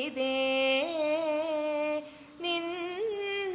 ನಂಬಿದೆ ನಿನ್ನ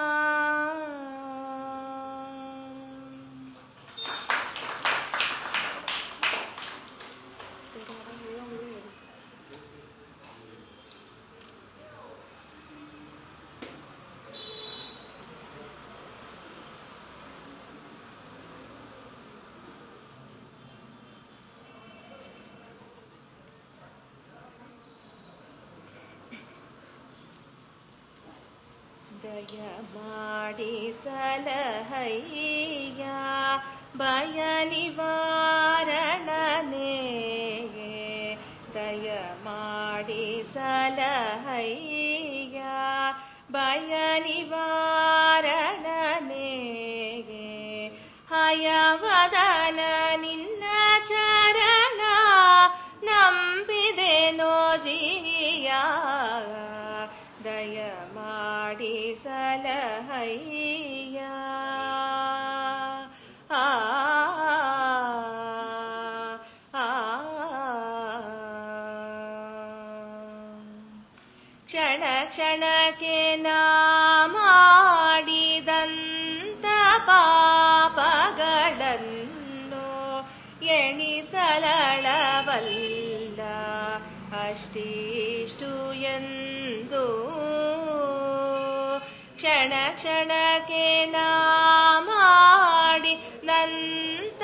ದಯ ಮಾಡಿ ಸಲಹಯ್ಯ ಭಯ ನಿವಾರಣನೆ ದಯ ಮಾಡಿ ಸಲಹಯ್ಯ ಭಯ ನಿವಾರಣನೆ ಹಯವದನ ನಿನ್ನ ಚರಣ ನಂಬಿದೆನೋ ಜಿಯ ದಯ ಮಾಡಿ ಸಲಹಯ್ಯ ಆ ಆ ಕ್ಷಣ ಕ್ಷಣಕ್ಕೆ ನಾ ಮಾಡಿದಂತ ಪಾಪಗಳನ್ನು ಎಣಿಸಲಳವಲ್ಲ ಅಷ್ಟಿಷ್ಟು ಎಂದು ಕ್ಷಣ ಕ್ಷಣಕ್ಕೆ ನಾ ಮಾಡಿ ನಂತ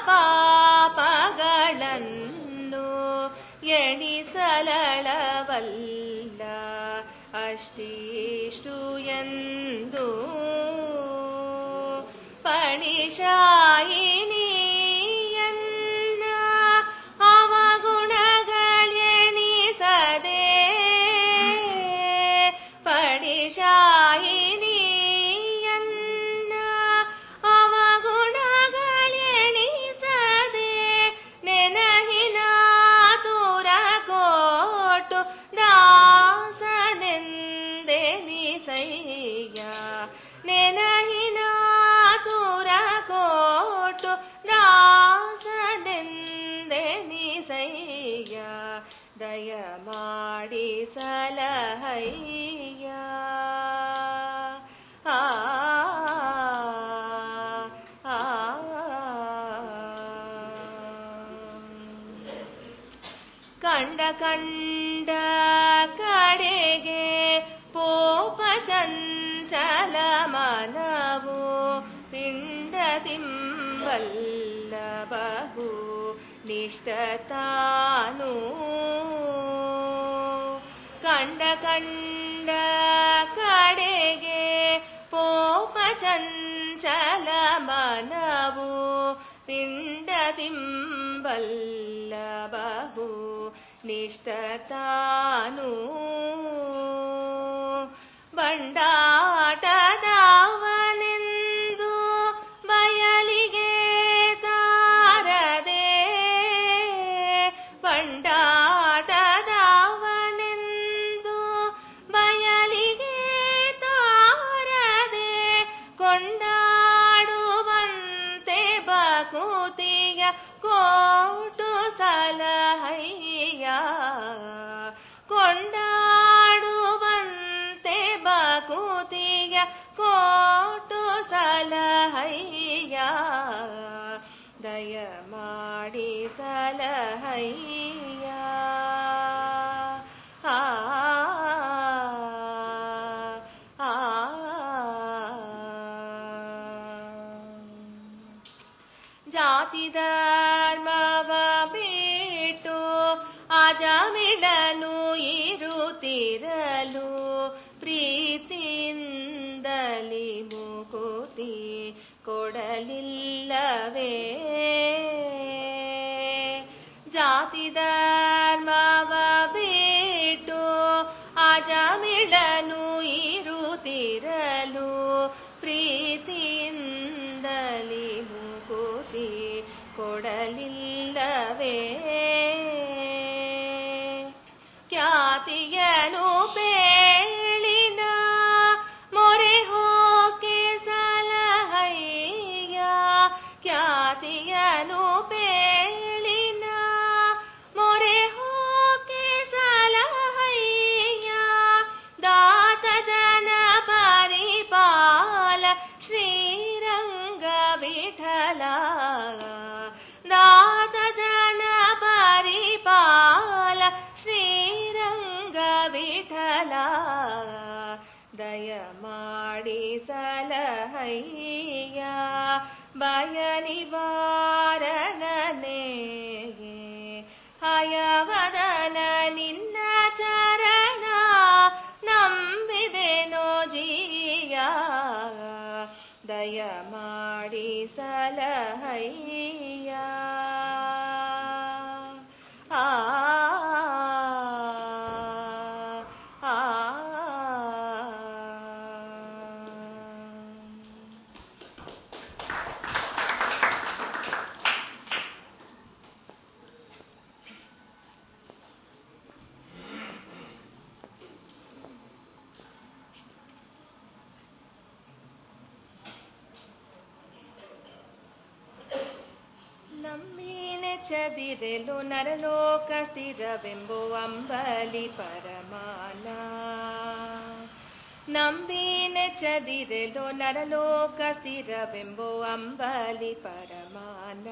ಪಾಪಗಳನ್ನು ಎಣಿಸಲಳವಲ್ಲ ಅಷ್ಟಿಷ್ಟು ಎಂದು ಪಣಿಶಾಯಿನಿಯನ್ನ ಅವಗುಣಗಳೆಣಿಸದೆ ಪಣಿಶಾಯಿನಿಯನ್ನ ಅವಗುಣಗಳೆಣಿಸದೆ ನೆನಹಿನ ತುರ ಕೋಟು ದಾಸನೆಂದೆ ನಿಸಯ್ಯ ನೆನಹಿನ ತುರ ಕೋಟು ದಾಸನೆಂದೆ ನಿಸಯ್ಯ ದಯ ಮಾಡಿ ಸಲಹಯ್ಯ ಆ ಆ ಕಂಡ ಕಂಡ ಕಡೆಗೆ ಪೋಪ ಚಂಚಲ ಮನವು ಪಿಂಡ ತಿಂಬಲ್ಲ ಬಹು ನಿಷ್ಠ ತಾನು ಕಂಡ ಕಂಡ ಕಡೆಗೆ ಪೋಪ ಚಂಚಲ ಮನವು ಪಿಂಡ ತಿಂಬಲ್ಲ ಬಹು ನಿಷ್ಠ ತಾನು ಬಂಡಾಟದವನೆಂದು ಬಯಲಿಗೆ ತಾರದೆ ಬಂಡಾಟದವನೆಂದು ಬಯಲಿಗೆ ತಾರದೆ ಕೊಂಡಾಡುವಂತೆ ಬಕುತಿಯ ಕೋಟು ಸಲಹಯ್ಯ ಕೊಂಡಾಡುವಂತೆ ಬಕುತಿಯ ಕೋಟು ಸಲಹಯ್ಯ ದಯ ಮಾಡಿ ಸಲಹಯ್ಯ ಆ ಆ ಜಾತಿ ಧರ್ಮವ ಬಿಟ್ಟು ಅಜಮಿಡನು ಇರುತ್ತಿರಲು ಪ್ರೀತಿಯಿಂದಲಿ ಮುಕುತಿ ಕೊಡಲಿಲ್ಲವೇ ಜಾತಿ ಧರ್ಮವ ಬಿಟ್ಟು ಅಜಮಿಡನು ಇರುತ್ತಿರಲು ಪ್ರೀತಿಯಿಂದಲಿ ಮುಕುತಿ ಕೊಡಲಿಲ್ಲವೇ ಖ್ಯಾತಿಯನು ಪೇಳಿನ ಮೊರೆ ಹೋಕೆ ಸಲಹಯ್ಯ ಖ್ಯಾತಿಯನು ಪೇಳಿನ ಮೊರೆ ಹೋಕೆ ಸಲಹಯ್ಯ ವಿಠಲ ದಯ ಮಾಡಿ ಸಲಹಯ್ಯ ಭಯ ನಿವಾರಣನೆ ಹಯವದನ ನಿನ್ನ ಚರಣ ನಂಬಿದೆನೋ ಜೀಯ ದಯ ಮಾಡಿ ಸಲಹಯ್ಯ ಆ ಆ ನಮ್ಮೀನೆ ಚದಿರೆಲು ನರಲೋಕ ಸ್ಥಿರವೆಂಬೋ ಅಂಬಲಿ ಪರಮಾನ ನಂಬೀನೆ ಚದಿರೆಲು ನರಲೋಕ ಸ್ಥಿರವೆಂಬೋ ಅಂಬಲಿ ಪರಮಾನ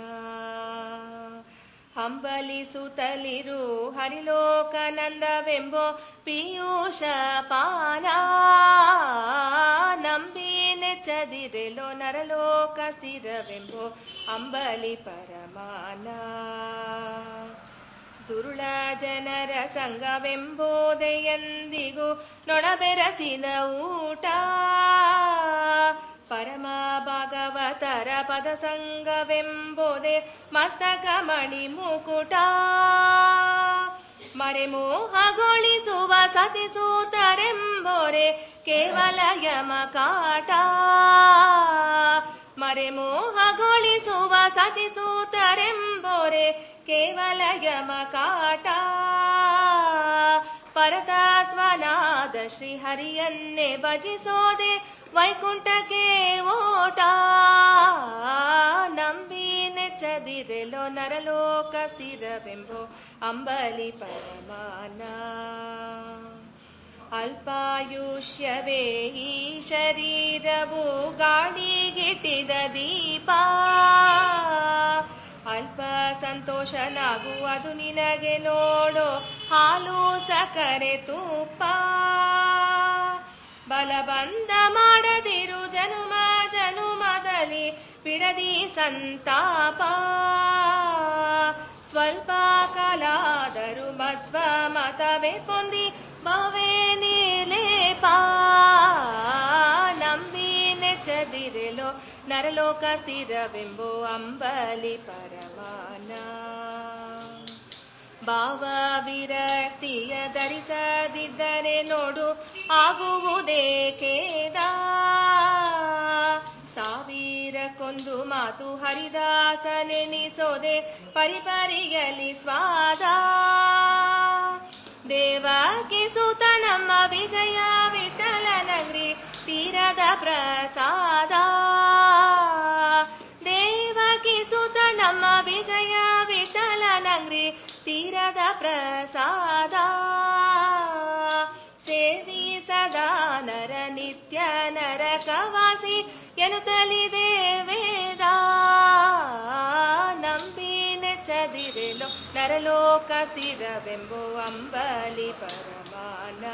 ಹಂಬಲಿಸುತ್ತಲಿರು ಹರಿಲೋಕನಂದವೆಂಬೋ ಪೀಯೂಷ ಪಾನ ನಂಬೀನೆ ಚದಿರೆಲೋ ನರಲೋಕ ಸ್ಥಿರವೆಂಬೋ ಅಂಬಲಿ ಪರಮಾನ ದುರುಳ ಜನರ ಸಂಘವೆಂಬೋದೆಯಂದಿಗೂ ನೊಣಬೆರಸಿನ ಊಟ ಪರಮ ಭಾಗವತರ ಪದ ಸಂಘವೆಂಬೋದೆ ಮಸ್ತಕ ಮಣಿ ಮುಕುಟ ಮರೆಮೋಹಗೊಳಿಸುವ ಸತಿಸೂತರೆಂಬೋರೆ ಕೇವಲ ಯಮಕಾಟ ಮರೆಮೋಹಗೊಳಿಸುವ ಸತಿಸೂತರೆಂಬೋರೆ ಕೇವಲ ಯಮಕಾಟ ಪರತತ್ವನಾದ ಶ್ರೀಹರಿಯನ್ನೇ ಭಜಿಸೋದೆ ವೈಕುಂಠಕ್ಕೆ ಓಟ ನಂಬಿನೆ ಚದಿರೆಲೋ ನರಲೋಕ ಸ್ಥಿರವೆಂಬೋ ಅಂಬಲಿ ಪರಮಾನ ಅಲ್ಪಾಯುಷ್ಯವೇ ಈ ಶರೀರವು ಗಾಳಿಗಿಟ್ಟಿದ ದೀಪ ಅಲ್ಪ ಸಂತೋಷನಾಗುವುದು ನಿನಗೆ ನೋಡೋ ಹಾಲು ಸಕ್ಕರೆ ತುಪ್ಪ ಬಲಬಂಧ ಮಾಡದಿರು ಜನುಮ ಜನುಮದಲ್ಲಿ ಬಿಡದಿ ಸಂತಾಪ ಸ್ವಲ್ಪ ಕಾಲಾದರೂ ಮಧ್ವ ಮತವೇ ಪೊಂದಿ ಭವೇ ನೀಲೇಪ ನಂಬಿನೆ ಚದಿರೆಲೋ ನರಲೋಕ ಸ್ಥಿರವೆಂಬೋ ಅಂಬಲಿ ಪರಮಾನ ಭಾವ ವಿರಕ್ತಿಯ ಧರಿಸದಿದ್ದರೆ ನೋಡು ಆಗುವುದೇ ಖೇದ ಸಾವಿರಕ್ಕೊಂದು ಮಾತು ಹರಿದಾಸನೆನಿಸೋದೆ ಪರಿಪರಿಯಲಿ ಸ್ವಾದ ದೇವಕಿ ಸುತ ನಮ್ಮ ವಿಜಯ ವಿಠಲನಗ್ರಿ ತೀರದ ಪ್ರಸಾದ ದೇವಕಿ ಸುತ ನಮ್ಮ ವಿಜಯ ವಿಠಲನಗ್ರಿ ತೀರದ ಪ್ರಸಾದ ಸೇವಿ ಸದಾ ನರ ನಿತ್ಯ ನರಕವಾಸಿ ಎನ್ನುತ್ತಲಿದೆ ವೇದ ನಂಬಿನೆ ಚದಿರೆಲೋ ನರಲೋಕ ಸ್ಥಿರವೆಂಬೋ ಅಂಬಲಿ ಪರಮಾನ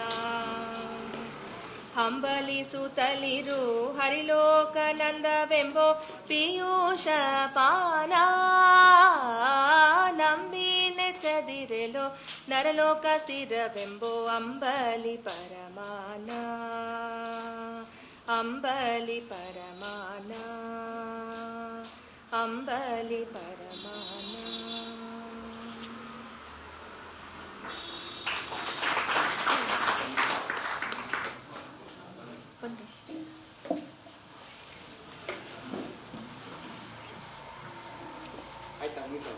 ಹಂಬಲಿಸುತ್ತಲಿರು ಹರಿಲೋಕನಂದವೆಂಬೋ ಪೀಯೂಷ ಪಾನ ನಂಬಿನೆ ಚದಿರೆಲೋ ನರಲೋಕ ಸ್ಥಿರವೆಂಬೋ ಅಂಬಲಿ ಪರಮಾನ ಅಂಬಲಿ ಪರಮಾನ ಅಂಬಲಿ ಪರಮಾನ ಒಂದು ಆಯ್ತಾ ಮುಗಿತಾ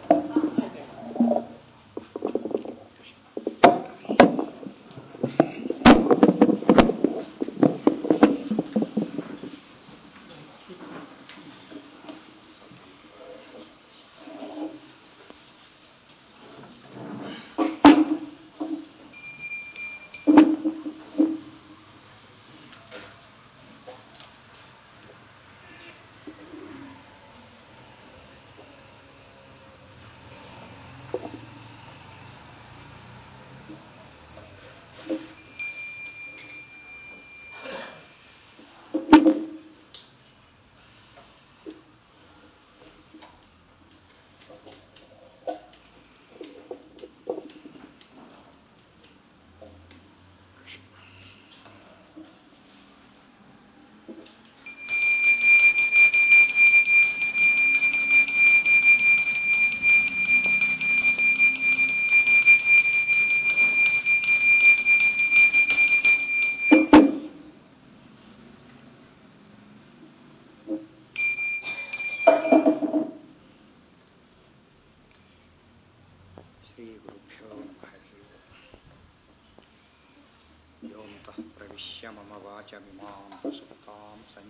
प्रविश्य मम वाचमिमां प्रसुप्तां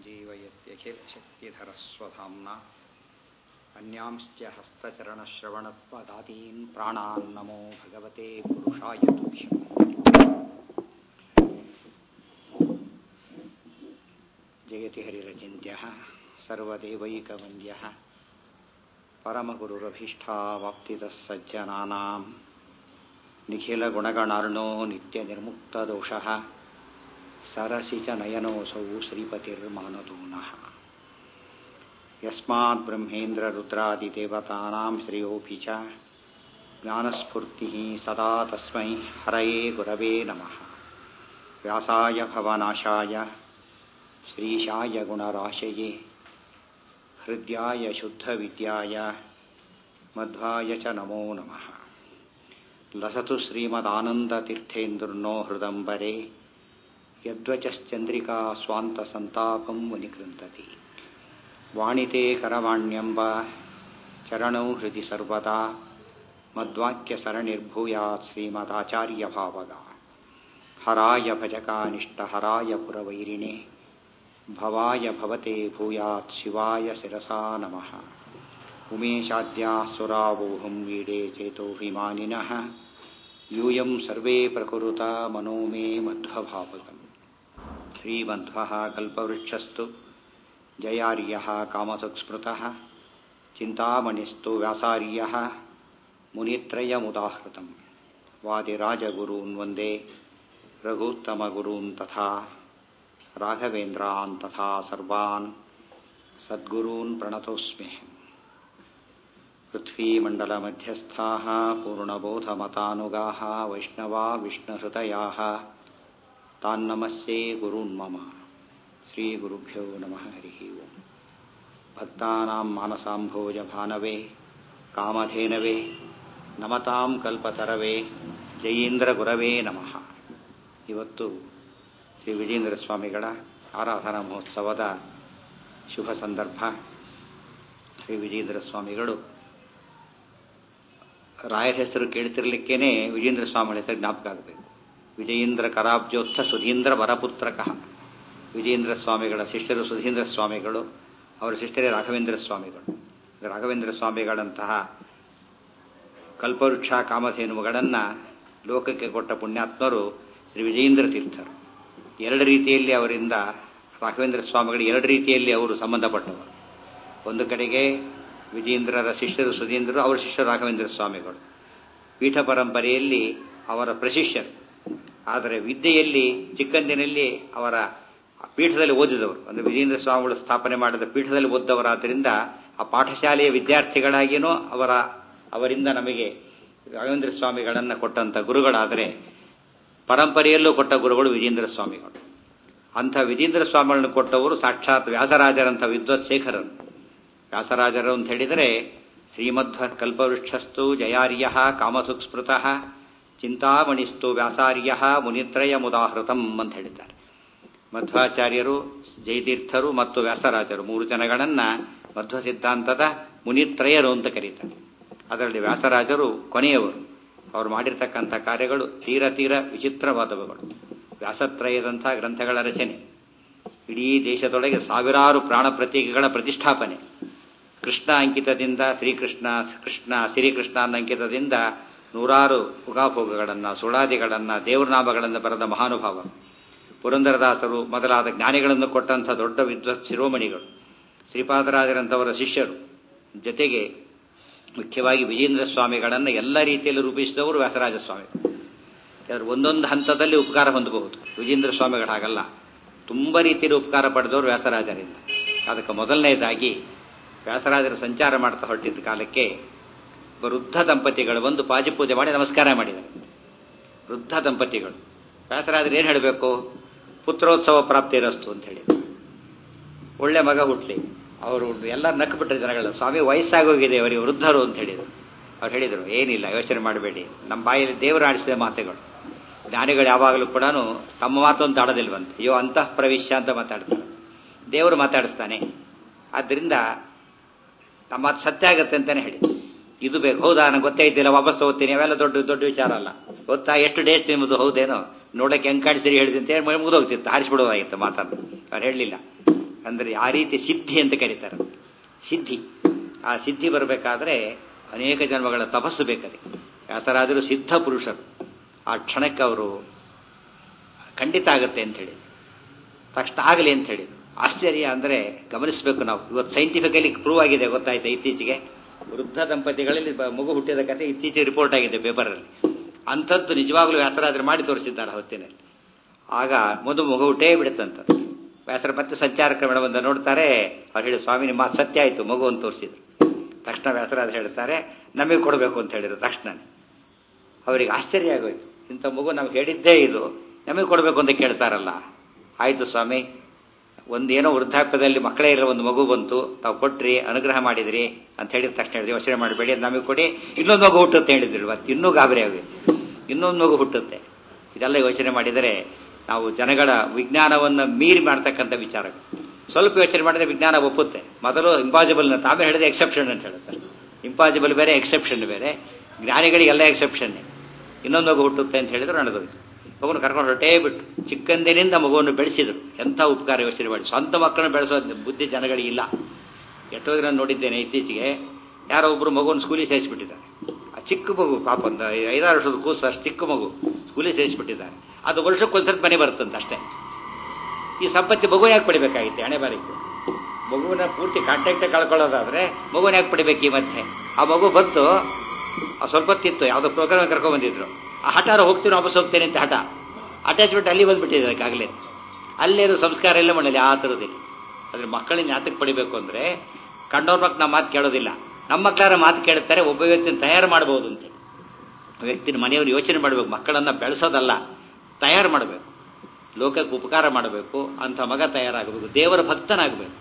सञ्जीवयत्यखिलशक्तिधरस्वधाम्ना अन्यांश्च हस्तचरणश्रवणत्वदादीन् प्राणान् नमो भगवते पुरुषाय तुभ्यम् जयति हरिरचिन्त्यः सर्वदेवैकवन्द्यः परमगुरुरभीष्टावाप्तितः सज्जनानाम् निखिलगुणगणार्णो नित्यनिर्मुक्तदोषः सरसि च नयनोऽसौ श्रीपतिर्मानतो नः यस्मात् ब्रह्मेन्द्ररुद्रादिदेवतानां श्रेयोऽपि च ज्ञानस्फूर्तिः सदा तस्मै हरये गुरवे नमः व्यासाय भवनाशाय श्रीशाय गुणराशये हृद्याय शुद्धविद्याय मध्वाय च नमो नमः लसतु श्रीमदानन्दतीर्थेन्दुर्नो हृदम्बरे यद्वचश्चन्द्रिका स्वान्तसन्तापं मुनिकृन्तति वाणिते करवाण्यम्ब चरणौ हृदि सर्वदा मद्वाक्यसरणिर्भूयात् श्रीमदाचार्यभावगा हराय भजकानिष्टहराय पुरवैरिणे भवाय भवते भूयात् शिवाय शिरसा नमः उमेशाद्याः सुरावोहं वीडे चेतोऽभिमानिनः यूयं सर्वे प्रकुरुता मनो मे मध्वभावकम् श्रीमध्वः कल्पवृक्षस्तु जयार्यः कामसुस्मृतः चिन्तामणिस्तु व्यासार्यः मुनित्रयमुदाहृतम् वादिराजगुरून् वन्दे रघूत्तमगुरून् तथा राघवेन्द्रान् तथा सर्वान् सद्गुरून् प्रणतोऽस्म्यहम् पृथ्वीमण्डलमध्यस्थाः पूर्णबोधमतानुगाः वैष्णवा विष्णुहृतयाः तान्नमस्ये गुरून् मम श्रीगुरुभ्यो नमः हरिः ओम् भक्तानां मानसाम्भोजभानवे कामधेनवे ನಮತಾಂ ಕಲ್ಪತರವೇ ಜಯೀಂದ್ರ ಗುರವೇ ನಮಃ ಇವತ್ತು ಶ್ರೀ ವಿಜೇಂದ್ರ ಸ್ವಾಮಿಗಳ ಆರಾಧನಾ ಮಹೋತ್ಸವದ ಶುಭ ಸಂದರ್ಭ ಶ್ರೀ ವಿಜೇಂದ್ರ ಸ್ವಾಮಿಗಳು ರಾಯರ ಹೆಸರು ಕೇಳ್ತಿರ್ಲಿಕ್ಕೇನೆ ವಿಜೇಂದ್ರ ಸ್ವಾಮಿಗಳ ಹೆಸರು ಜ್ಞಾಪಕ ಆಗಬೇಕು ವಿಜಯೇಂದ್ರ ಕರಾಬ್ಜೋತ್ಥ ಸುಧೀಂದ್ರ ವರಪುತ್ರಕಃ ವಿಜೇಂದ್ರ ಸ್ವಾಮಿಗಳ ಶಿಷ್ಯರು ಸುಧೀಂದ್ರ ಸ್ವಾಮಿಗಳು ಅವರ ಶಿಷ್ಯರೇ ರಾಘವೇಂದ್ರ ಸ್ವಾಮಿಗಳು ರಾಘವೇಂದ್ರ ಸ್ವಾಮಿಗಳಂತಹ ಕಲ್ಪವೃಕ್ಷ ಕಾಮಧೇನುಗಳನ್ನು ಲೋಕಕ್ಕೆ ಕೊಟ್ಟ ಪುಣ್ಯಾತ್ಮರು ಶ್ರೀ ವಿಜಯೇಂದ್ರ ತೀರ್ಥರು ಎರಡು ರೀತಿಯಲ್ಲಿ ಅವರಿಂದ ರಾಘವೇಂದ್ರ ಸ್ವಾಮಿಗಳು ಎರಡು ರೀತಿಯಲ್ಲಿ ಅವರು ಸಂಬಂಧಪಟ್ಟವರು ಒಂದು ಕಡೆಗೆ ವಿಜೇಂದ್ರರ ಶಿಷ್ಯರು ಸುಧೀಂದ್ರರು ಅವರ ಶಿಷ್ಯರು ರಾಘವೇಂದ್ರ ಸ್ವಾಮಿಗಳು ಪೀಠ ಪರಂಪರೆಯಲ್ಲಿ ಅವರ ಪ್ರಶಿಷ್ಯರು ಆದರೆ ವಿದ್ಯೆಯಲ್ಲಿ ಚಿಕ್ಕಂದಿನಲ್ಲಿ ಅವರ ಪೀಠದಲ್ಲಿ ಓದಿದವರು ಅಂದರೆ ವಿಜೇಂದ್ರ ಸ್ವಾಮಿಗಳು ಸ್ಥಾಪನೆ ಮಾಡಿದ ಪೀಠದಲ್ಲಿ ಓದ್ದವರಾದ್ದರಿಂದ ಆ ಪಾಠಶಾಲೆಯ ವಿದ್ಯಾರ್ಥಿಗಳಾಗಿಯೂ ಅವರ ಅವರಿಂದ ನಮಗೆ ರಾಘವೇಂದ್ರ ಸ್ವಾಮಿಗಳನ್ನು ಕೊಟ್ಟಂಥ ಗುರುಗಳಾದರೆ ಪರಂಪರೆಯಲ್ಲೂ ಕೊಟ್ಟ ಗುರುಗಳು ವಿಜೇಂದ್ರ ಸ್ವಾಮಿಗಳು ಅಂಥ ವಿಜೇಂದ್ರ ಸ್ವಾಮಿಗಳನ್ನು ಕೊಟ್ಟವರು ಸಾಕ್ಷಾತ್ ವ್ಯಾಸರಾಜರಂಥ ವಿದ್ವತ್ ಶೇಖರರು ವ್ಯಾಸರಾಜರು ಅಂತ ಹೇಳಿದರೆ ಶ್ರೀಮಧ್ವ ಕಲ್ಪವೃಕ್ಷಸ್ತು ಜಯಾರ್ಯ ಕಾಮಸುಸ್ಮೃತಃ ಚಿಂತಾಮಣಿಸ್ತು ವ್ಯಾಸಾರ್ಯ ಮುನಿತ್ರಯ ಮುದಾಹೃತಂ ಅಂತ ಹೇಳಿದ್ದಾರೆ ಮಧ್ವಾಚಾರ್ಯರು ಜಯತೀರ್ಥರು ಮತ್ತು ವ್ಯಾಸರಾಜರು ಮೂರು ಜನಗಳನ್ನ ಮಧ್ವ ಸಿದ್ಧಾಂತದ ಮುನಿತ್ರಯರು ಅಂತ ಕರೀತಾರೆ ಅದರಲ್ಲಿ ವ್ಯಾಸರಾಜರು ಕೊನೆಯವರು ಅವರು ಮಾಡಿರ್ತಕ್ಕಂಥ ಕಾರ್ಯಗಳು ತೀರ ತೀರ ವಿಚಿತ್ರವಾದವುಗಳು ವ್ಯಾಸತ್ರಯದಂಥ ಗ್ರಂಥಗಳ ರಚನೆ ಇಡೀ ದೇಶದೊಳಗೆ ಸಾವಿರಾರು ಪ್ರಾಣ ಪ್ರತೀಕಗಳ ಪ್ರತಿಷ್ಠಾಪನೆ ಕೃಷ್ಣ ಅಂಕಿತದಿಂದ ಶ್ರೀಕೃಷ್ಣ ಕೃಷ್ಣ ಶ್ರೀಕೃಷ್ಣ ಅನ್ನೋ ಅಂಕಿತದಿಂದ ನೂರಾರು ಉಗಾಭೋಗಗಳನ್ನು ಸುಳಾದಿಗಳನ್ನು ದೇವರನಾಮಗಳನ್ನು ಬರೆದ ಮಹಾನುಭಾವ ಪುರಂದರದಾಸರು ಮೊದಲಾದ ಜ್ಞಾನಿಗಳನ್ನು ಕೊಟ್ಟಂಥ ದೊಡ್ಡ ವಿದ್ವತ್ ಶಿರೋಮಣಿಗಳು ಶ್ರೀಪಾದರಾಜರಂಥವರ ಶಿಷ್ಯರು ಜೊತೆಗೆ ಮುಖ್ಯವಾಗಿ ವಿಜೇಂದ್ರ ಸ್ವಾಮಿಗಳನ್ನು ಎಲ್ಲ ರೀತಿಯಲ್ಲಿ ರೂಪಿಸಿದವರು ವ್ಯಾಸರಾಜ ಸ್ವಾಮಿಗಳು ಒಂದೊಂದು ಹಂತದಲ್ಲಿ ಉಪಕಾರ ಹೊಂದಬಹುದು ವಿಜೇಂದ್ರ ಸ್ವಾಮಿಗಳು ಹಾಗಲ್ಲ ತುಂಬ ರೀತಿಯಲ್ಲಿ ಉಪಕಾರ ಪಡೆದವರು ವ್ಯಾಸರಾಜರಿಂದ ಅದಕ್ಕೆ ಮೊದಲನೇದಾಗಿ ವ್ಯಾಸರಾಜರು ಸಂಚಾರ ಮಾಡ್ತಾ ಹೊರಟಿದ್ದ ಕಾಲಕ್ಕೆ ವೃದ್ಧ ದಂಪತಿಗಳು ಒಂದು ಪಾಜಿ ಪೂಜೆ ಮಾಡಿ ನಮಸ್ಕಾರ ಮಾಡಿದರು ವೃದ್ಧ ದಂಪತಿಗಳು ವ್ಯಾಸರಾಜರು ಏನು ಹೇಳಬೇಕು ಪುತ್ರೋತ್ಸವ ಪ್ರಾಪ್ತಿ ಇರಸ್ತು ಅಂತ ಹೇಳಿದ್ರು ಒಳ್ಳೆ ಮಗ ಹುಟ್ಲಿ ಅವರು ಎಲ್ಲ ನಕ್ಕು ಬಿಟ್ಟರು ಜನಗಳು ಸ್ವಾಮಿ ವಯಸ್ಸಾಗೋಗಿದೆ ಅವರಿಗೆ ವೃದ್ಧರು ಅಂತ ಹೇಳಿದರು ಅವ್ರು ಹೇಳಿದರು ಏನಿಲ್ಲ ಯೋಚನೆ ಮಾಡಬೇಡಿ ನಮ್ಮ ಬಾಯಲ್ಲಿ ದೇವರು ಆಡಿಸಿದ ಮಾತುಗಳು ಜ್ಞಾನಿಗಳು ಯಾವಾಗಲೂ ಕೂಡ ತಮ್ಮ ಮಾತು ಅಂತ ಆಡೋದಿಲ್ವಂತೆ ಅಯ್ಯೋ ಅಂತಃ ಪ್ರವೇಶ ಅಂತ ಮಾತಾಡ್ತಾರೆ ದೇವರು ಮಾತಾಡಿಸ್ತಾನೆ ಆದ್ದರಿಂದ ನಮ್ಮ ಮಾತು ಸತ್ಯ ಆಗತ್ತೆ ಅಂತಾನೆ ಹೇಳಿ ಇದು ಬೇಕು ಹೌದಾ ನನಗೆ ಗೊತ್ತೇ ಇದ್ದಿಲ್ಲ ವಾಪಸ್ ತಗೋತೀನಿ ಅವೆಲ್ಲ ದೊಡ್ಡ ದೊಡ್ಡ ವಿಚಾರ ಅಲ್ಲ ಗೊತ್ತಾ ಎಷ್ಟು ಡೇಟ್ ನಿಮ್ಮದು ಹೌದೇನೋ ನೋಡಕ್ಕೆ ಹೆಂಗ್ ಕಾಣಿಸಿರಿ ಹೇಳಿದಂತೆ ಮುಗಿದೋಗ್ತಿತ್ತು ಹಾರಿಸ್ಬಿಡೋದಾಗಿತ್ತು ಮಾತನ್ನು ಅವ್ರು ಹೇಳಲಿಲ್ಲ ಅಂದ್ರೆ ಆ ರೀತಿ ಸಿದ್ಧಿ ಅಂತ ಕರೀತಾರೆ ಸಿದ್ಧಿ ಆ ಸಿದ್ಧಿ ಬರಬೇಕಾದ್ರೆ ಅನೇಕ ಜನ್ಮಗಳ ತಪಸ್ಸು ಬೇಕದೆ ವ್ಯಾಸರಾದರೂ ಸಿದ್ಧ ಪುರುಷರು ಆ ಕ್ಷಣಕ್ಕೆ ಅವರು ಖಂಡಿತ ಆಗುತ್ತೆ ಅಂತ ಹೇಳಿ ತಕ್ಷಣ ಆಗಲಿ ಅಂತ ಹೇಳಿ ಆಶ್ಚರ್ಯ ಅಂದ್ರೆ ಗಮನಿಸಬೇಕು ನಾವು ಇವತ್ತು ಸೈಂಟಿಫಿಕಲಿ ಪ್ರೂವ್ ಆಗಿದೆ ಗೊತ್ತಾಯ್ತಾ ಇತ್ತೀಚೆಗೆ ವೃದ್ಧ ದಂಪತಿಗಳಲ್ಲಿ ಬ- ಮಗು ಹುಟ್ಟಿದ ಕತೆ ಇತ್ತೀಚೆಗೆ ರಿಪೋರ್ಟ್ ಆಗಿದೆ ಪೇಪರಲ್ಲಿ ಅಂಥದ್ದು ನಿಜವಾಗ್ಲೂ ವ್ಯಾಸರಾದ್ರೆ ಮಾಡಿ ತೋರಿಸಿದ್ದಾರೆ ಹೊತ್ತಿನಲ್ಲಿ ಆಗ ಮೊದಲು ಮಗು ಹುಟ್ಟೇ ಬಿಡುತ್ತಂತ ವ್ಯಾಸರ ಮತ್ತೆ ಸಂಚಾರ ಕ್ರಮಣ ಬಂದ ನೋಡ್ತಾರೆ ಅವ್ರು ಹೇಳಿ ಸ್ವಾಮಿ ನಿಮ್ಮ ಮಾತು ಸತ್ಯ ಆಯ್ತು ಮಗು ಅಂತ ತೋರಿಸಿದ್ರು ತಕ್ಷಣ ವ್ಯಾಸರಾದ ಹೇಳ್ತಾರೆ ನಮಗೆ ಕೊಡಬೇಕು ಅಂತ ಹೇಳಿದ್ರು ತಕ್ಷಣ ಅವರಿಗೆ ಆಶ್ಚರ್ಯ ಆಗೋಯ್ತು ಇಂಥ ಮಗು ನಮ್ಗೆ ಹೇಳಿದ್ದೇ ಇದು ನಮಗೆ ಕೊಡಬೇಕು ಅಂತ ಕೇಳ್ತಾರಲ್ಲ ಆಯ್ತು ಸ್ವಾಮಿ ಒಂದೇನೋ ವೃದ್ಧಾಪ್ಯದಲ್ಲಿ ಮಕ್ಕಳೇ ಇರೋ ಒಂದು ಮಗು ಬಂತು ತಾವು ಕೊಟ್ರಿ ಅನುಗ್ರಹ ಮಾಡಿದ್ರಿ ಅಂತ ಹೇಳಿದ ತಕ್ಷಣ ಹೇಳಿದ್ವಿ ಯೋಚನೆ ಮಾಡಬೇಡಿ ಅದು ನಮಗೆ ಕೊಡಿ ಇನ್ನೊಂದು ಮಗು ಹುಟ್ಟುತ್ತೆ ಹೇಳಿದ್ರು ಮತ್ತೆ ಇನ್ನೂ ಗಾಬರಿ ಆಗುತ್ತೆ ಇನ್ನೊಂದು ಮಗು ಹುಟ್ಟುತ್ತೆ ಇದೆಲ್ಲ ಯೋಚನೆ ಮಾಡಿದರೆ ನಾವು ಜನಗಳ ವಿಜ್ಞಾನವನ್ನು ಮೀರಿ ಮಾಡ್ತಕ್ಕಂಥ ವಿಚಾರ ಸ್ವಲ್ಪ ಯೋಚನೆ ಮಾಡಿದ್ರೆ ವಿಜ್ಞಾನ ಒಪ್ಪುತ್ತೆ ಮೊದಲು ಇಂಪಾಸಿಬಲ್ ತಾವೇ ಹೇಳಿದೆ ಎಕ್ಸೆಪ್ಷನ್ ಅಂತ ಹೇಳ್ತಾರೆ ಇಂಪಾಸಿಬಲ್ ಬೇರೆ ಎಕ್ಸೆಪ್ಷನ್ ಬೇರೆ ಜ್ಞಾನಿಗಳಿಗೆಲ್ಲ ಎಕ್ಸೆಪ್ಷನ್ ಇನ್ನೊಂದು ಮಗು ಹುಟ್ಟುತ್ತೆ ಅಂತ ಹೇಳಿದ್ರು ನಡೆದೋಯ್ತು ಮಗುನ ಕರ್ಕೊಂಡು ಹೊರಟೇ ಬಿಟ್ಟು ಚಿಕ್ಕಂದಿನಿಂದ ಮಗುವನ್ನು ಬೆಳೆಸಿದ್ರು ಎಂಥ ಉಪಕಾರ ಯೋಚನೆ ಮಾಡಿ ಸ್ವಂತ ಮಕ್ಕಳನ್ನು ಬೆಳೆಸೋ ಬುದ್ಧಿ ಜನಗಳಿಗಿಲ್ಲ ಎಷ್ಟೋ ದಿನ ನೋಡಿದ್ದೇನೆ ಇತ್ತೀಚೆಗೆ ಯಾರೋ ಒಬ್ರು ಮಗುವನ್ನು ಸ್ಕೂಲಿಗೆ ಸೇರಿಸ್ಬಿಟ್ಟಿದ್ದಾರೆ ಆ ಚಿಕ್ಕ ಮಗು ಪಾಪ ಒಂದು ಐದಾರು ವರ್ಷದ ಕೂಸು ಅಷ್ಟು ಚಿಕ್ಕ ಮಗು ಸ್ಕೂಲಿಗೆ ಸೇರಿಸ್ಬಿಟ್ಟಿದ್ದಾರೆ ಅದು ವರ್ಷಕ್ಕೆ ಒಂದ್ಸರ್ತಿ ಮನೆ ಬರುತ್ತಂತ ಅಷ್ಟೇ ಈ ಸಂಪತ್ತಿ ಮಗು ಯಾಕೆ ಪಡಿಬೇಕಾಗಿತ್ತೆ ಹಣೆ ಬಾರಿಕೆ ಮಗುವಿನ ಪೂರ್ತಿ ಕಾಂಟ್ಯಾಕ್ಟ್ ಕಳ್ಕೊಳ್ಳೋದಾದ್ರೆ ಮಗುನ ಯಾಕೆ ಪಡಿಬೇಕು ಈ ಮಧ್ಯೆ ಆ ಮಗು ಬಂತು ಆ ಸ್ವಲ್ಪ ಹೊತ್ತಿತ್ತು ಯಾವುದೋ ಪ್ರೋಗ್ರಾಮ್ ಕರ್ಕೊಂಡ್ ಬಂದಿದ್ರು ಆ ಹಠಾರ ಹೋಗ್ತೀನಿ ವಾಪಸ್ ಹೋಗ್ತೇನೆ ಅಂತ ಹಠ ಅಟ್ಯಾಚ್ಮೆಂಟ್ ಅಲ್ಲಿ ಬಂದ್ಬಿಟ್ಟಿದೆ ಅದಕ್ಕಾಗಲೇ ಅಲ್ಲೇನು ಸಂಸ್ಕಾರ ಇಲ್ಲ ಮಣ್ಣಲ್ಲಿ ಆ ಥರದಿಲ್ಲ ಅದ್ರ ಮಕ್ಕಳನ್ನ ಯಾತಕ್ಕೆ ಪಡಿಬೇಕು ಅಂದ್ರೆ ಕಂಡವ್ರ ಮಕ್ಕಳು ನಮ್ಮ ಮಾತು ಕೇಳೋದಿಲ್ಲ ನಮ್ಮ ಮಕ್ಕಳ ಮಾತು ಕೇಳುತ್ತಾರೆ ಒಬ್ಬ ವ್ಯಕ್ತಿನ ತಯಾರು ಮಾಡಬಹುದು ಅಂತೇಳಿ ವ್ಯಕ್ತಿನ ಮನೆಯವರು ಯೋಚನೆ ಮಾಡಬೇಕು ಮಕ್ಕಳನ್ನ ಬೆಳೆಸೋದಲ್ಲ ತಯಾರು ಮಾಡಬೇಕು ಲೋಕಕ್ಕೆ ಉಪಕಾರ ಮಾಡಬೇಕು ಅಂತ ಮಗ ತಯಾರಾಗಬೇಕು ದೇವರ ಭಕ್ತನಾಗಬೇಕು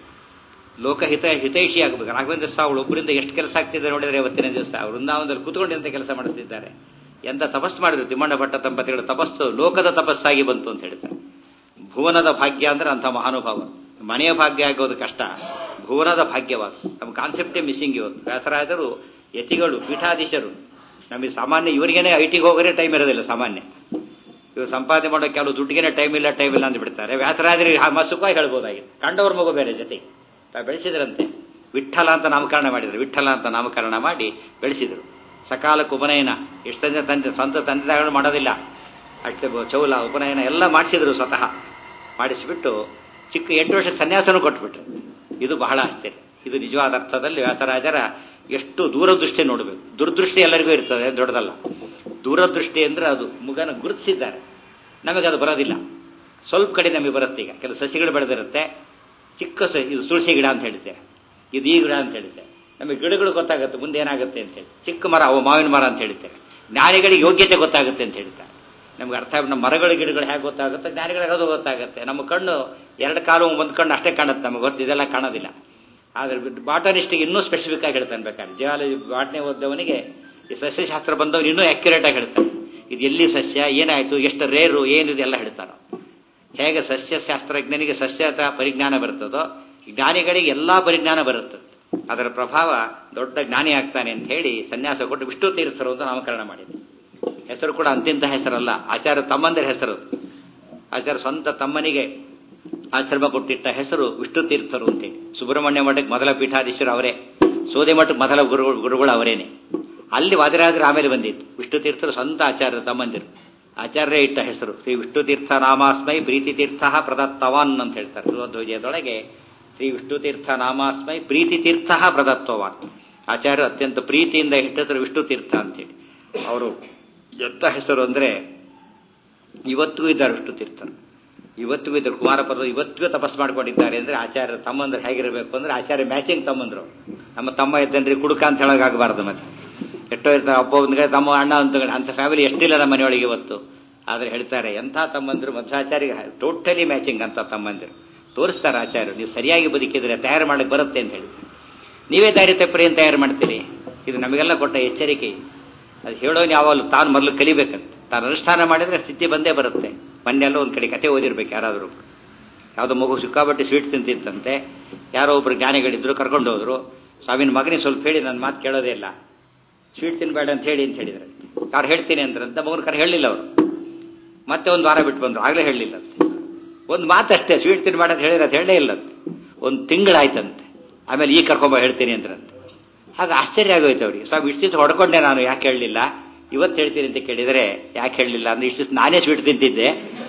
ಲೋಕಹಿತ ಹಿತೈಷಿ ಆಗಬೇಕು ರಾಘವೇಂದ್ರ ಸ್ವಾಮಿಗಳು ಒಬ್ಬರಿಂದ ಎಷ್ಟು ಕೆಲಸ ಆಗ್ತಿದೆ ನೋಡಿದ್ರೆ ಇವತ್ತಿನ ದಿವಸ ವೃಂದಾವನದಲ್ಲಿ ಕೂತ್ಕೊಂಡು ಎಂತ ಕೆಲಸ ಮಾಡುತ್ತಿದ್ದಾರೆ ಎಂತ ತಪಸ್ಸು ಮಾಡಿದ್ರು ತಿಮ್ಮಣ್ಣ ಭಟ್ಟ ದಂಪತಿಗಳ ತಪಸ್ಸು ಲೋಕದ ತಪಸ್ಸಾಗಿ ಬಂತು ಅಂತ ಹೇಳ್ತಾರೆ ಭುವನದ ಭಾಗ್ಯ ಅಂದ್ರೆ ಅಂಥ ಮಹಾನುಭಾವ ಮನೆಯ ಭಾಗ್ಯ ಆಗೋದು ಕಷ್ಟ ಭುವನದ ಭಾಗ್ಯವಾದ ನಮ್ಮ ಕಾನ್ಸೆಪ್ಟೇ ಮಿಸ್ಸಿಂಗ್ ಇವತ್ತು ವ್ಯಾಸರಾಜರು ಯತಿಗಳು ಪೀಠಾಧೀಶರು ನಮಗೆ ಸಾಮಾನ್ಯ ಇವರಿಗೇನೆ ಐ ಟಿಗೆ ಹೋಗೋರೆ ಟೈಮ್ ಇರೋದಿಲ್ಲ ಸಾಮಾನ್ಯ ಇವ್ರು ಸಂಪಾದನೆ ಮಾಡೋ ಕೆಲವು ದುಡ್ಡಿಗೆ ಟೈಮ್ ಇಲ್ಲ ಟೈಮ್ ಇಲ್ಲ ಅಂತ ಬಿಡ್ತಾರೆ ವ್ಯಾಸರಾಜರಿಗೆ ಸುಖವಾಗಿ ಹೇಳ್ಬೋದಾಗಿತ್ತು ಕಂಡವ್ರ ಮಗು ಬೇರೆ ಜೊತೆಗೆ ತಾವು ಬೆಳೆಸಿದ್ರಂತೆ ವಿಠಲ ಅಂತ ನಾಮಕರಣ ಮಾಡಿದ್ರು ವಿಠಲ ಅಂತ ನಾಮಕರಣ ಮಾಡಿ ಬೆಳೆಸಿದ್ರು ಸಕಾಲಕ್ಕೆ ಉಪನಯನ ಎಷ್ಟು ತಂದೆ ತಂದೆ ಸ್ವಂತ ತಂದೆ ತಾಯಿಗಳು ಮಾಡೋದಿಲ್ಲ ಅಷ್ಟೇ ಚೌಲ ಉಪನಯನ ಎಲ್ಲ ಮಾಡಿಸಿದ್ರು ಸ್ವತಃ ಮಾಡಿಸಿಬಿಟ್ಟು ಚಿಕ್ಕ ಎಂಟು ವರ್ಷ ಸನ್ಯಾಸನೂ ಕೊಟ್ಬಿಟ್ರು ಇದು ಬಹಳ ಆಶ್ಚರ್ಯ ಇದು ನಿಜವಾದ ಅರ್ಥದಲ್ಲಿ ವ್ಯಾಸರಾಜರ ಎಷ್ಟು ದೂರದೃಷ್ಟಿ ನೋಡಬೇಕು ದುರ್ದೃಷ್ಟಿ ಎಲ್ಲರಿಗೂ ಇರ್ತದೆ ದೊಡ್ಡದಲ್ಲ ದೂರದೃಷ್ಟಿ ಅಂದ್ರೆ ಅದು ಮುಗನ ಗುರುತಿಸಿದ್ದಾರೆ ನಮಗೆ ಅದು ಬರೋದಿಲ್ಲ ಸ್ವಲ್ಪ ಕಡೆ ನಮಗೆ ಬರುತ್ತೆ ಈಗ ಕೆಲವು ಸಸಿಗಳು ಬೆಳೆದಿರುತ್ತೆ ಚಿಕ್ಕ ಸ ಇದು ತುಳಸಿ ಗಿಡ ಅಂತ ಹೇಳ್ತೇವೆ ಇದು ಈ ಗಿಡ ಅಂತ ಹೇಳ್ತೇವೆ ನಮಗೆ ಗಿಡಗಳು ಗೊತ್ತಾಗುತ್ತೆ ಮುಂದೆ ಏನಾಗುತ್ತೆ ಅಂತೇಳಿ ಚಿಕ್ಕ ಮರ ಅವು ಮಾವಿನ ಮರ ಅಂತ ಹೇಳ್ತೇವೆ ಜ್ಞಾನಿಗಳಿಗೆ ಯೋಗ್ಯತೆ ಗೊತ್ತಾಗುತ್ತೆ ಅಂತ ಹೇಳ್ತಾರೆ ನಮ್ಗೆ ಅರ್ಥ ಆಗ ನಮ್ಮ ಮರಗಳ ಗಿಡಗಳು ಹೇಗೆ ಗೊತ್ತಾಗುತ್ತೆ ಜ್ಞಾನಿಗಳಿಗೆ ಅದು ಗೊತ್ತಾಗುತ್ತೆ ನಮ್ಮ ಕಣ್ಣು ಎರಡು ಕಾಲು ಒಂದು ಕಣ್ಣು ಅಷ್ಟೇ ಕಾಣುತ್ತೆ ನಮಗೆ ಗೊತ್ತು ಇದೆಲ್ಲ ಕಾಣೋದಿಲ್ಲ ಆದ್ರೆ ಬಾಟನಿಸ್ಟಿಗೆ ಇನ್ನೂ ಸ್ಪೆಸಿಫಿಕ್ ಆಗಿ ಹೇಳ್ತಾನೆ ಬೇಕಾದ್ರೆ ಜಿಯಾಲಜಿ ಬಾಟನೆ ಓದ್ದವನಿಗೆ ಈ ಸಸ್ಯಶಾಸ್ತ್ರ ಬಂದವನು ಇನ್ನೂ ಅಕ್ಯುರೇಟ್ ಆಗಿ ಹೇಳ್ತಾನೆ ಇದು ಎಲ್ಲಿ ಸಸ್ಯ ಏನಾಯ್ತು ಎಷ್ಟು ರೇರು ಏನಿದೆ ಎಲ್ಲ ಹೇಳ್ತಾನೆ ಹೇಗೆ ಸಸ್ಯಶಾಸ್ತ್ರಜ್ಞನಿಗೆ ಸಸ್ಯದ ಪರಿಜ್ಞಾನ ಬರ್ತದೋ ಜ್ಞಾನಿಗಳಿಗೆ ಎಲ್ಲಾ ಪರಿಜ್ಞಾನ ಬರುತ್ತೆ ಅದರ ಪ್ರಭಾವ ದೊಡ್ಡ ಜ್ಞಾನಿ ಆಗ್ತಾನೆ ಅಂತ ಹೇಳಿ ಸನ್ಯಾಸ ಕೊಟ್ಟು ವಿಷ್ಣು ತೀರ್ಥರು ಅಂತ ನಾಮಕರಣ ಮಾಡಿದೆ ಹೆಸರು ಕೂಡ ಅಂತಿಂತ ಹೆಸರಲ್ಲ ಆಚಾರ್ಯ ತಮ್ಮಂದಿರ ಹೆಸರು ಆಚಾರ್ಯ ಸ್ವಂತ ತಮ್ಮನಿಗೆ ಆಶ್ರಮ ಕೊಟ್ಟಿಟ್ಟ ಹೆಸರು ವಿಷ್ಣು ತೀರ್ಥರು ಅಂತೇಳಿ ಸುಬ್ರಹ್ಮಣ್ಯ ಮಠಕ್ಕೆ ಮೊದಲ ಪೀಠಾಧೀಶರು ಅವರೇ ಸೋದೆ ಮಠಕ್ಕೆ ಮೊದಲ ಗುರು ಗುರುಗಳು ಅವರೇನೆ ಅಲ್ಲಿ ವಾದಿರಾಜರು ಆಮೇಲೆ ಬಂದಿತ್ತು ವಿಷ್ಣು ತೀರ್ಥರು ಸ್ವಂತ ಆಚಾರ್ಯರು ತಮ್ಮಂದಿರು ಆಚಾರ್ಯ ಇಟ್ಟ ಹೆಸರು ಶ್ರೀ ವಿಷ್ಣು ತೀರ್ಥ ನಾಮಾಸ್ಮೈ ಪ್ರೀತಿ ತೀರ್ಥ ಪ್ರದತ್ತವಾನ್ ಅಂತ ಹೇಳ್ತಾರೆ ಧ್ವಜದೊಳಗೆ ಶ್ರೀ ವಿಷ್ಣು ತೀರ್ಥ ನಾಮಾಸ್ಮೈ ಪ್ರೀತಿ ತೀರ್ಥ ಪ್ರದತ್ತವಾನ್ ಆಚಾರ್ಯ ಅತ್ಯಂತ ಪ್ರೀತಿಯಿಂದ ಇಟ್ಟಿದ್ರು ವಿಷ್ಣು ತೀರ್ಥ ಅಂತೇಳಿ ಅವರು ಎಂತ ಹೆಸರು ಅಂದ್ರೆ ಇವತ್ತಿಗೂ ಇದ್ದಾರೆ ವಿಷ್ಣು ತೀರ್ಥರು ಇವತ್ತಿಗೂ ಇದ್ದಾರೆ ಕುಮಾರಪರ್ವ ಇವತ್ತಿಗೂ ತಪಸ್ ಮಾಡ್ಕೊಂಡಿದ್ದಾರೆ ಅಂದ್ರೆ ಆಚಾರ್ಯ ತಮ್ಮಂದ್ರೆ ಹೇಗಿರಬೇಕು ಅಂದ್ರೆ ಆಚಾರ್ಯ ಮ್ಯಾಚಿಂಗ್ ತಮ್ಮಂದ್ರು ನಮ್ಮ ತಮ್ಮ ಇದ್ದಂದ್ರೆ ಕುಡುಕ ಅಂತ ಹೇಳೋಕ್ಕಾಗಬಾರ್ದು ಮತ್ತೆ ಎಷ್ಟೋ ಇರ್ತಾರೆ ಅಪ್ಪ ಒಂದ್ಗಡೆ ತಮ್ಮ ಅಣ್ಣ ಅಂತ ಅಂತ ಫ್ಯಾಮಿಲಿ ಎಷ್ಟಿಲ್ಲ ನಮ್ಮ ಮನೆಯೊಳಗೆ ಇವತ್ತು ಆದ್ರೆ ಹೇಳ್ತಾರೆ ಎಂಥ ತಮ್ಮಂದ್ರು ಮಧ್ವಾಚಾರ್ಯ ಟೋಟಲಿ ಮ್ಯಾಚಿಂಗ್ ಅಂತ ತಮ್ಮಂದಿರು ತೋರಿಸ್ತಾರೆ ಆಚಾರ್ಯರು ನೀವು ಸರಿಯಾಗಿ ಬದುಕಿದ್ರೆ ತಯಾರು ಮಾಡಕ್ಕೆ ಬರುತ್ತೆ ಅಂತ ಹೇಳ್ತಾರೆ ನೀವೇ ದಾರಿ ತಪ್ಪರಿ ಅಂತ ತಯಾರು ಮಾಡ್ತೀರಿ ಇದು ನಮಗೆಲ್ಲ ಕೊಟ್ಟ ಎಚ್ಚರಿಕೆ ಅದು ಹೇಳೋನು ಯಾವಾಗಲೂ ತಾನು ಮೊದಲು ಕಲಿಬೇಕಂತ ತಾನು ಅನುಷ್ಠಾನ ಮಾಡಿದ್ರೆ ಸ್ಥಿತಿ ಬಂದೇ ಬರುತ್ತೆ ಮೊನ್ನೆಲ್ಲ ಒಂದು ಕಡೆ ಕತೆ ಓದಿರ್ಬೇಕು ಯಾರಾದರೂ ಯಾವುದೋ ಮಗು ಸಿಕ್ಕಾಬಟ್ಟೆ ಸ್ವೀಟ್ ತಿಂತಿತ್ತಂತೆ ಯಾರೋ ಒಬ್ರು ಜ್ಞಾನಿಗಳಿದ್ರು ಕರ್ಕೊಂಡು ಹೋದ್ರು ಸಾವಿನ ಮಗನಿಗೆ ಸ್ವಲ್ಪ ಹೇಳಿ ನನ್ನ ಮಾತು ಕೇಳೋದೇ ಇಲ್ಲ ಸ್ವೀಟ್ ತಿನ್ಬೇಡ ಅಂತ ಹೇಳಿ ಅಂತ ಹೇಳಿದ್ರೆ ಯಾರು ಹೇಳ್ತೀನಿ ಅಂದ್ರೆ ಅಂತ ಮಗನ ಕರೆ ಹೇಳಲಿಲ್ಲ ಅವರು ಮತ್ತೆ ಒಂದು ವಾರ ಬಿಟ್ಟು ಬಂದ್ರು ಆಗಲೇ ಹೇಳಲಿಲ್ಲ ಒಂದು ಮಾತಷ್ಟೇ ಸ್ವೀಟ್ ತಿನ್ ಮಾಡೋದು ಹೇಳಿದ್ರೆ ಅದು ಹೇಳೇ ಇಲ್ಲ ಒಂದು ತಿಂಗಳಾಯ್ತಂತೆ ಆಮೇಲೆ ಈಗ ಕರ್ಕೊಂಬ ಹೇಳ್ತೀನಿ ಅಂದ್ರಂತೆ ಹಾಗೆ ಆಶ್ಚರ್ಯ ಆಗೋಯ್ತು ಅವ್ರಿಗೆ ಸ್ವಾಮಿ ಇಷ್ಟು ದಿವಸ ಹೊಡ್ಕೊಂಡೆ ನಾನು ಯಾಕೆ ಹೇಳಲಿಲ್ಲ ಇವತ್ತು ಹೇಳ್ತೀನಿ ಅಂತ ಕೇಳಿದರೆ ಯಾಕೆ ಹೇಳಲಿಲ್ಲ ಅಂದ್ರೆ ಇಷ್ಟು ದಿವಸ ನಾನೇ ಸ್ವೀಟ್ ತಿಂತಿದ್ದೆ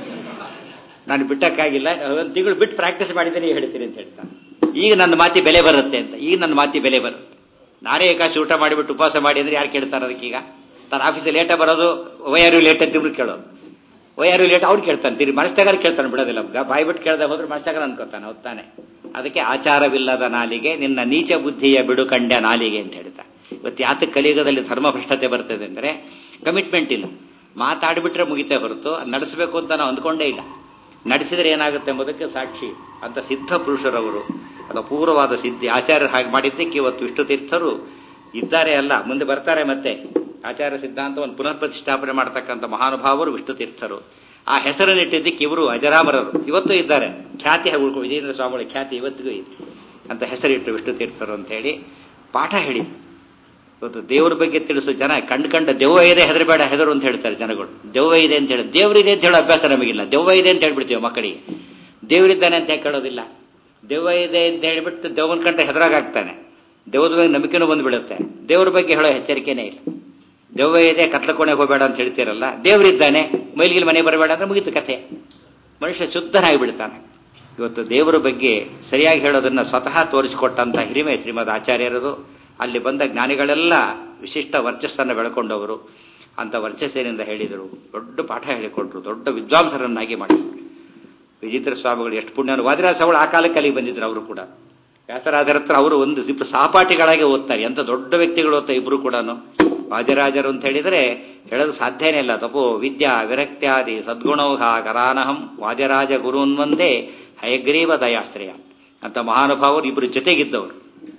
ನಾನು ಬಿಟ್ಟಕ್ಕಾಗಿಲ್ಲ ಒಂದು ತಿಂಗಳು ಬಿಟ್ಟು ಪ್ರಾಕ್ಟೀಸ್ ಮಾಡಿದ್ದೀನಿ ಹೇಳ್ತೀನಿ ಅಂತ ಹೇಳ್ತಾನೆ ಈಗ ನನ್ನ ಮಾತಿ ಬೆಲೆ ಬರುತ್ತೆ ಅಂತ ಈಗ ನನ್ನ ಮಾತಿ ಬೆಲೆ ಬರುತ್ತೆ ನಾನೇ ಏಕಾಶಿ ಊಟ ಮಾಡಿಬಿಟ್ಟು ಉಪವಾಸ ಮಾಡಿ ಅಂದ್ರೆ ಯಾರು ಕೇಳ್ತಾರೆ ಅದಕ್ಕೀಗ ತನ್ನ ಆಫೀಸಲ್ಲಿ ಲೇಟಾಗಿ ಬರೋದು ವೈಆರ್ ಯು ಲೇಟ್ ಅಂತ ಇಬ್ರು ಕೇಳೋದು ವೈಆರ್ ಯು ಲೇಟ್ ಅವ್ರು ಕೇಳ್ತಾನೆ ತಿರಿ ಮನಸ್ತಾಗಾರ ಕೇಳ್ತಾನೆ ಬಿಡೋದಿಲ್ಲ ಬಾಯಿ ಬಿಟ್ಟು ಕೇಳ್ದಾಗ ಹೋದ್ರೆ ಮನಸ್ತಾಗಾರ ಅನ್ಕೋತಾನೆ ಹೊತ್ತಾನೆ ಅದಕ್ಕೆ ಆಚಾರವಿಲ್ಲದ ನಾಲಿಗೆ ನಿನ್ನ ನೀಚ ಬುದ್ಧಿಯ ಬಿಡು ಕಂಡ ನಾಲಿಗೆ ಅಂತ ಹೇಳ್ತಾ ಇವತ್ತು ಯಾತ ಕಲಿಯುಗದಲ್ಲಿ ಧರ್ಮಭ್ರಷ್ಟತೆ ಬರ್ತದೆ ಅಂದರೆ ಕಮಿಟ್ಮೆಂಟ್ ಇಲ್ಲ ಮಾತಾಡಿಬಿಟ್ರೆ ಮುಗಿತೇ ಹೊರತು ನಡೆಸಬೇಕು ಅಂತ ನಾವು ಅಂದ್ಕೊಂಡೇ ಇಲ್ಲ ನಡೆಸಿದರೆ ಏನಾಗುತ್ತೆ ಎಂಬುದಕ್ಕೆ ಸಾಕ್ಷಿ ಅಂತ ಸಿದ್ಧ ಪುರುಷರವರು ಅದು ಅಪೂರ್ವವಾದ ಸಿದ್ಧಿ ಆಚಾರ್ಯರು ಹಾಗೆ ಮಾಡಿದ್ದಕ್ಕೆ ಇವತ್ತು ವಿಷ್ಣು ತೀರ್ಥರು ಇದ್ದಾರೆ ಅಲ್ಲ ಮುಂದೆ ಬರ್ತಾರೆ ಮತ್ತೆ ಆಚಾರ್ಯ ಸಿದ್ಧಾಂತವನ್ನು ಪುನಃ ಪ್ರತಿಷ್ಠಾಪನೆ ಮಾಡತಕ್ಕಂಥ ಮಹಾನುಭಾವರು ವಿಷ್ಣು ತೀರ್ಥರು ಆ ಹೆಸರನ್ನಿಟ್ಟಿದ್ದಕ್ಕೆ ಇವರು ಅಜರಾಮರರು ಇವತ್ತು ಇದ್ದಾರೆ ಖ್ಯಾತಿ ಉಳ್ಕೊ ವಿಜೇಂದ್ರ ಸ್ವಾಮಿಗಳ ಖ್ಯಾತಿ ಇವತ್ತಿಗೂ ಇದೆ ಅಂತ ಹೆಸರಿಟ್ಟು ವಿಷ್ಣು ತೀರ್ಥರು ಅಂತ ಹೇಳಿ ಪಾಠ ಹೇಳಿದ್ರು ಇವತ್ತು ದೇವ್ರ ಬಗ್ಗೆ ತಿಳಿಸೋ ಜನ ಕಂಡು ಕಂಡ ದೆವ್ವ ಇದೆ ಹೆದರಬೇಡ ಹೆದರು ಅಂತ ಹೇಳ್ತಾರೆ ಜನಗಳು ದೆವ್ವ ಇದೆ ಅಂತ ಹೇಳಿ ದೇವರಿದೆ ಅಂತ ಹೇಳೋ ಅಭ್ಯಾಸ ನಮಗಿಲ್ಲ ದೆವ್ವ ಇದೆ ಅಂತ ಹೇಳ್ಬಿಡ್ತೀವಿ ಮಕ್ಕಳಿಗೆ ದೇವರಿದ್ದಾನೆ ಅಂತ ಯಾಕೆ ಹೇಳೋದಿಲ್ಲ ದೆವ್ವ ಇದೆ ಅಂತ ಹೇಳಿಬಿಟ್ಟು ದೆವ್ವನ ಕಂಡ್ರೆ ಹೆದರಾಗ್ತಾನೆ ದೆವ್ವದ ಬಗ್ಗೆ ನಂಬಿಕೆನೂ ಬಂದ್ಬಿಡುತ್ತೆ ದೇವ್ರ ಬಗ್ಗೆ ಹೇಳೋ ಎಚ್ಚರಿಕೆನೇ ಇಲ್ಲ ದೆವ್ವ ಇದೆ ಕತ್ಲ ಕೋಣೆಗೆ ಹೋಗಬೇಡ ಅಂತ ಹೇಳ್ತೀರಲ್ಲ ದೇವರಿದ್ದಾನೆ ಮೈಲಿಗಿಲ್ ಮನೆ ಬರಬೇಡ ಅಂದ್ರೆ ಮುಗಿತು ಕಥೆ ಮನುಷ್ಯ ಶುದ್ಧನಾಗಿಬಿಡ್ತಾನೆ ಇವತ್ತು ದೇವರ ಬಗ್ಗೆ ಸರಿಯಾಗಿ ಹೇಳೋದನ್ನ ಸ್ವತಃ ತೋರಿಸಿಕೊಟ್ಟಂತ ಹಿರಿಮೆ ಶ್ರೀಮದ್ ಆಚಾರ್ಯರದು ಅಲ್ಲಿ ಬಂದ ಜ್ಞಾನಿಗಳೆಲ್ಲ ವಿಶಿಷ್ಟ ವರ್ಚಸ್ಸನ್ನು ಬೆಳ್ಕೊಂಡವರು ಅಂತ ವರ್ಚಸ್ಸಿನಿಂದ ಹೇಳಿದರು ದೊಡ್ಡ ಪಾಠ ಹೇಳಿಕೊಟ್ರು ದೊಡ್ಡ ವಿದ್ವಾಂಸರನ್ನಾಗಿ ಮಾಡಿದ್ರು ವಿಜಿತ್ರ ಸ್ವಾಮಿಗಳು ಎಷ್ಟು ಪುಣ್ಯನು ವಾದಿರಾಜ ಸ್ವಾಮಿಗಳು ಆ ಕಾಲಕ್ಕೆ ಅಲ್ಲಿಗೆ ಬಂದಿದ್ರು ಅವರು ಕೂಡ ವ್ಯಾಸರಾಜರ ಹತ್ರ ಅವರು ಒಂದು ಇಬ್ಬರು ಸಹಪಾಠಿಗಳಾಗಿ ಓದ್ತಾರೆ ಎಂತ ದೊಡ್ಡ ವ್ಯಕ್ತಿಗಳು ಓದ್ತಾ ಇಬ್ರು ಕೂಡ ವಾದಿರಾಜರು ಅಂತ ಹೇಳಿದರೆ ಹೇಳೋದು ಸಾಧ್ಯನೇ ಇಲ್ಲ ತಪೋ ವಿದ್ಯಾ ವಿರಕ್ತ್ಯಾದಿ ಸದ್ಗುಣೌಘ ಕರಾನಹಂ ವಾದ್ಯರಾಜ ಗುರುನ್ವಂದೇ ಹಯಗ್ರೀವ ದಯಾಶ್ರಯ ಅಂತ ಮಹಾನುಭಾವರು ಇಬ್ಬರು ಜೊತೆಗಿದ್ದವರು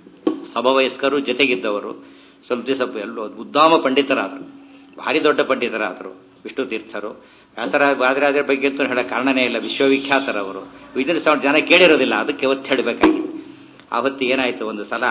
ಸಮವಯಸ್ಕರು ಜೊತೆಗಿದ್ದವರು ಸ್ವಲ್ಪ ದಿವಸ ಎಲ್ಲೋ ಉದ್ದಾಮ ಪಂಡಿತರಾದರು ಭಾರಿ ದೊಡ್ಡ ಪಂಡಿತರಾದರು ವಿಷ್ಣು ತೀರ್ಥರು ವ್ಯಾಸರಾಜ ವಾದರಾಜರ ಬಗ್ಗೆ ಅಂತೂ ಹೇಳೋ ಕಾರಣನೇ ಇಲ್ಲ ವಿಶ್ವವಿಖ್ಯಾತರವರು ವಿದ್ಯುತ್ ಸಾವಿರ ಜನ ಕೇಳಿರೋದಿಲ್ಲ ಅದಕ್ಕೆ ಒತ್ತು ಹೇಳಬೇಕಾಗಿತ್ತು ಆವತ್ತು ಏನಾಯಿತು ಒಂದು ಸಲ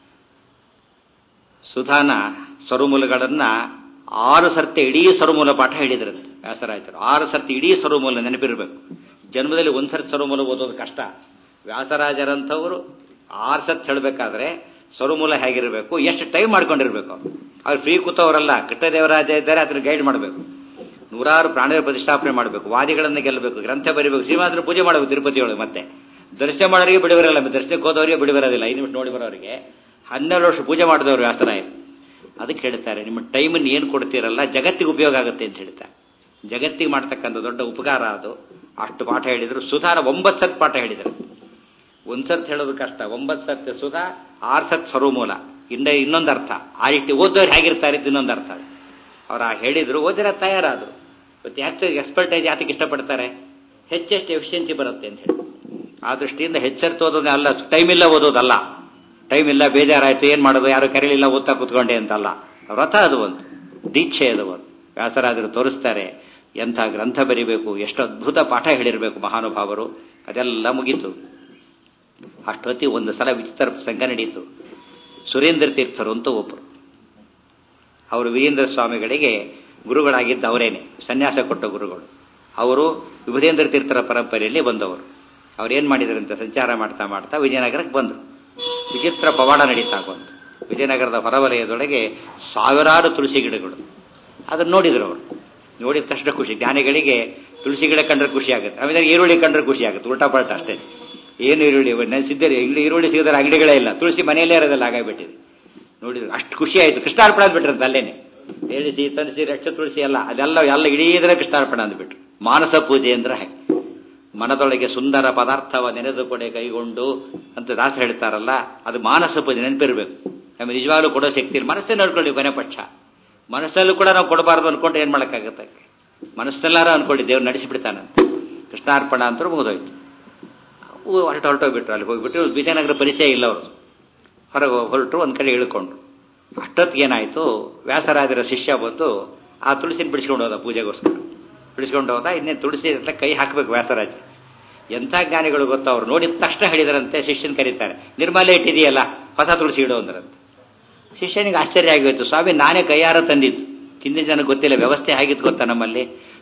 ಸುಧಾನ ಸ್ವರುಮೂಲಗಳನ್ನ ಆರು ಸರ್ತಿ ಇಡೀ ಸ್ವರುಮೂಲ ಪಾಠ ಹೇಳಿದ್ರಂತೆ ವ್ಯಾಸರಾಜರು ಆರು ಸರ್ತಿ ಇಡೀ ಸ್ವರುಮೂಲ ನೆನಪಿರಬೇಕು ಜನ್ಮದಲ್ಲಿ ಒಂದ್ಸರ್ತಿ ಸ್ವರುಮೂಲ ಓದೋದು ಕಷ್ಟ ವ್ಯಾಸರಾಜರಂಥವರು ಆರು ಸರ್ತಿ ಹೇಳಬೇಕಾದ್ರೆ ಸ್ವರುಮೂಲ ಹೇಗಿರಬೇಕು ಎಷ್ಟು ಟೈಮ್ ಮಾಡ್ಕೊಂಡಿರ್ಬೇಕು ಅವ್ರು ಫ್ರೀ ಕೂತವರಲ್ಲ ಕೃಷ್ಣದೇವರಾಜ ಇದ್ದಾರೆ ಅದನ್ನ ಗೈಡ್ ಮಾಡಬೇಕು ನೂರಾರು ಪ್ರಾಣಿಗಳ ಪ್ರತಿಷ್ಠಾಪನೆ ಮಾಡಬೇಕು ವಾದಿಗಳನ್ನು ಗೆಲ್ಲಬೇಕು ಗ್ರಂಥ ಬರೀಬೇಕು ಶ್ರೀನಿವಾಸನ ಪೂಜೆ ಮಾಡಬೇಕು ತಿರುಪತಿಯೊಳಗೆ ಮತ್ತೆ ದರ್ಶನ ಮಾಡೋರಿಗೆ ಬಿಡುವಿರಲ್ಲ ದರ್ಶನಕ್ಕೆ ಹೋದವರಿಗೆ ಬಿಡುವಿರೋದಿಲ್ಲ ಐದು ನಿಮಿಷ ನೋಡಿ ಬರೋರಿಗೆ ಹನ್ನೆರಡು ವರ್ಷ ಪೂಜೆ ಮಾಡಿದವರು ವ್ಯಾಸರಾಯ ಅದಕ್ಕೆ ಹೇಳ್ತಾರೆ ನಿಮ್ಮ ಟೈಮನ್ನು ಏನು ಕೊಡ್ತೀರಲ್ಲ ಜಗತ್ತಿಗೆ ಉಪಯೋಗ ಆಗುತ್ತೆ ಅಂತ ಹೇಳ್ತಾರೆ ಜಗತ್ತಿಗೆ ಮಾಡ್ತಕ್ಕಂಥ ದೊಡ್ಡ ಉಪಕಾರ ಅದು ಅಷ್ಟು ಪಾಠ ಹೇಳಿದ್ರು ಸುಧಾರ ಒಂಬತ್ತು ಸತ್ ಪಾಠ ಹೇಳಿದರು ಒಂದ್ ಸತ್ ಹೇಳೋದು ಕಷ್ಟ ಒಂಬತ್ತು ಸತ್ ಸುಧಾ ಆರು ಸತ್ ಸರ್ವಮೂಲ ಇಂದ ಇನ್ನೊಂದು ಅರ್ಥ ಆ ರೀತಿ ಓದೋರು ಹೇಗಿರ್ತಾರೆ ಇದು ಇನ್ನೊಂದು ಅರ್ಥ ಅವ್ರು ಆ ಹೇಳಿದ್ರು ಓದಿರ ತಯಾರಾದ್ರು ಇವತ್ತು ಯಾಕೆ ಎಕ್ಸ್ಪರ್ಟೈಸ್ ಯಾತಕ್ಕೆ ಇಷ್ಟಪಡ್ತಾರೆ ಹೆಚ್ಚೆಷ್ಟು ಎಫಿಷಿಯನ್ಸಿ ಬರುತ್ತೆ ಅಂತ ಹೇಳಿ ಆ ದೃಷ್ಟಿಯಿಂದ ಹೆಚ್ಚೆರ್ತು ಓದೋದೇ ಅಲ್ಲ ಟೈಮ್ ಇಲ್ಲ ಓದೋದಲ್ಲ ಟೈಮ್ ಇಲ್ಲ ಬೇಜಾರಾಯ್ತು ಏನ್ ಮಾಡೋದು ಯಾರು ಕರೀಲಿಲ್ಲ ಓದ್ತಾ ಕೂತ್ಕೊಂಡೆ ಅಂತಲ್ಲ ವ್ರತ ಅದು ಒಂದು ದೀಕ್ಷೆ ಅದು ಒಂದು ವ್ಯಾಸರಾಜರು ತೋರಿಸ್ತಾರೆ ಎಂಥ ಗ್ರಂಥ ಬರಿಬೇಕು ಎಷ್ಟು ಅದ್ಭುತ ಪಾಠ ಹೇಳಿರಬೇಕು ಮಹಾನುಭಾವರು ಅದೆಲ್ಲ ಮುಗೀತು ಅಷ್ಟೊತ್ತಿ ಒಂದು ಸಲ ವಿಚಿತ್ರ ಪ್ರಸಂಗ ನಡೀತು ಸುರೇಂದ್ರ ತೀರ್ಥರು ಅಂತ ಒಬ್ಬರು ಅವರು ವೀರೇಂದ್ರ ಸ್ವಾಮಿಗಳಿಗೆ ಗುರುಗಳಾಗಿದ್ದ ಅವರೇನೆ ಸನ್ಯಾಸ ಕೊಟ್ಟ ಗುರುಗಳು ಅವರು ವಿಭುಧೇಂದ್ರ ತೀರ್ಥರ ಪರಂಪರೆಯಲ್ಲಿ ಬಂದವರು ಅವ್ರೇನ್ ಮಾಡಿದ್ರಂತೆ ಸಂಚಾರ ಮಾಡ್ತಾ ಮಾಡ್ತಾ ವಿಜಯನಗರಕ್ಕೆ ಬಂದರು ವಿಚಿತ್ರ ಪವಾಡ ನಡೀತಾ ಬಂತು ವಿಜಯನಗರದ ಹೊರವಲಯದೊಳಗೆ ಸಾವಿರಾರು ತುಳಸಿ ಗಿಡಗಳು ಅದನ್ನು ನೋಡಿದ್ರು ಅವರು ನೋಡಿದ ತಕ್ಷಣ ಖುಷಿ ಜ್ಞಾನಿಗಳಿಗೆ ತುಳಸಿ ಗಿಡ ಕಂಡ್ರೆ ಖುಷಿ ಆಗುತ್ತೆ ಆಮೇಲೆ ಈರುಳ್ಳಿ ಕಂಡ್ರೆ ಖುಷಿ ಆಗುತ್ತೆ ಉಲ್ಟಾ ಪಲ್ಟ ಅಷ್ಟೇ ಏನು ಈರುಳ್ಳಿ ನೆನೆಸಿದ್ದರೆ ಇಲ್ಲಿ ಈರುಳ್ಳಿ ಸಿಗದ್ರೆ ಅಂಗಡಿಗಳೇ ಇಲ್ಲ ತುಳಸಿ ಮನೆಯಲ್ಲೇ ಇರೋದಿಲ್ಲ ಹಾಗಾಗ್ಬಿಟ್ಟಿದೆ ನೋಡಿದ್ರು ಅಷ್ಟು ಖುಷಿ ಆಯಿತು ಕೃಷ್ಣಾರ್ಪಣ ಅಂದ್ಬಿಟ್ರಂತ ಅಲ್ಲೇನೆ ಏಳಿಸಿ ತನಿಸಿ ರಕ್ಷ ತುಳಸಿ ಎಲ್ಲ ಅದೆಲ್ಲ ಎಲ್ಲ ಇಡೀದ್ರೆ ಕೃಷ್ಣಾರ್ಪಣ ಅಂದ್ಬಿಟ್ರು ಮಾನಸ ಪೂಜೆ ಅಂದ್ರೆ ಹಾಗೆ ಮನದೊಳಗೆ ಸುಂದರ ಪದಾರ್ಥವ ನೆನೆದು ಕೊಡೆ ಕೈಗೊಂಡು ಅಂತ ದಾಸ ಹೇಳ್ತಾರಲ್ಲ ಅದು ಮಾನಸ ಪೂಜೆ ನೆನಪಿರ್ಬೇಕು ನಮಗೆ ನಿಜವಾಗ್ಲೂ ಕೊಡೋ ಶಕ್ತಿ ಇಲ್ಲ ಮನಸ್ಸೇ ನೋಡ್ಕೊಳ್ಳಿ ಕೊನೆ ಪಕ್ಷ ಮನಸ್ಸಲ್ಲೂ ಕೂಡ ನಾವು ಕೊಡಬಾರ್ದು ಅನ್ಕೊಂಡ್ರೆ ಏನ್ ಮಾಡೋಕ್ಕಾಗತ್ತೆ ಮನಸ್ಸೆಲ್ಲಾರ ಅನ್ಕೊಳ್ಳಿ ದೇವ್ರು ನಡೆಸಿಬಿಡ್ತಾನಂತ ಕೃಷ್ಣಾರ್ಪಣ ಅಂತೂ ಮುಗಿದೋಯ್ತು ಹೊರಟು ಹೊರಟೋಗ್ಬಿಟ್ರು ಅಲ್ಲಿ ಹೋಗ್ಬಿಟ್ಟು ವಿಜಯನಗರ ಪರಿಚಯ ಇಲ್ಲ ಅವರು ಹೊರಗೆ ಹೊರಟು ಒಂದ್ ಕಡೆ ಇಳ್ಕೊಂಡ್ರು ಅಷ್ಟೊತ್ತಿಗೆ ಏನಾಯ್ತು ವ್ಯಾಸರಾಜರ ಶಿಷ್ಯ ಬಂದು ಆ ತುಳಸಿನ ಬಿಡಿಸ್ಕೊಂಡು ಹೋದ ಪೂಜೆಗೋಸ್ಕರ ಬಿಡಿಸ್ಕೊಂಡು ಹೋದ ಇನ್ನೇನು ತುಳಸಿ ಅಂತ ಕೈ ಹಾಕ್ಬೇಕು ವ್ಯಾಸರಾಜ ಎಂಥ ಜ್ಞಾನಿಗಳು ಗೊತ್ತಾ ಅವ್ರು ನೋಡಿದ ತಕ್ಷಣ ಹೇಳಿದ್ರಂತೆ ಶಿಷ್ಯನ್ ಕರೀತಾರೆ ನಿರ್ಮಲೆ ಇಟ್ಟಿದೆಯಲ್ಲ ಹೊಸ ತುಳಸಿ ಇಡು ಅಂದ್ರಂತೆ ಶಿಷ್ಯನಿಗೆ ಆಶ್ಚರ್ಯ ಆಗೋಯ್ತು ಸ್ವಾಮಿ ನಾನೇ ಕೈಯಾರ ತಂದಿದ್ದು ಹಿಂದಿನ ಜನಕ್ಕೆ ಗೊತ್ತಿಲ್ಲ ವ್ಯವಸ್ಥೆ ಆಗಿತ್ತು ಗೊತ್ತಾ ನಮ್ಮಲ್ಲಿ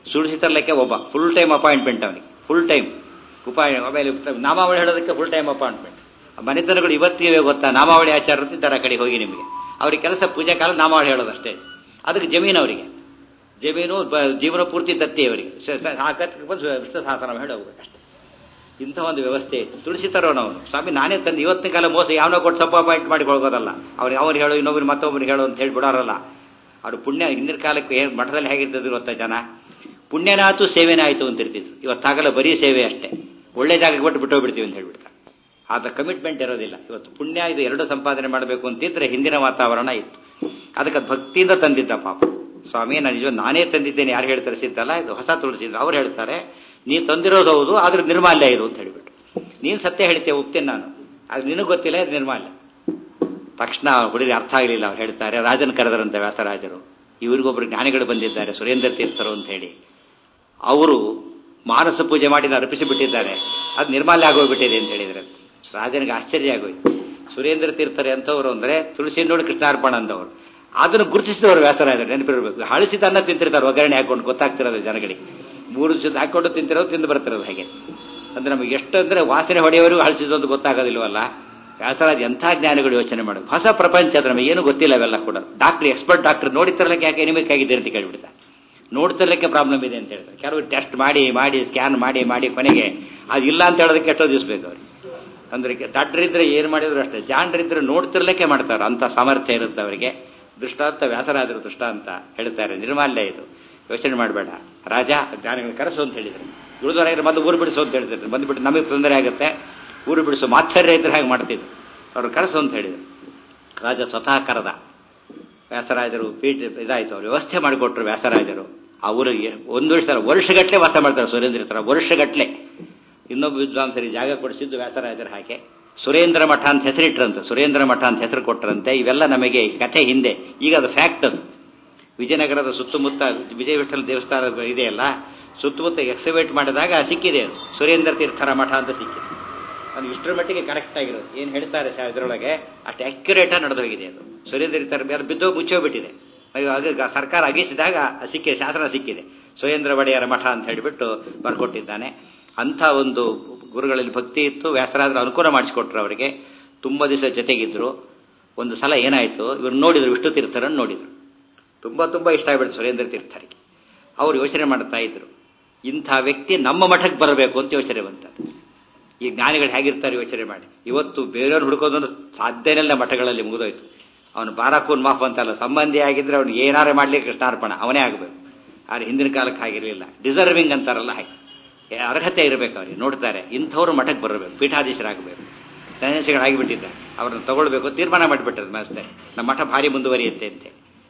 ಸುಳಿಸಿ ತರಲಿಕ್ಕೆ ಒಬ್ಬ ಫುಲ್ ಟೈಮ್ ಅಪಾಯಿಂಟ್ಮೆಂಟ್ ಅವನಿಗೆ ಫುಲ್ ಟೈಮ್ ಉಪಾಯ ಆಮೇಲೆ ನಾಮಾವಳಿ ಹೇಳೋದಕ್ಕೆ ಫುಲ್ ಟೈಮ್ ಅಪಾಯಿಂಟ್ಮೆಂಟ್ ಮನೆತನಗಳು ಇವತ್ತಿಗೆ ಗೊತ್ತಾ ನಾಮಾವಳಿ ಆಚಾರ ಅಂತಿದ್ದಾರೆ ಆ ಕಡೆ ಹೋಗಿ ನಿಮಗೆ ಅವ್ರಿಗೆ ಕೆಲಸ ಪೂಜಾ ಕಾಲ ನಾಮಾವಳಿ ಹೇಳೋದಷ್ಟೇ ಅದಕ್ಕೆ ಜಮೀನು ಅವರಿಗೆ ಜಮೀನು ಬ- ಜೀವನ ಪೂರ್ತಿ ದತ್ತಿ ಅವರಿಗೆ ಶ- ಶ- ಆ ಕತ್ಗೆ ಬಂದು ವಿಷ್ಣು ಸಹಸ್ರನಾಮ ಹೇಳಿ ಹೋಗ್ಬೇಕಷ್ಟೇ ಇಂಥ ಒಂದು ವ್ಯವಸ್ಥೆ ಇತ್ತು ತುಳಸಿ ತರೋನು ಅವನು ಸ್ವಾಮಿ ನಾನೇ ತಂದು ಇವತ್ತಿನ ಕಾಲ ಮೋಸ ಯಾವನೋ ಕೊಟ್ಟು ಸಬ್ಬ ಅಪಾಯಿಂಟ್ ಮಾಡಿಕೊಳ್ಬೋದಲ್ಲ ಅವ್ರಿಗೆ ಅವ್ರಿಗೆ ಹೇಳು ಇನ್ನೊಬ್ರು ಮತ್ತೊಬ್ರಿಗೆ ಹೇಳು ಅಂತ ಹೇಳಿ ಬಿಡೋರಲ್ಲ ಅವ್ರು ಪುಣ್ಯ ಹಿಂದಿನ ಕಾಲಕ್ಕೆ ಏನ್ ಮಠದಲ್ಲಿ ಹೇಗಿರ್ತದ್ರು ಗೊತ್ತಾ ಜನ ಪುಣ್ಯನಾತು ಸೇವೆನೇ ಆಯಿತು ಅಂತ ಇರ್ತಿದ್ರು ಇವತ್ತಾಗಲ್ಲ ಬರೀ ಸೇವೆ ಅಷ್ಟೇ ಒಳ್ಳೆ ಜಾಗಕ್ಕೆ ಬಿಟ್ಟು ಬಿಟ್ಟು ಬಿಡ್ತೀವಿ ಅಂತ ಹೇಳ್ಬಿಡ್ತಾರೆ ಆದ ಕಮಿಟ್ಮೆಂಟ್ ಇರೋದಿಲ್ಲ ಇವತ್ತು ಪುಣ್ಯ ಇದು ಎರಡು ಸಂಪಾದನೆ ಮಾಡಬೇಕು ಅಂತಿದ್ರೆ ಹಿಂದಿನ ವಾತಾವರಣ ಇತ್ತು ಅದಕ್ಕೆ ಭಕ್ತಿಯಿಂದ ತಂದಿದ್ದ ಪಾಪ ಸ್ವಾಮಿ ನಾನು ನಿಜ ನಾನೇ ತಂದಿದ್ದೇನೆ ಯಾರು ಹೇಳ್ತಾರೆ ಸಿದ್ದಲ್ಲ ಇದು ಹೊಸ ತುಳಸಿದ್ರು ಅವ್ರು ಹೇಳ್ತಾರೆ ನೀನು ತಂದಿರೋದು ಹೌದು ಆದ್ರೆ ನಿರ್ಮಾಲ್ಯ ಇದು ಅಂತ ಹೇಳ್ಬಿಟ್ಟು ನೀನು ಸತ್ಯ ಹೇಳ್ತೀಯ ಒಪ್ತೇನೆ ನಾನು ಆದ್ರೆ ನಿನಗೆ ಗೊತ್ತಿಲ್ಲ ಇದು ನಿರ್ಮಾಲ್ಯ ತಕ್ಷಣ ಹುಡುಗಿ ಅರ್ಥ ಆಗಲಿಲ್ಲ ಅವ್ರು ಹೇಳ್ತಾರೆ ರಾಜನ್ ಕರೆದರಂತೆ ವ್ಯಾಸರಾಜರು ಇವ್ರಿಗೊಬ್ರು ಜ್ಞಾನಿಗಳು ಬಂದಿದ್ದಾರೆ ಸುರೇಂದ್ರ ತೀರ್ಥರು ಅಂತ ಹೇಳಿ ಅವರು ಮಾನಸ ಪೂಜೆ ಮಾಡಿ ಅರ್ಪಿಸಿ ಬಿಟ್ಟಿದ್ದಾರೆ ಅದು ನಿರ್ಮಾಲ್ಯ ಆಗೋಗ್ಬಿಟ್ಟಿದೆ ಅಂತ ಹೇಳಿದ್ರೆ ರಾಜನಿಗೆ ಆಶ್ಚರ್ಯ ಆಗೋಯ್ತು ಸುರೇಂದ್ರ ತೀರ್ಥರೆ ಅಂತವ್ರು ಅಂದ್ರೆ ತುಳಸಿ ನೋಡಿ ಕೃಷ್ಣಾರ್ಪಣ ಅಂದವರು ಅದನ್ನು ಗುರುತಿಸಿದವರು ವ್ಯಾಸರಾಜರು ನೆನಪಿರಬೇಕು ಹಳಸಿದ ಅನ್ನ ತಿಂತಿರ್ತಾರೆ ಒಗ್ಗರಣೆ ಹಾಕೊಂಡು ಗೊತ್ತಾಗ್ತಿರೋದು ಜನಗಳಿಗೆ ಮೂರು ಜೊತೆ ಹಾಕೊಂಡು ತಿಂತಿರೋದು ತಿಂದು ಬರ್ತಿರೋದು ಹಾಗೆ ಅಂದ್ರೆ ನಮಗೆ ಎಷ್ಟು ಅಂದ್ರೆ ವಾಸನೆ ಹೊಡೆಯವರೆಗೂ ಹಳಸಿದೊಂದು ಗೊತ್ತಾಗೋದಿಲ್ವಲ್ಲ ವ್ಯಾಸರಾಜ್ ಎಂಥ ಜ್ಞಾನಿಗಳು ಯೋಚನೆ ಮಾಡೋದು ಹೊಸ ಪ್ರಪಂಚ ಅದು ನಮಗೆ ಏನು ಗೊತ್ತಿಲ್ಲ ಅವೆಲ್ಲ ಕೂಡ ಡಾಕ್ಟರ್ ಎಕ್ಸ್ಪರ್ಟ್ ಡಾಕ್ಟರ್ ನೋಡಿತಿರ್ಲಿಕ್ಕೆ ಯಾಕೆ ಎನಿಮಿಕ್ ಆಗಿದೆ ಅಂತ ಕೇಳ್ಬಿಡ್ತಾರೆ ನೋಡ್ತಿರ್ಲಿಕ್ಕೆ ಪ್ರಾಬ್ಲಮ್ ಇದೆ ಅಂತ ಹೇಳ್ತಾರೆ ಕೆಲವರು ಟೆಸ್ಟ್ ಮಾಡಿ ಮಾಡಿ ಸ್ಕ್ಯಾನ್ ಮಾಡಿ ಮಾಡಿ ಕೊನೆಗೆ ಅದು ಇಲ್ಲ ಅಂತ ಹೇಳೋದಕ್ಕೆ ಎಷ್ಟೋ ದಿವಸ ಬೇಕು ಅವ್ರಿಗೆ ಅಂದ್ರೆ ಡಾಕ್ಟರ್ ಇದ್ರೆ ಏನು ಮಾಡಿದ್ರು ಅಷ್ಟೇ ಜಾಣರಿದ್ರೆ ನೋಡ್ತಿರ್ಲಿಕ್ಕೆ ಮಾಡ್ತಾರೆ ಅಂತ ಸಾಮರ್ಥ್ಯ ಇರುತ್ತೆ ಅವರಿಗೆ ದೃಷ್ಟಾಂತ ವ್ಯಾಸರಾಜರು ದೃಷ್ಟಾಂತ ಹೇಳ್ತಾರೆ ನಿರ್ಮಾಲ್ಯ ಇದು ಯೋಚನೆ ಮಾಡಬೇಡ ರಾಜ ಜ್ಞಾನಿಗಳು ಕರೆಸು ಅಂತ ಹೇಳಿದ್ರು ಗುರುದ್ವಾರ ಮೊದಲು ಊರು ಬಿಡಿಸು ಅಂತ ಹೇಳ್ತಿದ್ರು ಬಂದ್ಬಿಟ್ಟು ನಮಗೆ ತೊಂದರೆ ಆಗುತ್ತೆ ಊರು ಬಿಡಿಸು ಮಾತ್ಸರ್ಯ ಇದ್ರೆ ಹಾಗೆ ಮಾಡ್ತಿದ್ರು ಅವ್ರು ಕರೆಸು ಅಂತ ಹೇಳಿದ್ರು ರಾಜ ಸ್ವತಃ ಕರೆದ ವ್ಯಾಸರಾಜರು ಪೀಠ ಇದಾಯ್ತು ಅವ್ರು ವ್ಯವಸ್ಥೆ ಮಾಡಿಕೊಟ್ರು ವ್ಯಾಸರಾಜರು ಅವರು ಒಂದು ವರ್ಷ ವರ್ಷಗಟ್ಟಲೆ ವಾಸ ಮಾಡ್ತಾರೆ ಸುರೇಂದ್ರ ತರ ವರ್ಷಗಟ್ಟಲೆ ಇನ್ನೊಬ್ಬ ವಿದ್ವಾಂಸರಿಗೆ ಜಾಗ ಕೊಡಿಸಿದ್ದು ವ್ಯಾಸರಾಜರ ಹಾಗೆ ಸುರೇಂದ್ರ ಮಠ ಅಂತ ಹೆಸರಿಟ್ರಂತೆ ಸುರೇಂದ್ರ ಮಠ ಅಂತ ಹೆಸರು ಕೊಟ್ಟರಂತೆ ಇವೆಲ್ಲ ನಮಗೆ ಕಥೆ ಹಿಂದೆ ಈಗ ಅದು ಫ್ಯಾಕ್ಟ್ ಅದು ವಿಜಯನಗರದ ಸುತ್ತಮುತ್ತ ವಿಜಯ ವಿಠಲ ದೇವಸ್ಥಾನ ಇದೆಯಲ್ಲ ಸುತ್ತಮುತ್ತ ಎಕ್ಸಿವೇಟ್ ಮಾಡಿದಾಗ ಸಿಕ್ಕಿದೆ ಅದು ಸುರೇಂದ್ರ ತೀರ್ಥರ ಮಠ ಅಂತ ಸಿಕ್ಕಿದೆ ಅದು ಇಷ್ಟರ ಮಟ್ಟಿಗೆ ಕರೆಕ್ಟ್ ಆಗಿರೋದು ಏನು ಹೇಳ್ತಾರೆ ಶಾ- ಇದರೊಳಗೆ ಅಷ್ಟು ಅಕ್ಯುರೇಟ್ ಆಗಿ ನಡೆದು ಹೋಗಿದೆ ಅದು ಸುರೇಂದ್ರ ತೀರ್ಥರ ಅದು ಬಿದ್ದೋ ಮುಚ್ಚೋಗ್ಬಿಟ್ಟಿದೆ ಅಯ್ಯೋ ಅದು ಗ- ಸರ್ಕಾರ ಅಗಿಸಿದಾಗ ಅದು ಸಿಕ್ಕಿದೆ ಶಾಸನ ಸಿಕ್ಕಿದೆ ಸುರೇಂದ್ರ ಒಡೆಯರ ಮಠ ಅಂತ ಹೇಳಿಬಿಟ್ಟು ಬರ್ಕೊಟ್ಟಿದ್ದಾನೆ ಅಂಥ ಒಂದು ಗುರುಗಳಲ್ಲಿ ಭಕ್ತಿ ಇತ್ತು ವ್ಯಾಸರಾದ್ರ ಅನುಕೂಲ ಮಾಡಿಸಿಕೊಟ್ರು ಅವರಿಗೆ ತುಂಬ ದಿವಸ ಜೊತೆಗಿದ್ರು ಒಂದು ಸಲ ಏನಾಯಿತು ಇವ್ರು ನೋಡಿದ್ರು ವಿಷ್ಣು ತೀರ್ಥರನ್ನು ನೋಡಿದ್ರು ತುಂಬ ತುಂಬ ಇಷ್ಟ ಆಗ್ಬಿಡ್ತು ಸುರೇಂದ್ರ ತೀರ್ಥರಿಗೆ ಅವ್ರು ಯೋಚನೆ ಮಾಡ್ತಾ ಇದ್ರು ಇಂಥ ವ್ಯಕ್ತಿ ನಮ್ಮ ಮಠಕ್ಕೆ ಬರಬೇಕು ಅಂತ ಯೋಚನೆ ಬಂತಾರೆ ಈ ಜ್ಞಾನಿಗಳು ಹೇಗಿರ್ತಾರೆ ಯೋಚನೆ ಮಾಡಿ ಇವತ್ತು ಬೇರೆಯವ್ರು ಹುಡುಕೋದೊಂದು ಸಾಧ್ಯನೆಲ್ಲ ಮಠಗಳಲ್ಲಿ ಮುಗಿದೋಯ್ತು ಅವನು ಬಾರಾಕೂನ್ ಮಾಫ್ ಅಂತಲ್ಲ ಸಂಬಂಧಿ ಆಗಿದ್ರೆ ಅವ್ನು ಏನಾರು ಮಾಡ್ಲಿಕ್ಕೆ ಕೃಷ್ಣಾರ್ಪಣ ಅವನೇ ಆಗಬೇಕು ಆದ್ರೆ ಹಿಂದಿನ ಕಾಲಕ್ಕೆ ಆಗಿರಲಿಲ್ಲ ಡಿಸರ್ವಿಂಗ್ ಅಂತಾರಲ್ಲ ಹಾಗೆ ಏ, ಅರ್ಹತೆ ಇರಬೇಕು ಅವರಿಗೆ ನೋಡ್ತಾರೆ ಇಂಥವ್ರು ಮಠಕ್ಕೆ ಬರಬೇಕು ಪೀಠಾಧೀಶರಾಗಬೇಕು ಸನ್ಯಾಸಿಗಳಾಗಿಬಿಟ್ಟಿದ್ದಾರೆ ಅವ್ರನ್ನ ತಗೊಳ್ಬೇಕು ತೀರ್ಮಾನ ಮಾಡಿಬಿಟ್ರೆ ಮನಸ್ಸೆ ನಮ್ಮ ಮಠ ಭಾರಿ ಮುಂದುವರಿಯುತ್ತೆ ಅಂತೆ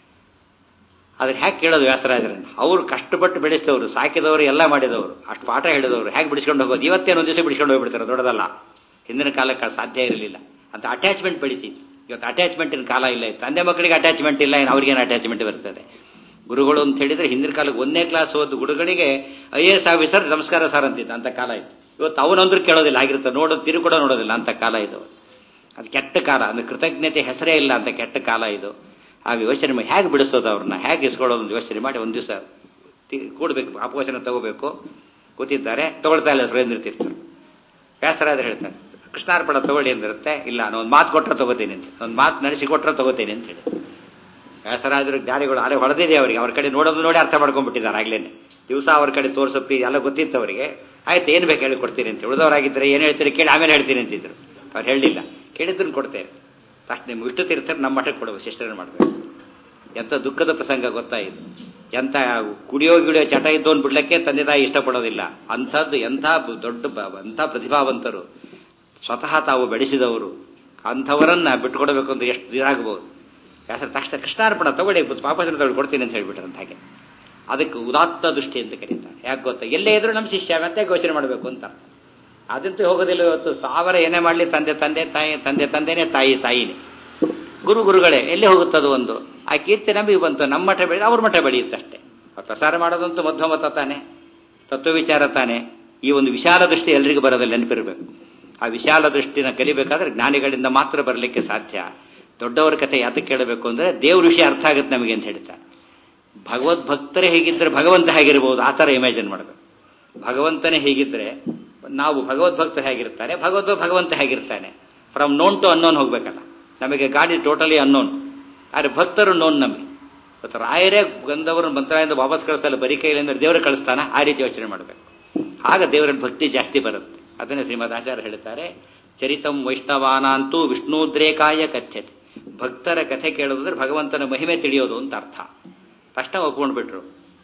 ಆದ್ರೆ ಹ್ಯಾಕೆ ಕೇಳೋದು ವ್ಯಾಸರಾಜರನ್ನು ಅವರು ಕಷ್ಟಪಟ್ಟು ಬೆಳೆಸಿದವರು ಸಾಕಿದವರು ಎಲ್ಲ ಮಾಡಿದವರು ಅಷ್ಟು ಪಾಠ ಹೇಳಿದವರು ಹೇಗೆ ಬಿಡಿಸ್ಕೊಂಡು ಹೋಗೋದು ಇವತ್ತೇನು ಒಂದು ದಿವಸ ಬಿಡಿಸ್ಕೊಂಡು ಹೋಗ್ಬಿಡ್ತಾರೆ ದೊಡ್ಡದಲ್ಲ ಹಿಂದಿನ ಕಾಲಕ್ಕೆ ಅದು ಸಾಧ್ಯ ಇರಲಿಲ್ಲ ಅಂತ ಅಟ್ಯಾಚ್ಮೆಂಟ್ ಬೆಳಿತಿತ್ತು ಇವತ್ತು ಅಟ್ಯಾಚ್ಮೆಂಟಿನ ಕಾಲ ಇಲ್ಲ ತಂದೆ ಮಕ್ಕಳಿಗೆ ಅಟ್ಯಾಚ್ಮೆಂಟ್ ಇಲ್ಲ ಏನು ಅವ್ರಿಗೇನು ಅಟ್ಯಾಚ್ಮೆಂಟ್ ಬರ್ತದೆ ಗುರುಗಳು ಅಂತ ಹೇಳಿದ್ರೆ ಹಿಂದಿನ ಕಾಲಕ್ಕೆ ಒಂದನೇ ಕ್ಲಾಸ್ ಓದ್ ಗುರುಗಳಿಗೆ ಐ ಎ ಎಸ್ ಆಫೀಸರ್ ನಮಸ್ಕಾರ ಸರ್ ಅಂತಿತ್ತು ಅಂತ ಕಾಲ ಇತ್ತು ಇವತ್ತು ಅವನಂದ್ರೂ ಕೇಳೋದಿಲ್ಲ ಆಗಿರುತ್ತೆ ನೋಡೋದು ತಿರು ಕೂಡ ನೋಡೋದಿಲ್ಲ ಅಂತ ಕಾಲ ಇದು ಅದು ಕೆಟ್ಟ ಕಾಲ ಅಂದ್ರೆ ಕೃತಜ್ಞತೆ ಹೆಸರೇ ಇಲ್ಲ ಅಂತ ಕೆಟ್ಟ ಕಾಲ ಇದು ಆ ಯೋಚನೆ ಮಾಡಿ ಹೇಗೆ ಬಿಡಿಸೋದು ಅವ್ರನ್ನ ಹೇಗೆ ಇಸ್ಕೊಳ್ಳೋದು ಅಂತ ಯೋಚನೆ ಮಾಡಿ ಒಂದು ದಿವಸ ಕೂಡಬೇಕು ಅಪವಚನ ತಗೋಬೇಕು ಕೂತಿದ್ದಾರೆ ತಗೊಳ್ತಾ ಇಲ್ಲ ಸುರೇಂದ್ರ ತೀರ್ಥರು ವ್ಯಾಸರಾದ್ರೆ ಹೇಳ್ತಾರೆ ಕೃಷ್ಣಾರ್ಪಣ ತಗೊಳ್ಳಿ ಅಂದಿರುತ್ತೆ ಇಲ್ಲ ನಾನು ಒಂದು ಮಾತು ಕೊಟ್ಟರೆ ತಗೋತೀನಿ ಅಂತ ಒಂದು ಮಾತು ನಡೆಸಿ ಕೊಟ್ಟರೆ ತಗೋತೀನಿ ಅಂತ ಹೇಳಿ ವ್ಯಾಸರಾಜರು ಜ್ಞಾನಿಗಳು ಅರೆ ಹೊಡೆದಿದೆ ಅವರಿಗೆ ಅವ್ರ ಕಡೆ ನೋಡೋದು ನೋಡಿ ಅರ್ಥ ಮಾಡ್ಕೊಂಡ್ಬಿಟ್ಟಿದ್ದಾರೆ ಆಗ್ಲೇನೆ ದಿವಸ ಅವ್ರ ಕಡೆ ತೋರಿಸಪ್ಪಿ ಎಲ್ಲ ಗೊತ್ತಿತ್ತು ಅವರಿಗೆ ಆಯ್ತು ಏನು ಬೇಕು ಹೇಳಿ ಕೊಡ್ತೀನಿ ಅಂತ ಉಳಿದವರಾಗಿದ್ದರೆ ಏನು ಹೇಳ್ತೀರಿ ಕೇಳಿ ಆಮೇಲೆ ಹೇಳ್ತೀನಿ ಅಂತಿದ್ರು ಅವ್ರು ಹೇಳಲಿಲ್ಲ ಕೇಳಿದ್ದನ್ನು ಕೊಡ್ತೇವೆ ತಕ್ಷಣ ನಿಮ್ಗೆ ಇಷ್ಟು ತೀರ್ಥರು ನಮ್ಮ ಮಠಕ್ಕೆ ಕೊಡುವ ಶಿಷ್ಟರನ್ನು ಮಾಡಬೇಕು ಎಂಥ ದುಃಖದ ಪ್ರಸಂಗ ಗೊತ್ತಾಯಿತು ಎಂಥ ಕುಡಿಯೋ ಗಿಡಿಯೋ ಚಟ ಇದ್ದವನ್ ಬಿಡ್ಲಿಕ್ಕೆ ತಂದೆ ತಾಯಿ ಇಷ್ಟಪಡೋದಿಲ್ಲ ಅಂಥದ್ದು ಎಂಥ ಬ- ದೊಡ್ಡ ಬ- ಎಂಥ ಪ್ರತಿಭಾವಂತರು ಸ್ವತಃ ತಾವು ಬೆಳೆಸಿದವರು ಅಂಥವರನ್ನ ಬಿಟ್ಟುಕೊಡಬೇಕು ಅಂತ ಎಷ್ಟು ಇದಾಗಬಹುದು ವ್ಯಾಸರ ತಕ್ಷಣ ಕೃಷ್ಣಾರ್ಪಣ ತಗೊಳ್ಳಿ ಪಾಪಜನ ತಗೊಳ್ಳಿ ಕೊಡ್ತೀನಿ ಅಂತ ಹೇಳ್ಬಿಟ್ರಂತ ಹಾಗೆ ಅದಕ್ಕೆ ಉದಾತ್ತ ದೃಷ್ಟಿ ಅಂತ ಕರೀತಾರೆ ಯಾಕೆ ಗೊತ್ತಾ ಎಲ್ಲೇ ಇದ್ರು ನಮ್ಮ ಶಿಷ್ಯ ಮತ್ತೆ ಯೋಚನೆ ಮಾಡಬೇಕು ಅಂತ ಅದಂತೂ ಹೋಗೋದಿಲ್ಲ ಇವತ್ತು ಸಾವಿರ ಏನೇ ಮಾಡಲಿ ತಂದೆ ತಂದೆ ತಾಯಿ ತಂದೆ ತಂದೆನೇ ತಾಯಿ ತಾಯಿನೇ ಗುರು ಗುರುಗಳೇ ಎಲ್ಲಿ ಹೋಗುತ್ತದು ಒಂದು ಆ ಕೀರ್ತಿ ನಮಗೆ ಬಂತು ನಮ್ಮ ಮಠ ಬೆಳೆದ ಅವ್ರ ಮಠ ಬೆಳೆಯುತ್ತಷ್ಟೇ ಅವ್ರು ಪ್ರಸಾರ ಮಾಡೋದಂತೂ ಮಧ್ವಮತ ತಾನೆ ತತ್ವ ವಿಚಾರ ತಾನೆ ಈ ಒಂದು ವಿಶಾಲ ದೃಷ್ಟಿ ಎಲ್ರಿಗೂ ಬರೋದಿಲ್ಲ ನೆನಪಿರಬೇಕು ಆ ವಿಶಾಲ ದೃಷ್ಟಿನ ಕಲಿಬೇಕಾದ್ರೆ ಜ್ಞಾನಿಗಳಿಂದ ಮಾತ್ರ ಬರಲಿಕ್ಕೆ ಸಾಧ್ಯ ದೊಡ್ಡವರ ಕಥೆ ಯಾತಕ್ಕೆ ಕೇಳಬೇಕು ಅಂದ್ರೆ ದೇವ್ರ ವಿಷಯ ಅರ್ಥ ಆಗುತ್ತೆ ನಮಗೆ ಅಂತ ಹೇಳ್ತಾರೆ ಭಗವದ್ಭಕ್ತರೇ ಹೇಗಿದ್ರೆ ಭಗವಂತ ಹೇಗಿರ್ಬೋದು ಆ ಥರ ಇಮ್ಯಾಜಿನ್ ಮಾಡಬೇಕು ಭಗವಂತನೇ ಹೇಗಿದ್ರೆ ನಾವು ಭಗವದ್ಭಕ್ತರು ಹೇಗಿರ್ತಾನೆ ಭಗವದ್ ಭಗವಂತ ಹೇಗಿರ್ತಾನೆ ಫ್ರಮ್ ನೋನ್ ಟು ಅನ್ನೋನ್ ಹೋಗ್ಬೇಕಲ್ಲ ನಮಗೆ ಗಾಡಿ ಟೋಟಲಿ ಅನ್ನೋನ್ ಆದರೆ ಭಕ್ತರು ನೋನ್ ನಮಗೆ ಇವತ್ತು ರಾಯರೇ ಬಂದವರು ಮಂತ್ರಾಲಯದಿಂದ ವಾಪಸ್ ಕಳಿಸ್ತಾರೆ ಬರೀ ಕೈಲಿಂದ ದೇವರು ಕಳಿಸ್ತಾನ ಆ ರೀತಿ ಯೋಚನೆ ಮಾಡಬೇಕು ಆಗ ದೇವರ ಭಕ್ತಿ ಜಾಸ್ತಿ ಬರುತ್ತೆ ಅದನ್ನೇ ಶ್ರೀಮದ್ ಆಚಾರ್ಯ ಹೇಳ್ತಾರೆ ಚರಿತಂ ವೈಷ್ಣವಾನಂತೂ ವಿಷ್ಣುದ್ರೇಕಾಯ ಕಥ್ಯತೆ ಭಕ್ತರ ಕಥೆ ಕೇಳೋದಂದ್ರೆ ಭಗವಂತನ ಮಹಿಮೆ ತಿಳಿಯೋದು ಅಂತ ಅರ್ಥ ತಕ್ಷಣ ಒಪ್ಕೊಂಡ್ಬಿಟ್ರು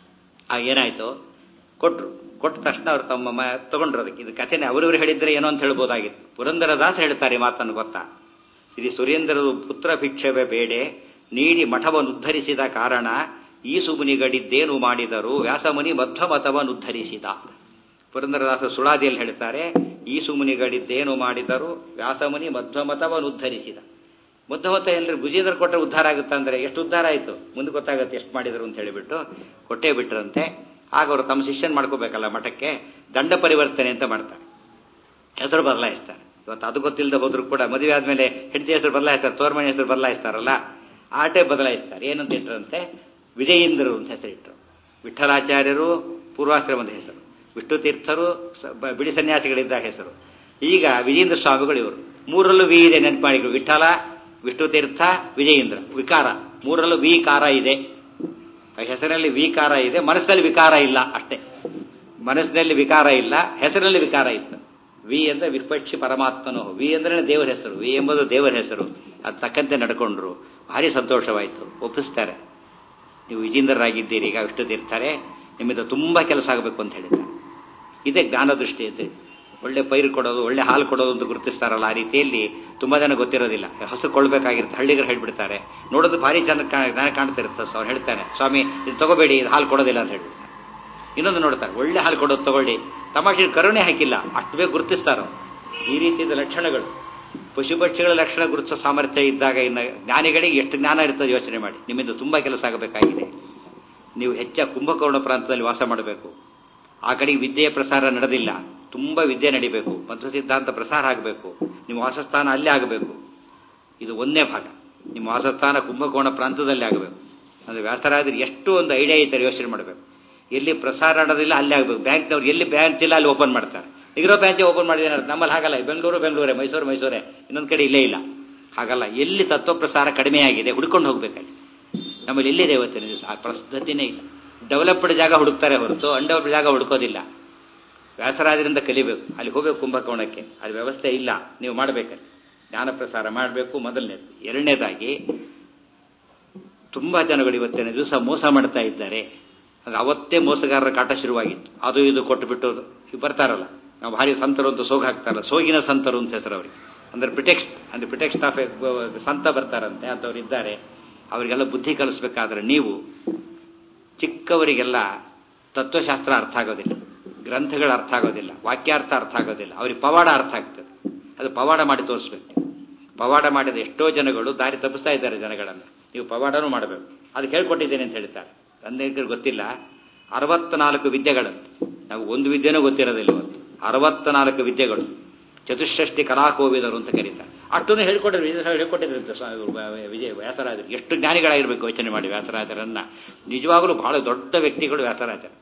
ಆ ಏನಾಯ್ತು ಕೊಟ್ರು ಕೊಟ್ಟ ತಕ್ಷಣ ಅವ್ರು ತಮ್ಮ ಮ ತಗೊಂಡ್ರು ಅದಕ್ಕೆ ಇದು ಕಥೆನೇ ಅವರವರು ಹೇಳಿದ್ರೆ ಏನೋ ಅಂತ ಹೇಳ್ಬೋದಾಗಿತ್ತು ಪುರಂದರದಾಸ ಹೇಳ್ತಾರೆ ಈ ಮಾತನ್ನು ಗೊತ್ತಾ ಶ್ರೀ ಸುರೇಂದ್ರರು ಪುತ್ರ ಭಿಕ್ಷವೇ ಬೇಡೆ ನೀಡಿ ಮಠವನ್ನು ಉದ್ಧರಿಸಿದ ಕಾರಣ ಈ ಸುಮುನಿಗಡಿದ್ದೇನು ಮಾಡಿದರು ವ್ಯಾಸಮುನಿ ಮಧ್ವಮತವನ್ನು ಉದ್ಧರಿಸಿದ ಪುರಂದರದಾಸ ಸುಳಾದಿಯಲ್ಲಿ ಹೇಳ್ತಾರೆ ಈ ಸುಮುನಿಗಳಿದ್ದೇನು ಮಾಡಿದರು ವ್ಯಾಸಮುನಿ ಮಧ್ವಮತವನ್ನು ಉದ್ಧರಿಸಿದ ಮಧ್ವಮತ ಎಲ್ಲರೂ ಗುಜೇಂದ್ರ ಕೊಟ್ಟರೆ ಉದ್ಧಾರ ಆಗುತ್ತೆ ಅಂದ್ರೆ ಎಷ್ಟು ಉದ್ಧಾರ ಆಯಿತು ಮುಂದೆ ಗೊತ್ತಾಗುತ್ತೆ ಎಷ್ಟು ಮಾಡಿದರು ಅಂತ ಹೇಳಿಬಿಟ್ಟು ಕೊಟ್ಟೇ ಬಿಟ್ರಂತೆ ಆಗ ಅವರು ತಮ್ಮ ಶಿಷ್ಯನ್ ಮಾಡ್ಕೋಬೇಕಲ್ಲ ಮಠಕ್ಕೆ ದಂಡ ಪರಿವರ್ತನೆ ಅಂತ ಮಾಡ್ತಾರೆ ಹೆಸರು ಬದಲಾಯಿಸ್ತಾರೆ ಇವತ್ತು ಅದು ಗೊತ್ತಿಲ್ಲದೆ ಹೋದ್ರು ಕೂಡ ಮದುವೆ ಆದ್ಮೇಲೆ ಹೆಂಡತಿ ಹೆಸರು ಬದಲಾಯಿಸ್ತಾರೆ ತೋರ್ಮಣಿ ಹೆಸರು ಬದಲಾಯಿಸ್ತಾರಲ್ಲ ಆಟೆ ಬದಲಾಯಿಸ್ತಾರೆ ಏನಂತ ಇಟ್ಟರಂತೆ ವಿಜಯೇಂದ್ರರು ಅಂತ ಹೆಸರಿಟ್ಟರು ವಿಠಲಾಚಾರ್ಯರು ಪೂರ್ವಾಶ್ರಮದ ಹೆಸರು ವಿಷ್ಣು ತೀರ್ಥರು ಬಿಡಿ ಸನ್ಯಾಸಿಗಳಿದ್ದ ಹೆಸರು ಈಗ ವಿಜೇಂದ್ರ ಸ್ವಾಮಿಗಳು ಇವರು ಮೂರರಲ್ಲೂ ವಿ ಇದೆ ನೆನಪು ಮಾಡಿದ್ರು ವಿಠಲ ವಿಷ್ಣು ತೀರ್ಥ ವಿಜಯೇಂದ್ರ ವಿಕಾರ ಮೂರರಲ್ಲೂ ವಿಕಾರ ಇದೆ ಹೆಸರಲ್ಲಿ ವಿಕಾರ ಇದೆ ಮನಸ್ಸಲ್ಲಿ ವಿಕಾರ ಇಲ್ಲ ಅಷ್ಟೇ ಮನಸ್ಸಿನಲ್ಲಿ ವಿಕಾರ ಇಲ್ಲ ಹೆಸರಲ್ಲಿ ವಿಕಾರ ಇತ್ತು ವಿ ಅಂದ್ರೆ ವಿಪಕ್ಷಿ ಪರಮಾತ್ಮನು ವಿ ಅಂದ್ರೆ ದೇವರ ಹೆಸರು ವಿ ಎಂಬುದು ದೇವರ ಹೆಸರು ಅದು ತಕ್ಕಂತೆ ನಡ್ಕೊಂಡ್ರು ಭಾರಿ ಸಂತೋಷವಾಯಿತು ಒಪ್ಪಿಸ್ತಾರೆ ನೀವು ವಿಜೇಂದ್ರರಾಗಿದ್ದೀರಿ ಈಗ ವಿಷ್ಣು ತೀರ್ತಾರೆ ನಿಮ್ಮಿಂದ ತುಂಬಾ ಕೆಲಸ ಆಗಬೇಕು ಅಂತ ಹೇಳಿದ್ದಾರೆ ಇದೇ ಜ್ಞಾನದೃಷ್ಟಿ ಇದೆ ಒಳ್ಳೆ ಪೈರು ಕೊಡೋದು ಒಳ್ಳೆ ಹಾಲು ಕೊಡೋದು ಅಂತ ಗುರುತಿಸ್ತಾರಲ್ಲ ಆ ರೀತಿಯಲ್ಲಿ ತುಂಬಾ ಜನ ಗೊತ್ತಿರೋದಿಲ್ಲ ಹಸು ಕೊಳ್ಬೇಕಾಗಿರುತ್ತೆ ಹಳ್ಳಿಗರು ಹೇಳ್ಬಿಡ್ತಾರೆ ನೋಡೋದು ಭಾರಿ ಜನ ಕಾಣ್ತಿರುತ್ತೆ ಅವ್ರು ಹೇಳ್ತಾನೆ ಸ್ವಾಮಿ ಇದು ತಗೋಬೇಡಿ ಇದು ಹಾಲು ಕೊಡೋದಿಲ್ಲ ಅಂತ ಹೇಳ್ಬಿಡ್ತಾರೆ ಇನ್ನೊಂದು ನೋಡ್ತಾರೆ ಒಳ್ಳೆ ಹಾಲು ಕೊಡೋದು ತಗೊಳ್ಳಿ ತಮಾಷೆ ಕರುಣೆ ಹಾಕಿಲ್ಲ ಅಷ್ಟು ಬೇಗ ಗುರುತಿಸ್ತಾರೋ ಈ ರೀತಿಯ ಲಕ್ಷಣಗಳು ಪಶು ಪಕ್ಷಿಗಳ ಲಕ್ಷಣ ಗುರುತಿಸೋ ಸಾಮರ್ಥ್ಯ ಇದ್ದಾಗ ಇನ್ನು ಜ್ಞಾನಿಗಳಿಗೆ ಎಷ್ಟು ಜ್ಞಾನ ಇರ್ತದೆ ಯೋಚನೆ ಮಾಡಿ ನಿಮ್ಮಿಂದ ತುಂಬಾ ಕೆಲಸ ಆಗಬೇಕಾಗಿದೆ ನೀವು ಹೆಚ್ಚ ಕುಂಭಕೋಣ ಪ್ರಾಂತದಲ್ಲಿ ವಾಸ ಮಾಡಬೇಕು ಆ ಕಡೆಗೆ ವಿದ್ಯೆಯ ಪ್ರಸಾರ ನಡೆದಿಲ್ಲ ತುಂಬಾ ವಿದ್ಯೆ ನಡಿಬೇಕು ಮಧ್ವ ಸಿದ್ಧಾಂತ ಪ್ರಸಾರ ಆಗಬೇಕು ನಿಮ್ಮ ವಾಸಸ್ಥಾನ ಅಲ್ಲೇ ಆಗಬೇಕು ಇದು ಒಂದೇ ಭಾಗ ನಿಮ್ಮ ವಾಸಸ್ಥಾನ ಕುಂಭಕೋಣ ಪ್ರಾಂತದಲ್ಲಿ ಆಗಬೇಕು ಅಂದ್ರೆ ವ್ಯಾಸರಾದ್ರೆ ಎಷ್ಟು ಒಂದು ಐಡಿಯಾ ಇದ್ದಾರೆ ಯೋಚನೆ ಮಾಡಬೇಕು ಎಲ್ಲಿ ಪ್ರಸಾರ ನಡೆದಿಲ್ಲ ಅಲ್ಲೇ ಆಗಬೇಕು ಬ್ಯಾಂಕ್ನವ್ರು ಎಲ್ಲಿ ಬ್ಯಾಂಕ್ ಇಲ್ಲ ಅಲ್ಲಿ ಓಪನ್ ಮಾಡ್ತಾರೆ ಇರೋ ಬ್ಯಾಂಚೆ ಓಪನ್ ಮಾಡಿದ್ರೆ ನಮ್ಮಲ್ಲಿ ಹಾಗಲ್ಲ ಬೆಂಗಳೂರು ಬೆಂಗಳೂರೇ ಮೈಸೂರು ಮೈಸೂರೇ ಇನ್ನೊಂದು ಕಡೆ ಇಲ್ಲೇ ಇಲ್ಲ ಹಾಗಲ್ಲ ಎಲ್ಲಿ ತತ್ವ ಪ್ರಸಾರ ಕಡಿಮೆ ಆಗಿದೆ ಹುಡ್ಕೊಂಡು ಹೋಗ್ಬೇಕಲ್ಲಿ ನಮ್ಮಲ್ಲಿ ಎಲ್ಲಿದೆ ಇವತ್ತಿನ ದಿವಸ ಆ ಪ್ರಸಿದ್ಧತೆಯೇ ಇಲ್ಲ ಡೆವಲಪ್ಡ್ ಜಾಗ ಹುಡುಕ್ತಾರೆ ಹೊರತು ಅನ್ಡೆವಲಪ್ಡ್ ಜಾಗ ಹುಡುಕೋದಿಲ್ಲ ವ್ಯಾಸರಾಜರಿಂದ ಕಲಿಬೇಕು ಅಲ್ಲಿ ಹೋಗ್ಬೇಕು ಕುಂಭಕೋಣಕ್ಕೆ ಅಲ್ಲಿ ವ್ಯವಸ್ಥೆ ಇಲ್ಲ ನೀವು ಮಾಡಬೇಕಲ್ಲಿ ಜ್ಞಾನ ಪ್ರಸಾರ ಮಾಡಬೇಕು ಮೊದಲನೇದು ಎರಡನೇದಾಗಿ ತುಂಬಾ ಜನಗಳು ಇವತ್ತಿನ ದಿವಸ ಮೋಸ ಮಾಡ್ತಾ ಇದ್ದಾರೆ ಅದು ಅವತ್ತೇ ಮೋಸಗಾರರ ಕಾಟ ಶುರುವಾಗಿತ್ತು ಅದು ಇದು ಕೊಟ್ಟುಬಿಟ್ಟು ಬರ್ತಾರಲ್ಲ ನಾವು ಭಾರಿ ಸಂತರು ಅಂತ ಸೋಗ ಹಾಕ್ತಾರಲ್ಲ ಸೋಗಿನ ಸಂತರು ಅಂತ ಹೆಸರು ಅವರಿಗೆ ಅಂದ್ರೆ ಪ್ರಿಟೆಕ್ಸ್ಟ್ ಅಂದ್ರೆ ಪ್ರಿಟೆಕ್ಸ್ಟ್ ಆಫ್ ಸಂತ ಬರ್ತಾರಂತೆ ಅಂತವ್ರು ಇದ್ದಾರೆ ಅವರಿಗೆಲ್ಲ ಬುದ್ಧಿ ಕಲಿಸ್ಬೇಕಾದ್ರೆ ನೀವು ಚಿಕ್ಕವರಿಗೆಲ್ಲ ತತ್ವಶಾಸ್ತ್ರ ಅರ್ಥ ಆಗೋದಿಲ್ಲ ಗ್ರಂಥಗಳು ಅರ್ಥ ಆಗೋದಿಲ್ಲ ವಾಕ್ಯಾರ್ಥ ಅರ್ಥ ಆಗೋದಿಲ್ಲ ಅವ್ರಿಗೆ ಪವಾಡ ಅರ್ಥ ಆಗ್ತದೆ ಅದು ಪವಾಡ ಮಾಡಿ ತೋರಿಸ್ಬೇಕು ಪವಾಡ ಮಾಡಿದ ಎಷ್ಟೋ ಜನಗಳು ದಾರಿ ತಪ್ಪಿಸ್ತಾ ಇದ್ದಾರೆ ಜನಗಳನ್ನು ನೀವು ಪವಾಡನೂ ಮಾಡಬೇಕು ಅದಕ್ಕೆ ಹೇಳ್ಕೊಟ್ಟಿದ್ದೇನೆ ಅಂತ ಹೇಳ್ತಾರೆ ತಂದೆಗೆ ಗೊತ್ತಿಲ್ಲ ಅರವತ್ನಾಲ್ಕು ವಿದ್ಯೆಗಳಂತೆ ನಾವು ಒಂದು ವಿದ್ಯೆನೂ ಗೊತ್ತಿರೋದಿಲ್ಲ ಇವತ್ತು ಅರವತ್ನಾಲ್ಕು ವಿದ್ಯೆಗಳು ಚತುಷ್ಷಷ್ಟಿ ಕಲಾಕೋವಿದರು ಅಂತ ಕರೀತಾರೆ ಅಷ್ಟನ್ನು ಹೇಳ್ಕೊಟ್ಟಿದ್ರು ವಿಜಯ ಹೇಳ್ಕೊಟ್ಟಿದ್ರು ವಿಜಯ ವ್ಯಾಸರಾಜರು ಎಷ್ಟು ಜ್ಞಾನಿಗಳಾಗಿರ್ಬೇಕು ಯೋಚನೆ ಮಾಡಿ ವ್ಯಾಸರಾಜರನ್ನ ನಿಜವಾಗಲೂ ಬಹಳ ದೊಡ್ಡ ವ್ಯಕ್ತಿಗಳು ವ್ಯಾಸರಾಜರು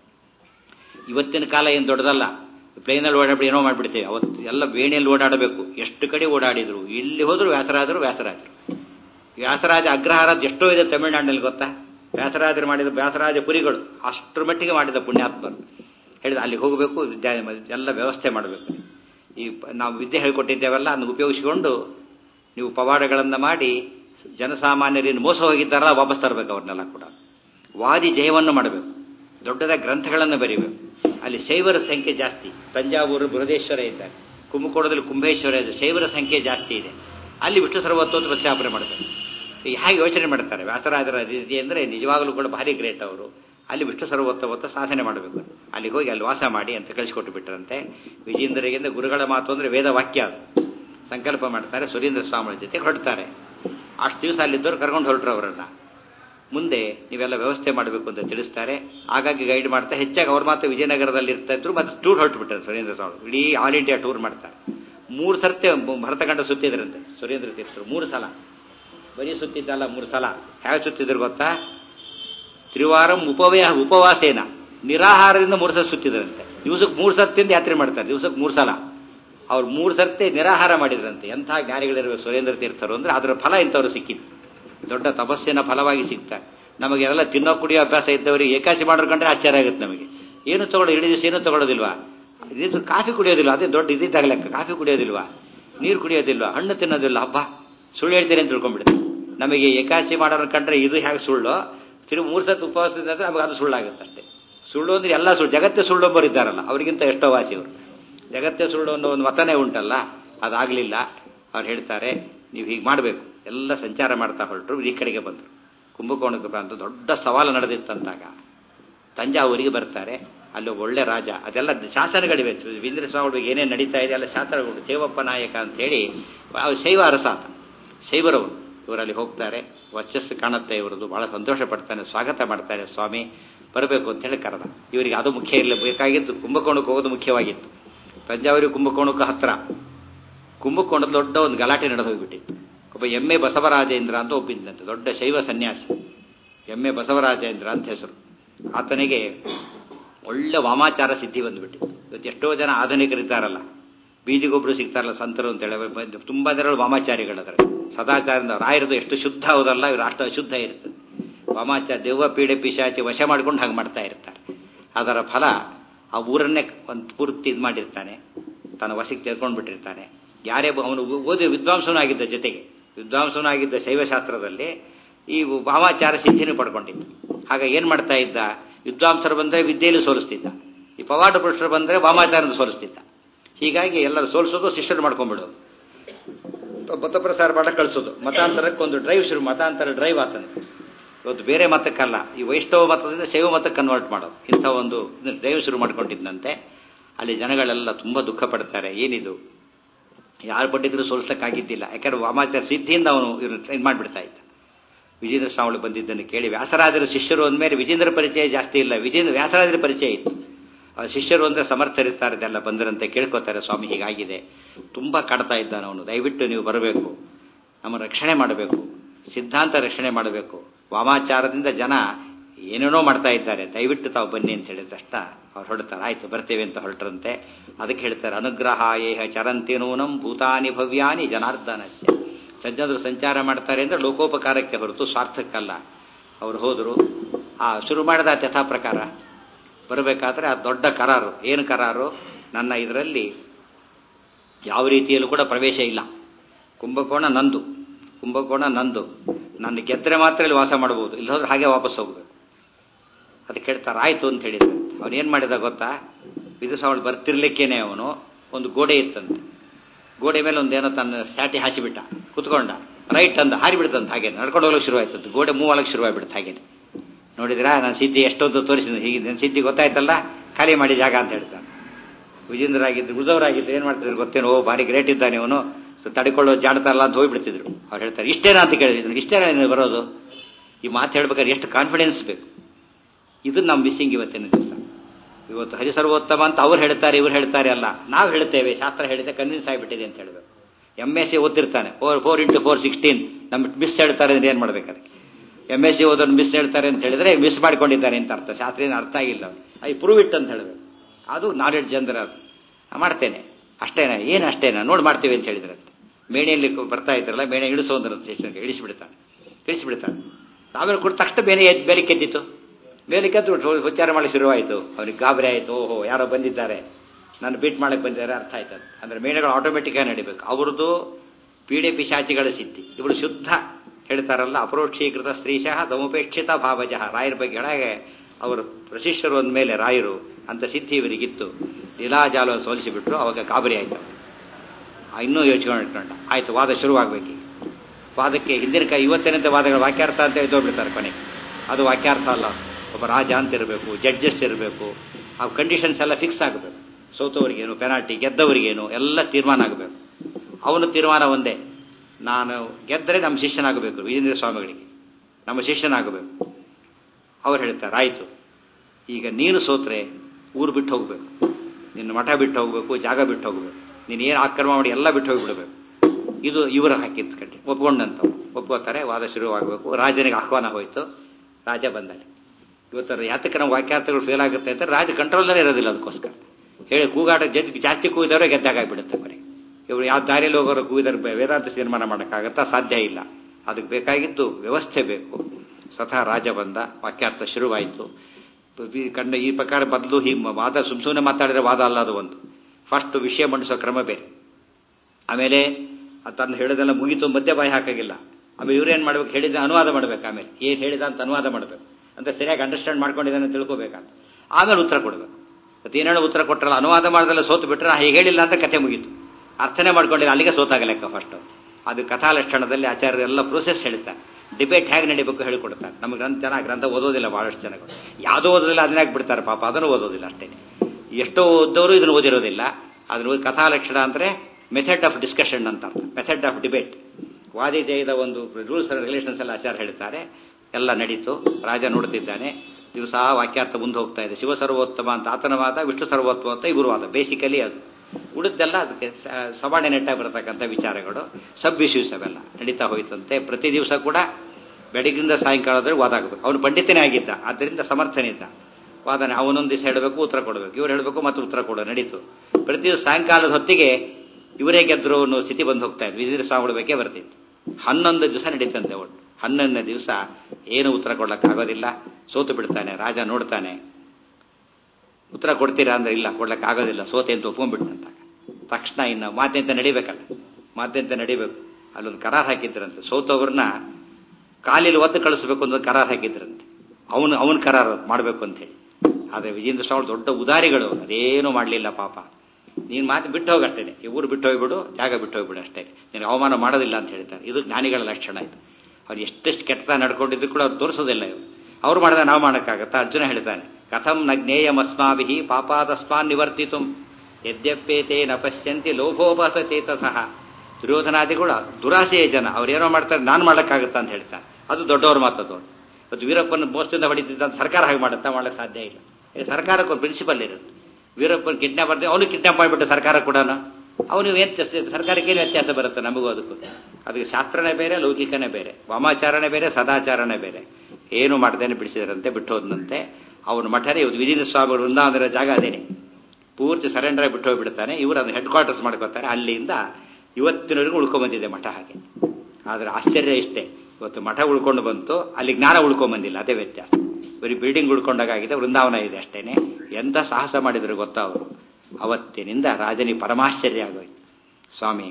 ಇವತ್ತಿನ ಕಾಲ ಏನು ದೊಡ್ಡದಲ್ಲ ಪ್ಲೇನಲ್ಲಿ ಓಡಾಡ್ಬಿಟ್ಟು ಏನೋ ಮಾಡ್ಬಿಡ್ತೇವೆ ಅವತ್ತು ಎಲ್ಲ ವೇಣಿಯಲ್ಲಿ ಓಡಾಡಬೇಕು ಎಷ್ಟು ಕಡೆ ಓಡಾಡಿದ್ರು ಇಲ್ಲಿ ಹೋದ್ರು ವ್ಯಾಸರಾಜರು ವ್ಯಾಸರಾಜರು ವ್ಯಾಸರಾಜ ಅಗ್ರಹಾರದ ಎಷ್ಟೋ ಇದೆ ತಮಿಳುನಾಡಿನಲ್ಲಿ ಗೊತ್ತಾ ವ್ಯಾಸರಾಜರು ಮಾಡಿದ ವ್ಯಾಸರಾಜ ಪುರಿಗಳು ಅಷ್ಟರ ಮಟ್ಟಿಗೆ ಮಾಡಿದ ಪುಣ್ಯಾತ್ಮರು ಹೇಳಿದ ಅಲ್ಲಿಗೆ ಹೋಗಬೇಕು ವಿದ್ಯಾ ಎಲ್ಲ ವ್ಯವಸ್ಥೆ ಮಾಡಬೇಕು ಈ ನಾವು ವಿದ್ಯೆ ಹೇಳ್ಕೊಟ್ಟಿದ್ದೇವಲ್ಲ ಅದನ್ನು ಉಪಯೋಗಿಸಿಕೊಂಡು ನೀವು ಪವಾಡಗಳನ್ನು ಮಾಡಿ ಜನಸಾಮಾನ್ಯರೇನು ಮೋಸ ಹೋಗಿದ್ದಾರಲ್ಲ ವಾಪಸ್ ತರಬೇಕು ಅವ್ರನ್ನೆಲ್ಲ ಕೂಡ ವಾದಿ ಜಯವನ್ನು ಮಾಡಬೇಕು ದೊಡ್ಡದ ಗ್ರಂಥಗಳನ್ನು ಬರೀಬೇಕು ಅಲ್ಲಿ ಶೈವರ ಸಂಖ್ಯೆ ಜಾಸ್ತಿ ತಂಜಾವೂರು ಬೃಹದೇಶ್ವರ ಇದ್ದಾರೆ ಕುಂಭಕೋಣದಲ್ಲಿ ಕುಂಭೇಶ್ವರ ಇದೆ ಶೈವರ ಸಂಖ್ಯೆ ಜಾಸ್ತಿ ಇದೆ ಅಲ್ಲಿ ವಿಷ್ಣು ಸರ್ವತ್ವದ ಪ್ರಸ್ಥಾಪನೆ ಮಾಡಬೇಕು ಹೇಗೆ ಯೋಚನೆ ಮಾಡ್ತಾರೆ ವ್ಯಾಸರಾಜರ ರೀತಿ ಅಂದರೆ ನಿಜವಾಗಲೂ ಕೂಡ ಭಾರಿ ಗ್ರೇಟ್ ಅವರು ಅಲ್ಲಿ ವಿಷ್ಣು ಸರ್ವೋತ್ತಮತ್ತ ಸಾಧನೆ ಮಾಡಬೇಕು ಅಲ್ಲಿಗೆ ಹೋಗಿ ಅಲ್ಲಿ ವಾಸ ಮಾಡಿ ಅಂತ ಕಳಿಸಿಕೊಟ್ಟು ಬಿಟ್ಟರಂತೆ ವಿಜೇಂದ್ರಗಿಂದ ಗುರುಗಳ ಮಾತು ಅಂದರೆ ವೇದ ವಾಕ್ಯ ಅದು ಸಂಕಲ್ಪ ಮಾಡ್ತಾರೆ ಸುರೇಂದ್ರ ಸ್ವಾಮಿಗಳ ಜೊತೆ ಹೊರಡ್ತಾರೆ ಅಷ್ಟು ದಿವಸ ಅಲ್ಲಿದ್ದವ್ರು ಕರ್ಕೊಂಡು ಹೊರಟ್ರು ಅವರನ್ನ ಮುಂದೆ ನೀವೆಲ್ಲ ವ್ಯವಸ್ಥೆ ಮಾಡಬೇಕು ಅಂತ ತಿಳಿಸ್ತಾರೆ ಹಾಗಾಗಿ ಗೈಡ್ ಮಾಡ್ತಾ ಹೆಚ್ಚಾಗಿ ಅವ್ರ ಮಾತ್ರ ವಿಜಯನಗರದಲ್ಲಿ ಇರ್ತಾ ಇದ್ರು ಮತ್ತೆ ಟೂರ್ ಹೊರಟುಬಿಟ್ಟಾರೆ ಸುರೇಂದ್ರ ಸ್ವಾಮಿ ಇಡೀ ಆಲ್ ಇಂಡಿಯಾ ಟೂರ್ ಮಾಡ್ತಾರೆ ಮೂರು ಸರ್ತಿ ಭರತಖಂಡ ಸುತ್ತಿದ್ರಂತೆ ಸುರೇಂದ್ರ ತೀರ್ಥರು ಮೂರು ಸಲ ಬರೀ ಸುತ್ತಿದ್ದಲ್ಲ ಮೂರು ಸಲ ಹೇಗೆ ಸುತ್ತಿದ್ರು ಗೊತ್ತಾ ತ್ರಿವಾರಂ ಉಪವಯ ಉಪವಾಸೇನ ನಿರಾಹಾರದಿಂದ ಮೂರು ಸಲ ಸುತ್ತಿದ್ರಂತೆ ದಿವಸಕ್ಕೆ ಮೂರು ಸತ್ತಿಂದ ಯಾತ್ರೆ ಮಾಡ್ತಾರೆ ದಿವಸಕ್ಕೆ ಮೂರು ಸಲ ಅವ್ರು ಮೂರು ಸರ್ತಿ ನಿರಾಹಾರ ಮಾಡಿದ್ರಂತೆ ಎಂಥ ಜ್ಞಾನಿಗಳಿರಬೇಕು ಸುರೇಂದ್ರ ತೀರ್ಥರು ಅಂದ್ರೆ ಅದರ ಫಲ ಇಂಥವ್ರು ಸಿಕ್ಕಿದ್ದು ದೊಡ್ಡ ತಪಸ್ಸಿನ ಫಲವಾಗಿ ಸಿಗ್ತಾರೆ ನಮಗೆಲ್ಲ ತಿನ್ನೋ ಕುಡಿಯೋ ಅಭ್ಯಾಸ ಇದ್ದವರಿಗೆ ಏಕಾಸಿ ಮಾಡ್ಕೊಂಡ್ರೆ ಆಶ್ಚರ್ಯ ಆಗುತ್ತೆ ನಮಗೆ ಏನು ತಗೊಳ್ಳೋ ಇಡೀ ದಿವಸ ಏನು ತಗೊಳ್ಳೋದಿಲ್ವಾ ಇದು ಕಾಫಿ ಕುಡಿಯೋದಿಲ್ವಾ ಅದೇ ದೊಡ್ಡ ಇದ್ದಿದ್ದಾಗ ಲೆಕ್ಕ ಕಾಫಿ ಕುಡಿಯೋದಿಲ್ವಾ ನೀರು ಕುಡಿಯೋದಿಲ್ವಾ ಹಣ್ಣು ತಿನ್ನೋದಿಲ್ಲ ಹಬ್ಬ ಸುಳ್ಳು ಹೇಳ್ತೀನಿ ಅಂತ ತಿಳ್ಕೊಂಡ್ಬಿಡುತ್ತೆ ನಮಗೆ ಏಕಾಸಿ ಮಾಡೋರು ಕಂಡ್ರೆ ಇದು ಹೇಗೆ ಸುಳ್ಳು ತಿರುಗಿ ಮೂರು ಸತ್ತು ಉಪವಾಸದಿಂದ ಅಂದ್ರೆ ನಮಗೆ ಅದು ಸುಳ್ಳಾಗುತ್ತೆ ಅಷ್ಟೇ ಸುಳ್ಳು ಅಂದ್ರೆ ಎಲ್ಲ ಸುಳ್ಳು ಜಗತ್ತೇ ಸುಳ್ಳೊಬ್ಬರು ಇದ್ದಾರಲ್ಲ ಅವರಿಗಿಂತ ಎಷ್ಟೋ ವಾಸಿ ಅವರು ಜಗತ್ತೇ ಸುಳ್ಳು ಅನ್ನೋ ಒಂದು ಮತನೇ ಉಂಟಲ್ಲ ಅದಾಗಲಿಲ್ಲ ಅವ್ರು ಹೇಳ್ತಾರೆ ನೀವು ಹೀಗೆ ಮಾಡಬೇಕು ಎಲ್ಲ ಸಂಚಾರ ಮಾಡ್ತಾ ಹೊರಟರು ಈ ಕಡೆಗೆ ಬಂದರು ಕುಂಭಕೋಣಕ್ಕೆ ಅಂತ ದೊಡ್ಡ ಸವಾಲು ನಡೆದಿತ್ತಂತಾಗ ತಂಜಾವೂರಿಗೆ ಬರ್ತಾರೆ ಅಲ್ಲಿ ಒಳ್ಳೆ ರಾಜ ಅದೆಲ್ಲ ಶಾಸನಗಳಿವೆ ವೀಂದ್ರ ಸ್ವಾಮಿಗಳಿಗೆ ಏನೇನು ನಡೀತಾ ಇದೆ ಎಲ್ಲ ಶಾಸ್ತ್ರಗಳು ಚೈವಪ್ಪ ನಾಯಕ ಅಂತ ಹೇಳಿ ಶೈವ ಅರಸಾತ ಶೈವರವರು ಇವರಲ್ಲಿ ಹೋಗ್ತಾರೆ ವರ್ಚಸ್ಸು ಕಾಣುತ್ತೆ ಇವರದು ಬಹಳ ಸಂತೋಷ ಪಡ್ತಾನೆ ಸ್ವಾಗತ ಮಾಡ್ತಾರೆ ಸ್ವಾಮಿ ಬರಬೇಕು ಅಂತ ಹೇಳಿ ಕರೆದ ಇವರಿಗೆ ಅದು ಮುಖ್ಯ ಇರಲಿ ಬೇಕಾಗಿತ್ತು ಕುಂಭಕೋಣಕ್ಕೆ ಹೋಗೋದು ಮುಖ್ಯವಾಗಿತ್ತು ತಂಜಾವೂರಿಗೆ ಕುಂಭಕೋಣಕ್ಕೆ ಹತ್ರ ಕುಂಭಕೋಣದ ದೊಡ್ಡ ಒಂದು ಗಲಾಟೆ ನಡೆದು ಹೋಗ್ಬಿಟ್ಟಿತ್ತು ಒಬ್ಬ ಎಮ್ಮೆ ಬಸವರಾಜೇಂದ್ರ ಅಂತ ಒಪ್ಪಿದ್ದಂತೆ ದೊಡ್ಡ ಶೈವ ಸನ್ಯಾಸಿ ಎಮ್ಮೆ ಬಸವರಾಜೇಂದ್ರ ಅಂತ ಹೆಸರು ಆತನಿಗೆ ಒಳ್ಳೆ ವಾಮಾಚಾರ ಸಿದ್ಧಿ ಬಂದ್ಬಿಟ್ಟಿತ್ತು ಇವತ್ತು ಎಷ್ಟೋ ಜನ ಆಧುನಿಕರಿದ್ದಾರಲ್ಲ ಬೀದಿಗೊಬ್ರು ಸಿಗ್ತಾರಲ್ಲ ಸಂತರು ಅಂತ ಹೇಳಿ ತುಂಬಾ ಜನ ವಾಮಾಚಾರಿಗಳದ್ರ ಸದಾಚಾರದಿಂದ ರಾಯರದು ಎಷ್ಟು ಶುದ್ಧ ಹೌದಲ್ಲ ಇವರು ಅಷ್ಟು ಅಶುದ್ಧ ಇರ್ತದೆ ವಾಮಾಚಾರ ದೆವ್ವ ಪೀಡೆ ಪಿಶಾಚಿ ವಶ ಮಾಡ್ಕೊಂಡು ಹಾಗೆ ಮಾಡ್ತಾ ಇರ್ತಾರೆ ಅದರ ಫಲ ಆ ಊರನ್ನೇ ಒಂದು ಪೂರ್ತಿ ಇದು ಮಾಡಿರ್ತಾನೆ ತನ್ನ ವಶಕ್ಕೆ ತೆರ್ಕೊಂಡು ಬಿಟ್ಟಿರ್ತಾನೆ ಯಾರೇ ಅವನು ಓದಿ ವಿದ್ವಾಂಸನೂ ಆಗಿದ್ದ ಜೊತೆಗೆ ವಿದ್ವಾಂಸನೂ ಆಗಿದ್ದ ಶೈವಶಾಸ್ತ್ರದಲ್ಲಿ ಈ ವಾಮಾಚಾರ ಸಿದ್ಧಿನೂ ಪಡ್ಕೊಂಡಿದ್ದ ಹಾಗೆ ಏನ್ ಮಾಡ್ತಾ ಇದ್ದ ವಿದ್ವಾಂಸರು ಬಂದ್ರೆ ವಿದ್ಯೆಯಲ್ಲಿ ಸೋಲಿಸ್ತಿದ್ದ ಈ ಪವಾಡ ಪುರುಷರು ಬಂದ್ರೆ ವಾಮಾಚಾರದ ಸೋಲಿಸ್ತಿದ್ದ ಹೀಗಾಗಿ ಎಲ್ಲರೂ ಸೋಲಿಸೋದು ಶಿಷ್ಯರು ಮಾಡ್ಕೊಂಡ್ಬಿಡೋದು ಮತ ಪ್ರಸಾರ ಮಾಡ ಕಳಿಸೋದು ಮತಾಂತರಕ್ಕೆ ಒಂದು ಡ್ರೈವ್ ಶುರು ಮತಾಂತರ ಡ್ರೈವ್ ಆತನ ಇವತ್ತು ಬೇರೆ ಮತಕ್ಕಲ್ಲ ಈ ವೈಷ್ಣವ ಮತದಿಂದ ಶೈವ ಮತಕ್ಕೆ ಕನ್ವರ್ಟ್ ಮಾಡೋದು ಇಂಥ ಒಂದು ಡ್ರೈವ್ ಶುರು ಮಾಡ್ಕೊಂಡಿದ್ದಂತೆ ಅಲ್ಲಿ ಜನಗಳೆಲ್ಲ ತುಂಬಾ ದುಃಖ ಪಡ್ತಾರೆ ಏನಿದು ಯಾರು ಪಟ್ಟಿದ್ರು ಸೋಲಿಸಕ್ಕಾಗಿದ್ದಿಲ್ಲ ಯಾಕಂದ್ರೆ ವಾಮಾಚಾರ ಸಿದ್ಧಿಯಿಂದ ಅವನು ಇವ್ರು ಟ್ರೈನ್ ಮಾಡಿಬಿಡ್ತಾ ಇದ್ದ ವಿಜೇಂದ್ರ ಸ್ವಾಮಿ ಬಂದಿದ್ದನ್ನು ಕೇಳಿ ವ್ಯಾಸರಾಜರ ಶಿಷ್ಯರು ಅಂದಮೇಲೆ ವಿಜೇಂದ್ರ ಪರಿಚಯ ಜಾಸ್ತಿ ಇಲ್ಲ ವಿಜೇಂದ್ರ ವ್ಯಾಸರಾಜರ ಪರಿಚಯ ಇತ್ತು ಆ ಶಿಷ್ಯರು ಅಂದ್ರೆ ಸಮರ್ಥರಿರ್ತಾರೆ ಇದೆಲ್ಲ ಬಂದರಂತೆ ಕೇಳ್ಕೊತಾರೆ ಸ್ವಾಮಿ ಹೀಗಾಗಿದೆ ತುಂಬಾ ಕಾಡ್ತಾ ಇದ್ದಾನೆ ಅವನು ದಯವಿಟ್ಟು ನೀವು ಬರಬೇಕು ನಮ್ಮ ರಕ್ಷಣೆ ಮಾಡಬೇಕು ಸಿದ್ಧಾಂತ ರಕ್ಷಣೆ ಮಾಡಬೇಕು ವಾಮಾಚಾರದಿಂದ ಜನ ಏನೇನೋ ಮಾಡ್ತಾ ಇದ್ದಾರೆ ದಯವಿಟ್ಟು ತಾವು ಬನ್ನಿ ಅಂತ ಹೇಳಿದ ತಕ್ಷಣ ಅವ್ರು ಹೊರಡ್ತಾರೆ ಆಯ್ತು ಬರ್ತೇವೆ ಅಂತ ಹೊರಟ್ರಂತೆ ಅದಕ್ಕೆ ಹೇಳ್ತಾರೆ ಅನುಗ್ರಹ ಏಹ ಚರಂತಿ ನೂನಂ ಭೂತಾನಿ ಭವ್ಯಾನಿ ಜನಾರ್ದನಸ್ಯ ಸಜ್ಜನರು ಸಂಚಾರ ಮಾಡ್ತಾರೆ ಅಂದ್ರೆ ಲೋಕೋಪಕಾರಕ್ಕೆ ಹೊರತು ಸ್ವಾರ್ಥಕ್ಕಲ್ಲ ಅವ್ರು ಹೋದರು ಆ ಶುರು ಮಾಡಿದ ಯಥಾ ಪ್ರಕಾರ ಬರಬೇಕಾದ್ರೆ ಆ ದೊಡ್ಡ ಕರಾರು ಏನು ಕರಾರು ನನ್ನ ಇದರಲ್ಲಿ ಯಾವ ರೀತಿಯಲ್ಲೂ ಕೂಡ ಪ್ರವೇಶ ಇಲ್ಲ ಕುಂಭಕೋಣ ನಂದು ಕುಂಭಕೋಣ ನಂದು ನನ್ನ ಗೆದ್ರೆ ಮಾತ್ರ ಇಲ್ಲಿ ವಾಸ ಮಾಡಬಹುದು ಇಲ್ಲದ್ರೆ ಹಾಗೆ ವಾಪಸ್ ಹೋಗ್ಬೇಕು ಅದಕ್ಕೆ ಹೇಳ್ತಾರೆ ಆಯ್ತು ಅಂತ ಹೇಳಿದ್ರೆ ಅವನು ಏನ್ ಮಾಡಿದ ಗೊತ್ತಾ ವಿದುಸಾವಳು ಬರ್ತಿರ್ಲಿಕ್ಕೇನೆ ಅವನು ಒಂದು ಗೋಡೆ ಇತ್ತಂತೆ ಗೋಡೆ ಮೇಲೆ ಒಂದೇನೋ ತನ್ನ ಸ್ಯಾಟಿ ಹಾಸಿಬಿಟ್ಟ ಕುತ್ಕೊಂಡ ರೈಟ್ ಅಂದ ಹಾರಿಬಿಡ್ತಂತ ಹಾಗೆ ನಡ್ಕೊಂಡು ಹೋಗ್ಲಿಕ್ಕೆ ಶುರುವಾಯ್ತಂತ ಗೋಡೆ ಮೂವ್ ಆಗಕ್ಕೆ ಶುರುವಾಗ್ಬಿಡ್ತು ಹಾಗೇನೆ ನೋಡಿದ್ರಾ ನನ್ನ ಸಿದ್ಧಿ ಎಷ್ಟೊಂದು ತೋರಿಸಿದ ಹೀಗೆ ನನ್ನ ಸಿದ್ಧಿ ಗೊತ್ತಾಯ್ತಲ್ಲ ಖಾಲಿ ಮಾಡಿ ಜಾಗ ಅಂತ ಹೇಳ್ತಾನೆ ವಿಜೇಂದ್ರಾಗಿದ್ದು ಉಳಿದವರಾಗಿದ್ದು ಏನ್ ಮಾಡ್ತಿದ್ರು ಗೊತ್ತೇನೋ ಓ ಭಾರಿ ಗ್ರೇಟ್ ಇದ್ದಾನೆ ಅವನು ತಡಿಕೊಳ್ಳೋ ಜಾಡ್ತಾರಲ್ಲ ಅಂತ ಹೋಗ್ಬಿಡ್ತಿದ್ರು ಅವ್ರು ಹೇಳ್ತಾರೆ ಇಷ್ಟೇನಾ ಅಂತ ಕೇಳಿದ್ರು ಇಷ್ಟೇನಾ ನೀನು ಬರೋದು ಈ ಮಾತು ಹೇಳ್ಬೇಕಾದ್ರೆ ಎಷ್ಟು ಕಾನ್ಫಿಡೆನ್ಸ್ ಬೇಕು ಇದು ನಮ್ಮ ಮಿಸ್ಸಿಂಗ್ ಇವತ್ತಿನ ದಿವಸ ಇವತ್ತು ಹರಿಸರ್ವೋತ್ತಮ ಅಂತ ಅವ್ರು ಹೇಳ್ತಾರೆ ಇವ್ರು ಹೇಳ್ತಾರೆ ಅಲ್ಲ ನಾವು ಹೇಳ್ತೇವೆ ಶಾಸ್ತ್ರ ಹೇಳಿದೆ ಕನ್ವಿನ್ಸ್ ಆಗಿಬಿಟ್ಟಿದೆ ಅಂತ ಹೇಳಬೇಕು ಎಮ್ ಎಸ್ ಸಿ ಓದಿರ್ತಾನೆ four four into four sixteen ನಮ್ ಮಿಸ್ ಹೇಳ್ತಾರೆ ಅಂದ್ರೆ ಏನ್ ಮಾಡ್ಬೇಕಾದ್ರೆ ಎಮ್ ಎಸ್ ಸಿ ಓದೋದು ಮಿಸ್ ಹೇಳ್ತಾರೆ ಅಂತ ಹೇಳಿದ್ರೆ ಮಿಸ್ ಮಾಡ್ಕೊಂಡಿದ್ದಾನೆ ಅಂತ ಅರ್ಥ ಶಾಸ್ತ್ರ ಏನು ಅರ್ಥ ಆಗಿಲ್ಲ ಐ ಪ್ರೂವ್ ಇಟ್ ಅಂತ ಹೇಳಬೇಕು ಅದು ನಾಲೆಡ್ಜ್ ಅಂದ್ರೆ ಅದು ಮಾಡ್ತೇನೆ ಅಷ್ಟೇನಾ ಏನು ಅಷ್ಟೇನಾ ನೋಡಿ ಮಾಡ್ತೀವಿ ಅಂತ ಹೇಳಿದ್ರಂತೆ ಮೇಣೆಯಲ್ಲಿ ಬರ್ತಾ ಇದ್ರಲ್ಲ ಮೇಣೆ ಇಳಿಸೋ ಅಂದ್ರೆ ಸ್ಟೇಷನ್ಗೆ ಇಳಿಸಿಬಿಡ್ತಾನೆ ಇಳಿಸಿಬಿಡ್ತಾನೆ ಆಮೇಲೆ ಕೊಟ್ಟ ತಕ್ಷಣ ಬೇರೆ ಬೇರೆ ಕೆದ್ದಿತ್ತು ಮೇಲೆ ಕೆದ್ದು ಉಚ್ಚಾರ ಮಾಡಿ ಶುರುವಾಯಿತು ಅವ್ರಿಗೆ ಗಾಬರಿ ಆಯಿತು ಓಹೋ ಯಾರೋ ಬಂದಿದ್ದಾರೆ ನಾನು ಬೀಟ್ ಮಾಡಕ್ಕೆ ಬಂದಿದ್ದಾರೆ ಅರ್ಥ ಆಯ್ತು ಅಂದ್ರೆ ಮೇಣಗಳು ಆಟೋಮೆಟಿಕ್ ಆಗಿ ನಡಿಬೇಕು ಅವ್ರದ್ದು ಪೀಡೆ ಪಿಶಾಚಿಗಳ ಸಿದ್ಧಿ ಇವಳು ಶುದ್ಧ ಹೇಳ್ತಾರಲ್ಲ ಅಪರೋಕ್ಷೀಕೃತ ಸ್ತ್ರೀಶಃ ದಮುಪೇಕ್ಷಿತ ಭಾವಜಃ ರಾಯರ ಬಗ್ಗೆ ಹೇಳಾಗೆ ಅವರು ಪ್ರಶಿಷ್ಯರು ಅಂದಮೇಲೆ ರಾಯರು ಅಂತ ಸಿದ್ಧಿ ಇವರಿಗಿತ್ತು ಲೀಲಾಜಾಲ ಸೋಲಿಸಿಬಿಟ್ರು ಅವಾಗ ಗಾಬರಿ ಆಯ್ತು ಇನ್ನೂ ಯೋಚನೆ ಇಟ್ಕೊಂಡ ಆಯ್ತು ವಾದ ಶುರುವಾಗಬೇಕು ವಾದಕ್ಕೆ ಹಿಂದಿನ ಕ ಇವತ್ತಿನಂತೆ ವಾದಗಳು ವಾಕ್ಯಾರ್ಥ ಅಂತ ಎದ್ದೋಗ್ಬಿಡ್ತಾರೆ ಕೊನೆಗೆ ಅದು ವಾಕ್ಯಾರ್ಥ ಅಲ್ಲ ಒಬ್ಬ ರಾಜ ಅಂತ ಇರಬೇಕು ಜಡ್ಜಸ್ ಇರಬೇಕು ಆ ಕಂಡೀಷನ್ಸ್ ಎಲ್ಲ ಫಿಕ್ಸ್ ಆಗಬೇಕು ಸೋತವರಿಗೇನು ಪೆನಾಲ್ಟಿ ಗೆದ್ದವರಿಗೇನು ಎಲ್ಲ ತೀರ್ಮಾನ ಆಗಬೇಕು ಅವನು ತೀರ್ಮಾನ ಒಂದೇ ನಾನು ಗೆದ್ದರೆ ನಮ್ಮ ಶಿಷ್ಯನಾಗಬೇಕು ವೀರೇಂದ್ರ ಸ್ವಾಮಿಗಳಿಗೆ ನಮ್ಮ ಶಿಷ್ಯನಾಗಬೇಕು ಅವ್ರು ಹೇಳ್ತಾರೆ ಆಯ್ತು ಈಗ ನೀನು ಸೋತ್ರೆ ಊರು ಬಿಟ್ಟು ಹೋಗ್ಬೇಕು ನಿನ್ನ ಮಠ ಬಿಟ್ಟು ಹೋಗ್ಬೇಕು ಜಾಗ ಬಿಟ್ಟು ಹೋಗ್ಬೇಕು ನೀನು ಏನು ಆಕ್ರಮ ಮಾಡಿ ಎಲ್ಲ ಬಿಟ್ಟು ಹೋಗಿಬಿಡ್ಬೇಕು ಇದು ಇವರು ಹಾಕಿದ್ ಕಟ್ಟಿ ಒಪ್ಕೊಂಡಂತವ್ರು ಒಪ್ಕೋತಾರೆ ವಾದ ಶುರುವಾಗಬೇಕು ರಾಜನಿಗೆ ಆಹ್ವಾನ ಹೋಯ್ತು ರಾಜ ಬಂದಲ್ಲಿ ಇವತ್ತರ ಯಾತಕ್ಕೆ ನಾವು ವಾಕ್ಯಾರ್ಥಗಳು ಫೇಲ್ ಆಗುತ್ತೆ ಅಂತ ರಾಜ ಕಂಟ್ರೋಲಲ್ಲೇ ಇರೋದಿಲ್ಲ ಅದಕ್ಕೋಸ್ಕರ ಹೇಳಿ ಕೂಗಾಟ ಜೊತೆ ಜಾಸ್ತಿ ಕೂಗಿದವರೇ ಗೆದ್ದಾಗಾಗ್ಬಿಡುತ್ತೆ ಬರೀ ಇವರು ಯಾವ ದಾರಿಯಲ್ಲಿ ಹೋಗೋರು ಕೂಗಿದ್ರೆ ವೇದಾಂತ ತೀರ್ಮಾನ ಮಾಡೋಕ್ಕಾಗತ್ತಾ ಸಾಧ್ಯ ಇಲ್ಲ ಅದಕ್ಕೆ ಬೇಕಾಗಿದ್ದು ವ್ಯವಸ್ಥೆ ಬೇಕು ಸ್ವತಃ ರಾಜ ಬಂದ ವಾಕ್ಯಾರ್ಥ ಶುರುವಾಯಿತು ಕಂಡ ಈ ಪ್ರಕಾರ ಬದಲು ಹೀಗೆ ವಾದ ಸುಮ್ ಸುಮ್ಮನೆ ಮಾತಾಡಿದ್ರೆ ವಾದ ಅಲ್ಲ ಅದು ಒಂದು ಫಸ್ಟ್ ವಿಷಯ ಮಂಡಿಸೋ ಕ್ರಮ ಬೇರೆ ಆಮೇಲೆ ತನ್ನ ಹೇಳೋದೆಲ್ಲ ಮುಗಿತು ಮಧ್ಯೆ ಬಾಯಿ ಹಾಕಾಗಿಲ್ಲ ಆಮೇಲೆ ಇವ್ರೇನು ಮಾಡ್ಬೇಕು ಹೇಳಿದ ಅನುವಾದ ಮಾಡ್ಬೇಕು ಆಮೇಲೆ ಏನು ಹೇಳಿದ ಅಂತ ಅನುವಾದ ಮಾಡಬೇಕು ಅಂತ ಸರಿಯಾಗಿ ಅಂಡರ್ಸ್ಟ್ಯಾಂಡ್ ಮಾಡ್ಕೊಂಡಿದ್ದಾನೆ ತಿಳ್ಕೊಬೇಕಂತ ಆಮೇಲೆ ಉತ್ತರ ಕೊಡಬೇಕು ಮತ್ತೆ ಏನೇಳು ಉತ್ತರ ಕೊಟ್ಟರಲ್ಲ ಅನುವಾದ ಮಾಡ್ದಲ್ಲ ಸೋತು ಬಿಟ್ರೆ ಹೀಗೆ ಹೇಳಿಲ್ಲ ಅಂತ ಕತೆ ಮುಗೀತು ಅರ್ಥನೇ ಮಾಡ್ಕೊಂಡಿಲ್ಲ ಅಲ್ಲಿಗೆ ಸೋತಾಗ ಲೆಕ್ಕ ಫಸ್ಟ್ ಅದು ಕಥಾ ಲಕ್ಷಣದಲ್ಲಿ ಆಚಾರ್ಯರು ಎಲ್ಲ ಪ್ರೋಸೆಸ್ ಹೇಳ್ತಾರೆ ಡಿಬೇಟ್ ಹೇಗೆ ನಡಿಬೇಕು ಹೇಳಿಕೊಡ್ತಾರೆ ನಮಗೆ ಗ್ರಂಥ ಜನ ಗ್ರಂಥ ಓದೋದಿಲ್ಲ ಬಹಳಷ್ಟು ಜನಗಳು ಯಾವುದೋ ಓದೋದಿಲ್ಲ ಅದನ್ನೇ ಬಿಡ್ತಾರೆ ಪಾಪ ಅದನ್ನು ಓದೋದಿಲ್ಲ ಅಷ್ಟೇ ಎಷ್ಟೋ ಓದೋರು ಇದನ್ನು ಓದಿರೋದಿಲ್ಲ ಅದನ್ನು ಕಥಾ ಲಕ್ಷಣ ಅಂದರೆ ಮೆಥಡ್ ಆಫ್ ಡಿಸ್ಕಷನ್ ಅಂತ ಮೆಥಡ್ ಆಫ್ ಡಿಬೇಟ್ ವಾದಿ ಜಯದ ಒಂದು ರೂಲ್ಸ್ ಅಂಡ್ ರೆಗ್ಯುಲೇಷನ್ಸ್ ಎಲ್ಲ ಆಚಾರ ಹೇಳ್ತಾರೆ ಎಲ್ಲ ನಡೀತು ರಾಜ ನೋಡ್ತಿದ್ದಾನೆ ದಿವಸ ವಾಕ್ಯಾರ್ಥ ಮುಂದೆ ಹೋಗ್ತಾ ಇದೆ ಶಿವ ಸರ್ವೋತ್ತಮ ಅಂತ ಆತನ ವಾದ ವಿಷ್ಣು ಸರ್ವೋತ್ತಮ ಅಂತ ಇವರು ವಾದ ಬೇಸಿಕಲಿ ಅದು ಉಳಿದೆಲ್ಲ ಅದಕ್ಕೆ ಸವಾಣೆ ನೆಟ್ಟಾಗಿ ಬರತಕ್ಕಂಥ ವಿಚಾರಗಳು ಸಬ್ ಇಶ್ಯೂಸ್ ಅವೆಲ್ಲ ನಡೀತಾ ಹೋಯ್ತಂತೆ ಪ್ರತಿ ದಿವಸ ಕೂಡ ಬೆಳಗಿಂದ ಸಾಯಂಕಾಲದಲ್ಲಿ ವಾದ ಆಗಬೇಕು ಅವನು ಪಂಡಿತನೇ ಆಗಿದ್ದ ಆದ್ದರಿಂದ ಸಮರ್ಥನಿದ್ದ ವಾದನೆ ಅವನೊಂದು ದಿವಸ ಹೇಳಬೇಕು ಉತ್ತರ ಕೊಡಬೇಕು ಇವ್ರು ಹೇಳಬೇಕು ಮತ್ತು ಉತ್ತರ ಕೊಡೋ ನಡೀತು ಪ್ರತಿ ದಿವಸ ಸಾಯಂಕಾಲದ ಹೊತ್ತಿಗೆ ಇವರೇ ಗೆದ್ರು ಅನ್ನೋ ಸ್ಥಿತಿ ಬಂದು ಹೋಗ್ತಾ ಇದ್ವಿ ವಿಜಯ ಸ್ವಾಮಿಗಳ ಬೇಕೇ ಬರ್ತಿತ್ತು ಹನ್ನೊಂದು ದಿವಸ ನಡೀತಂತೆ ಒಟ್ಟು ಹನ್ನೊಂದನೇ ದಿವಸ ಏನು ಉತ್ತರ ಕೊಡ್ಲಿಕ್ಕಾಗೋದಿಲ್ಲ ಸೋತು ಬಿಡ್ತಾನೆ ರಾಜ ನೋಡ್ತಾನೆ ಉತ್ತರ ಕೊಡ್ತೀರಾ ಅಂದ್ರೆ ಇಲ್ಲ ಕೊಡ್ಲಿಕ್ಕೆ ಆಗೋದಿಲ್ಲ ಸೋತೆ ಅಂತ ಒಪ್ಕೊಂಡ್ಬಿಟ್ಟಂತ ತಕ್ಷಣ ಇನ್ನು ಮಾತೆಂತ ನಡಿಬೇಕಲ್ಲ ಮಾತೆಂತ ನಡಿಬೇಕು ಅಲ್ಲೊಂದು ಕರಾರ್ ಹಾಕಿದ್ರಂತೆ ಸೋತವ್ರನ್ನ ಕಾಲಿಲ್ ಒದ್ದು ಕಳಿಸ್ಬೇಕು ಅಂತ ಕರಾರ್ ಹಾಕಿದ್ರಂತೆ ಅವನು ಅವನ ಕರಾರ್ ಮಾಡಬೇಕು ಅಂತ ಹೇಳಿ ಆದ್ರೆ ವಿಜೇಂದ್ರ ಸ್ವಾಮಿ ದೊಡ್ಡ ಉದಾರಿಗಳು ಅದೇನು ಮಾಡಲಿಲ್ಲ ಪಾಪ ನೀನು ಮಾತು ಬಿಟ್ಟು ಹೋಗಷ್ಟೇನೆ ಈ ಊರು ಬಿಟ್ಟು ಹೋಗ್ಬಿಡು ಜಾಗ ಬಿಟ್ಟು ಹೋಗ್ಬಿಡು ಅಷ್ಟೇ ನೀನು ಅವಮಾನ ಮಾಡೋದಿಲ್ಲ ಅಂತ ಹೇಳ್ತಾರೆ ಇದು ಜ್ಞಾನಿಗಳ ಲಕ್ಷಣ ಇದು ಅವ್ರು ಎಷ್ಟೆಷ್ಟು ಕೆಟ್ಟ ನಡ್ಕೊಂಡಿದ್ರು ಕೂಡ ಅವ್ರು ತೋರಿಸೋದಿಲ್ಲ ಇವರು ಅವ್ರು ಮಾಡಿದ ನಾವು ಮಾಡೋಕ್ಕಾಗತ್ತಾ ಅರ್ಜುನ ಹೇಳ್ತಾನೆ ಕಥಂ ನ ಜ್ಞೇಯಮಸ್ಮಾಭಿ ಪಾಪಾದಸ್ಮಾನ್ ನಿವರ್ತಿತು ಯದ್ಯಪ್ಪೇತೆ ನ ಪಶ್ಯಂತಿ ಲೋಭೋಪಸ ಚೇತಸಃ ದುರ್ಯೋಧನಾದಿಗಳು ದುರಾಸೆಯ ಜನ ಅವ್ರೇನೋ ಮಾಡ್ತಾರೆ ನಾನು ಮಾಡೋಕ್ಕಾಗತ್ತಾ ಅಂತ ಹೇಳ್ತಾನೆ ಅದು ದೊಡ್ಡವ್ರ ಮಾತದು ಇವತ್ತು ವೀರಪ್ಪನ ಮೋಸದಿಂದ ಹೊಡಿತಿದ್ದ ಸರ್ಕಾರ ಹಾಗೆ ಮಾಡುತ್ತಾ ಮಾಡಕ್ಕೆ ಸಾಧ್ಯ ಇಲ್ಲ ಈಗ ಸರ್ಕಾರಕ್ಕೆ ಒಂದು ಪ್ರಿನ್ಸಿಪಲ್ ಇರುತ್ತೆ ವೀರಪ್ಪನ ಕಿಡ್ನಾಪ್ ಮಾಡ್ತೀವಿ ಅವನು ಕಿಡ್ನಾಪ್ ಮಾಡಿಬಿಟ್ಟು ಸರ್ಕಾರ ಕೂಡ ಅವನು ಏನು ಸರ್ಕಾರಕ್ಕೆ ಏನು ವ್ಯತ್ಯಾಸ ಬರುತ್ತೆ ನಮಗೂ ಅದಕ್ಕೂ ಅದಕ್ಕೆ ಶಾಸ್ತ್ರನೇ ಬೇರೆ ಲೌಕಿಕನೇ ಬೇರೆ ವಾಮಾಚಾರನೇ ಬೇರೆ ಸದಾಚಾರನೇ ಬೇರೆ ಏನು ಮಾಡ್ದೇನೆ ಬಿಡಿಸಿದ್ರಂತೆ ಬಿಟ್ಟು ಹೋದಂತೆ ಅವನ ಮಠನೇ ಇವತ್ತು ವಿಜಯ ಸ್ವಾಮಿಗಳು ವೃಂದಾವನ ಜಾಗ ಅದೇನೆ ಪೂರ್ತಿ ಸರೆಂಡರ್ ಬಿಟ್ಟು ಹೋಗ್ಬಿಡ್ತಾನೆ ಇವರು ಅದನ್ನ ಹೆಡ್ ಕ್ವಾರ್ಟರ್ಸ್ ಮಾಡ್ಕೋತಾರೆ ಅಲ್ಲಿಂದ ಇವತ್ತಿನವರೆಗೂ ಉಳ್ಕೊಂಬಂದಿದೆ ಮಠ ಹಾಗೆ ಆದರೆ ಆಶ್ಚರ್ಯ ಇಷ್ಟೇ ಇವತ್ತು ಮಠ ಉಳ್ಕೊಂಡು ಬಂತು ಅಲ್ಲಿ ಜ್ಞಾನ ಉಳ್ಕೊಂಬಂದಿಲ್ಲ ಅದೇ ವ್ಯತ್ಯಾಸ ಬರೀ ಬಿಲ್ಡಿಂಗ್ ಉಳ್ಕೊಂಡಾಗಿದೆ ವೃಂದಾವನ ಇದೆ ಅಷ್ಟೇನೆ ಎಂತ ಸಾಹಸ ಮಾಡಿದ್ರು ಗೊತ್ತಾ ಅವರು ಅವತ್ತಿನಿಂದ ರಾಜನಿಗೆ ಪರಮಾಶ್ಚರ್ಯ ಆಗೋಯ್ತು ಸ್ವಾಮಿ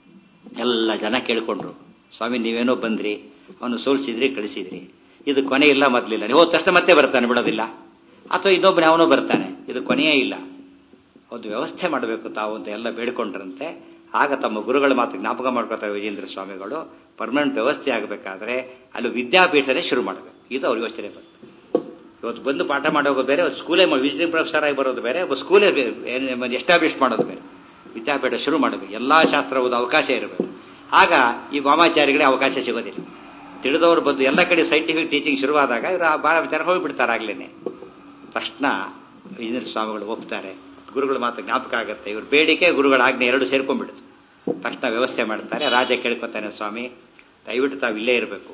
ಎಲ್ಲ ಜನ ಕೇಳ್ಕೊಂಡ್ರು ಸ್ವಾಮಿ ನೀವೇನೋ ಬಂದ್ರಿ ಅವನು ಸೋಲ್ಸಿದ್ರಿ ಕಳಿಸಿದ್ರಿ ಇದು ಕೊನೆ ಇಲ್ಲ ಮೊದಲಿಲ್ಲ ನೀವು ಹೋದ ತಕ್ಷಣ ಮತ್ತೆ ಬರ್ತಾನೆ ಬಿಡೋದಿಲ್ಲ ಅಥವಾ ಇನ್ನೊಬ್ಬನೇ ಅವನು ಬರ್ತಾನೆ ಇದು ಕೊನೆಯೇ ಇಲ್ಲ ಒಂದು ವ್ಯವಸ್ಥೆ ಮಾಡಬೇಕು ತಾವು ಅಂತ ಎಲ್ಲ ಬೇಡ್ಕೊಂಡ್ರಂತೆ ಆಗ ತಮ್ಮ ಗುರುಗಳ ಮಾತು ಜ್ಞಾಪಕ ಮಾಡ್ಕೊತಾರೆ ವಿಜೇಂದ್ರ ಸ್ವಾಮಿಗಳು ಪರ್ಮನೆಂಟ್ ವ್ಯವಸ್ಥೆ ಆಗಬೇಕಾದ್ರೆ ಅಲ್ಲಿ ವಿದ್ಯಾಪೀಠನೇ ಶುರು ಮಾಡಬೇಕು ಇದು ಅವ್ರ ಯೋಚನೆ ಬಂತು ಇವತ್ತು ಬಂದು ಪಾಠ ಮಾಡೋದು ಬೇರೆ ಸ್ಕೂಲೇ ವಿಸಿಟಿಂಗ್ ಪ್ರೊಫೆಸರ್ ಆಗಿ ಬರೋದು ಬೇರೆ ಒಬ್ಬ ಸ್ಕೂಲೇ ಎಸ್ಟಾಬ್ಲಿಷ್ ಮಾಡೋದು ಬೇರೆ ವಿದ್ಯಾಪೀಠ ಶುರು ಮಾಡಬೇಕು ಎಲ್ಲಾ ಶಾಸ್ತ್ರ ಓದೋ ಅವಕಾಶ ಇರಬೇಕು ಆಗ ಈ ವಾಮಾಚಾರಿಗಳಿಗೆ ಅವಕಾಶ ಸಿಗೋದಿಲ್ಲ ತಿಳಿದವರು ಬಂದು ಎಲ್ಲ ಕಡೆ ಸೈಂಟಿಫಿಕ್ ಟೀಚಿಂಗ್ ಶುರುವಾದಾಗ ಇವರು ಭಾಳ ವಿಚಾರ ಹೋಗಿಬಿಡ್ತಾರೆ ಆಗ್ಲೇನೆ ತಕ್ಷಣ ಇಂಜಿನಿಯರ್ ಸ್ವಾಮಿಗಳು ಒಪ್ತಾರೆ ಗುರುಗಳ ಮಾತು ಜ್ಞಾಪಕ ಆಗುತ್ತೆ ಇವ್ರ ಬೇಡಿಕೆ ಗುರುಗಳ ಆಜ್ಞೆ ಎರಡು ಸೇರ್ಕೊಂಡ್ಬಿಡುತ್ತೆ ತಕ್ಷಣ ವ್ಯವಸ್ಥೆ ಮಾಡ್ತಾರೆ ರಾಜ ಕೇಳ್ಕೊತಾನೆ ಸ್ವಾಮಿ ದಯವಿಟ್ಟು ತಾವು ಇಲ್ಲೇ ಇರಬೇಕು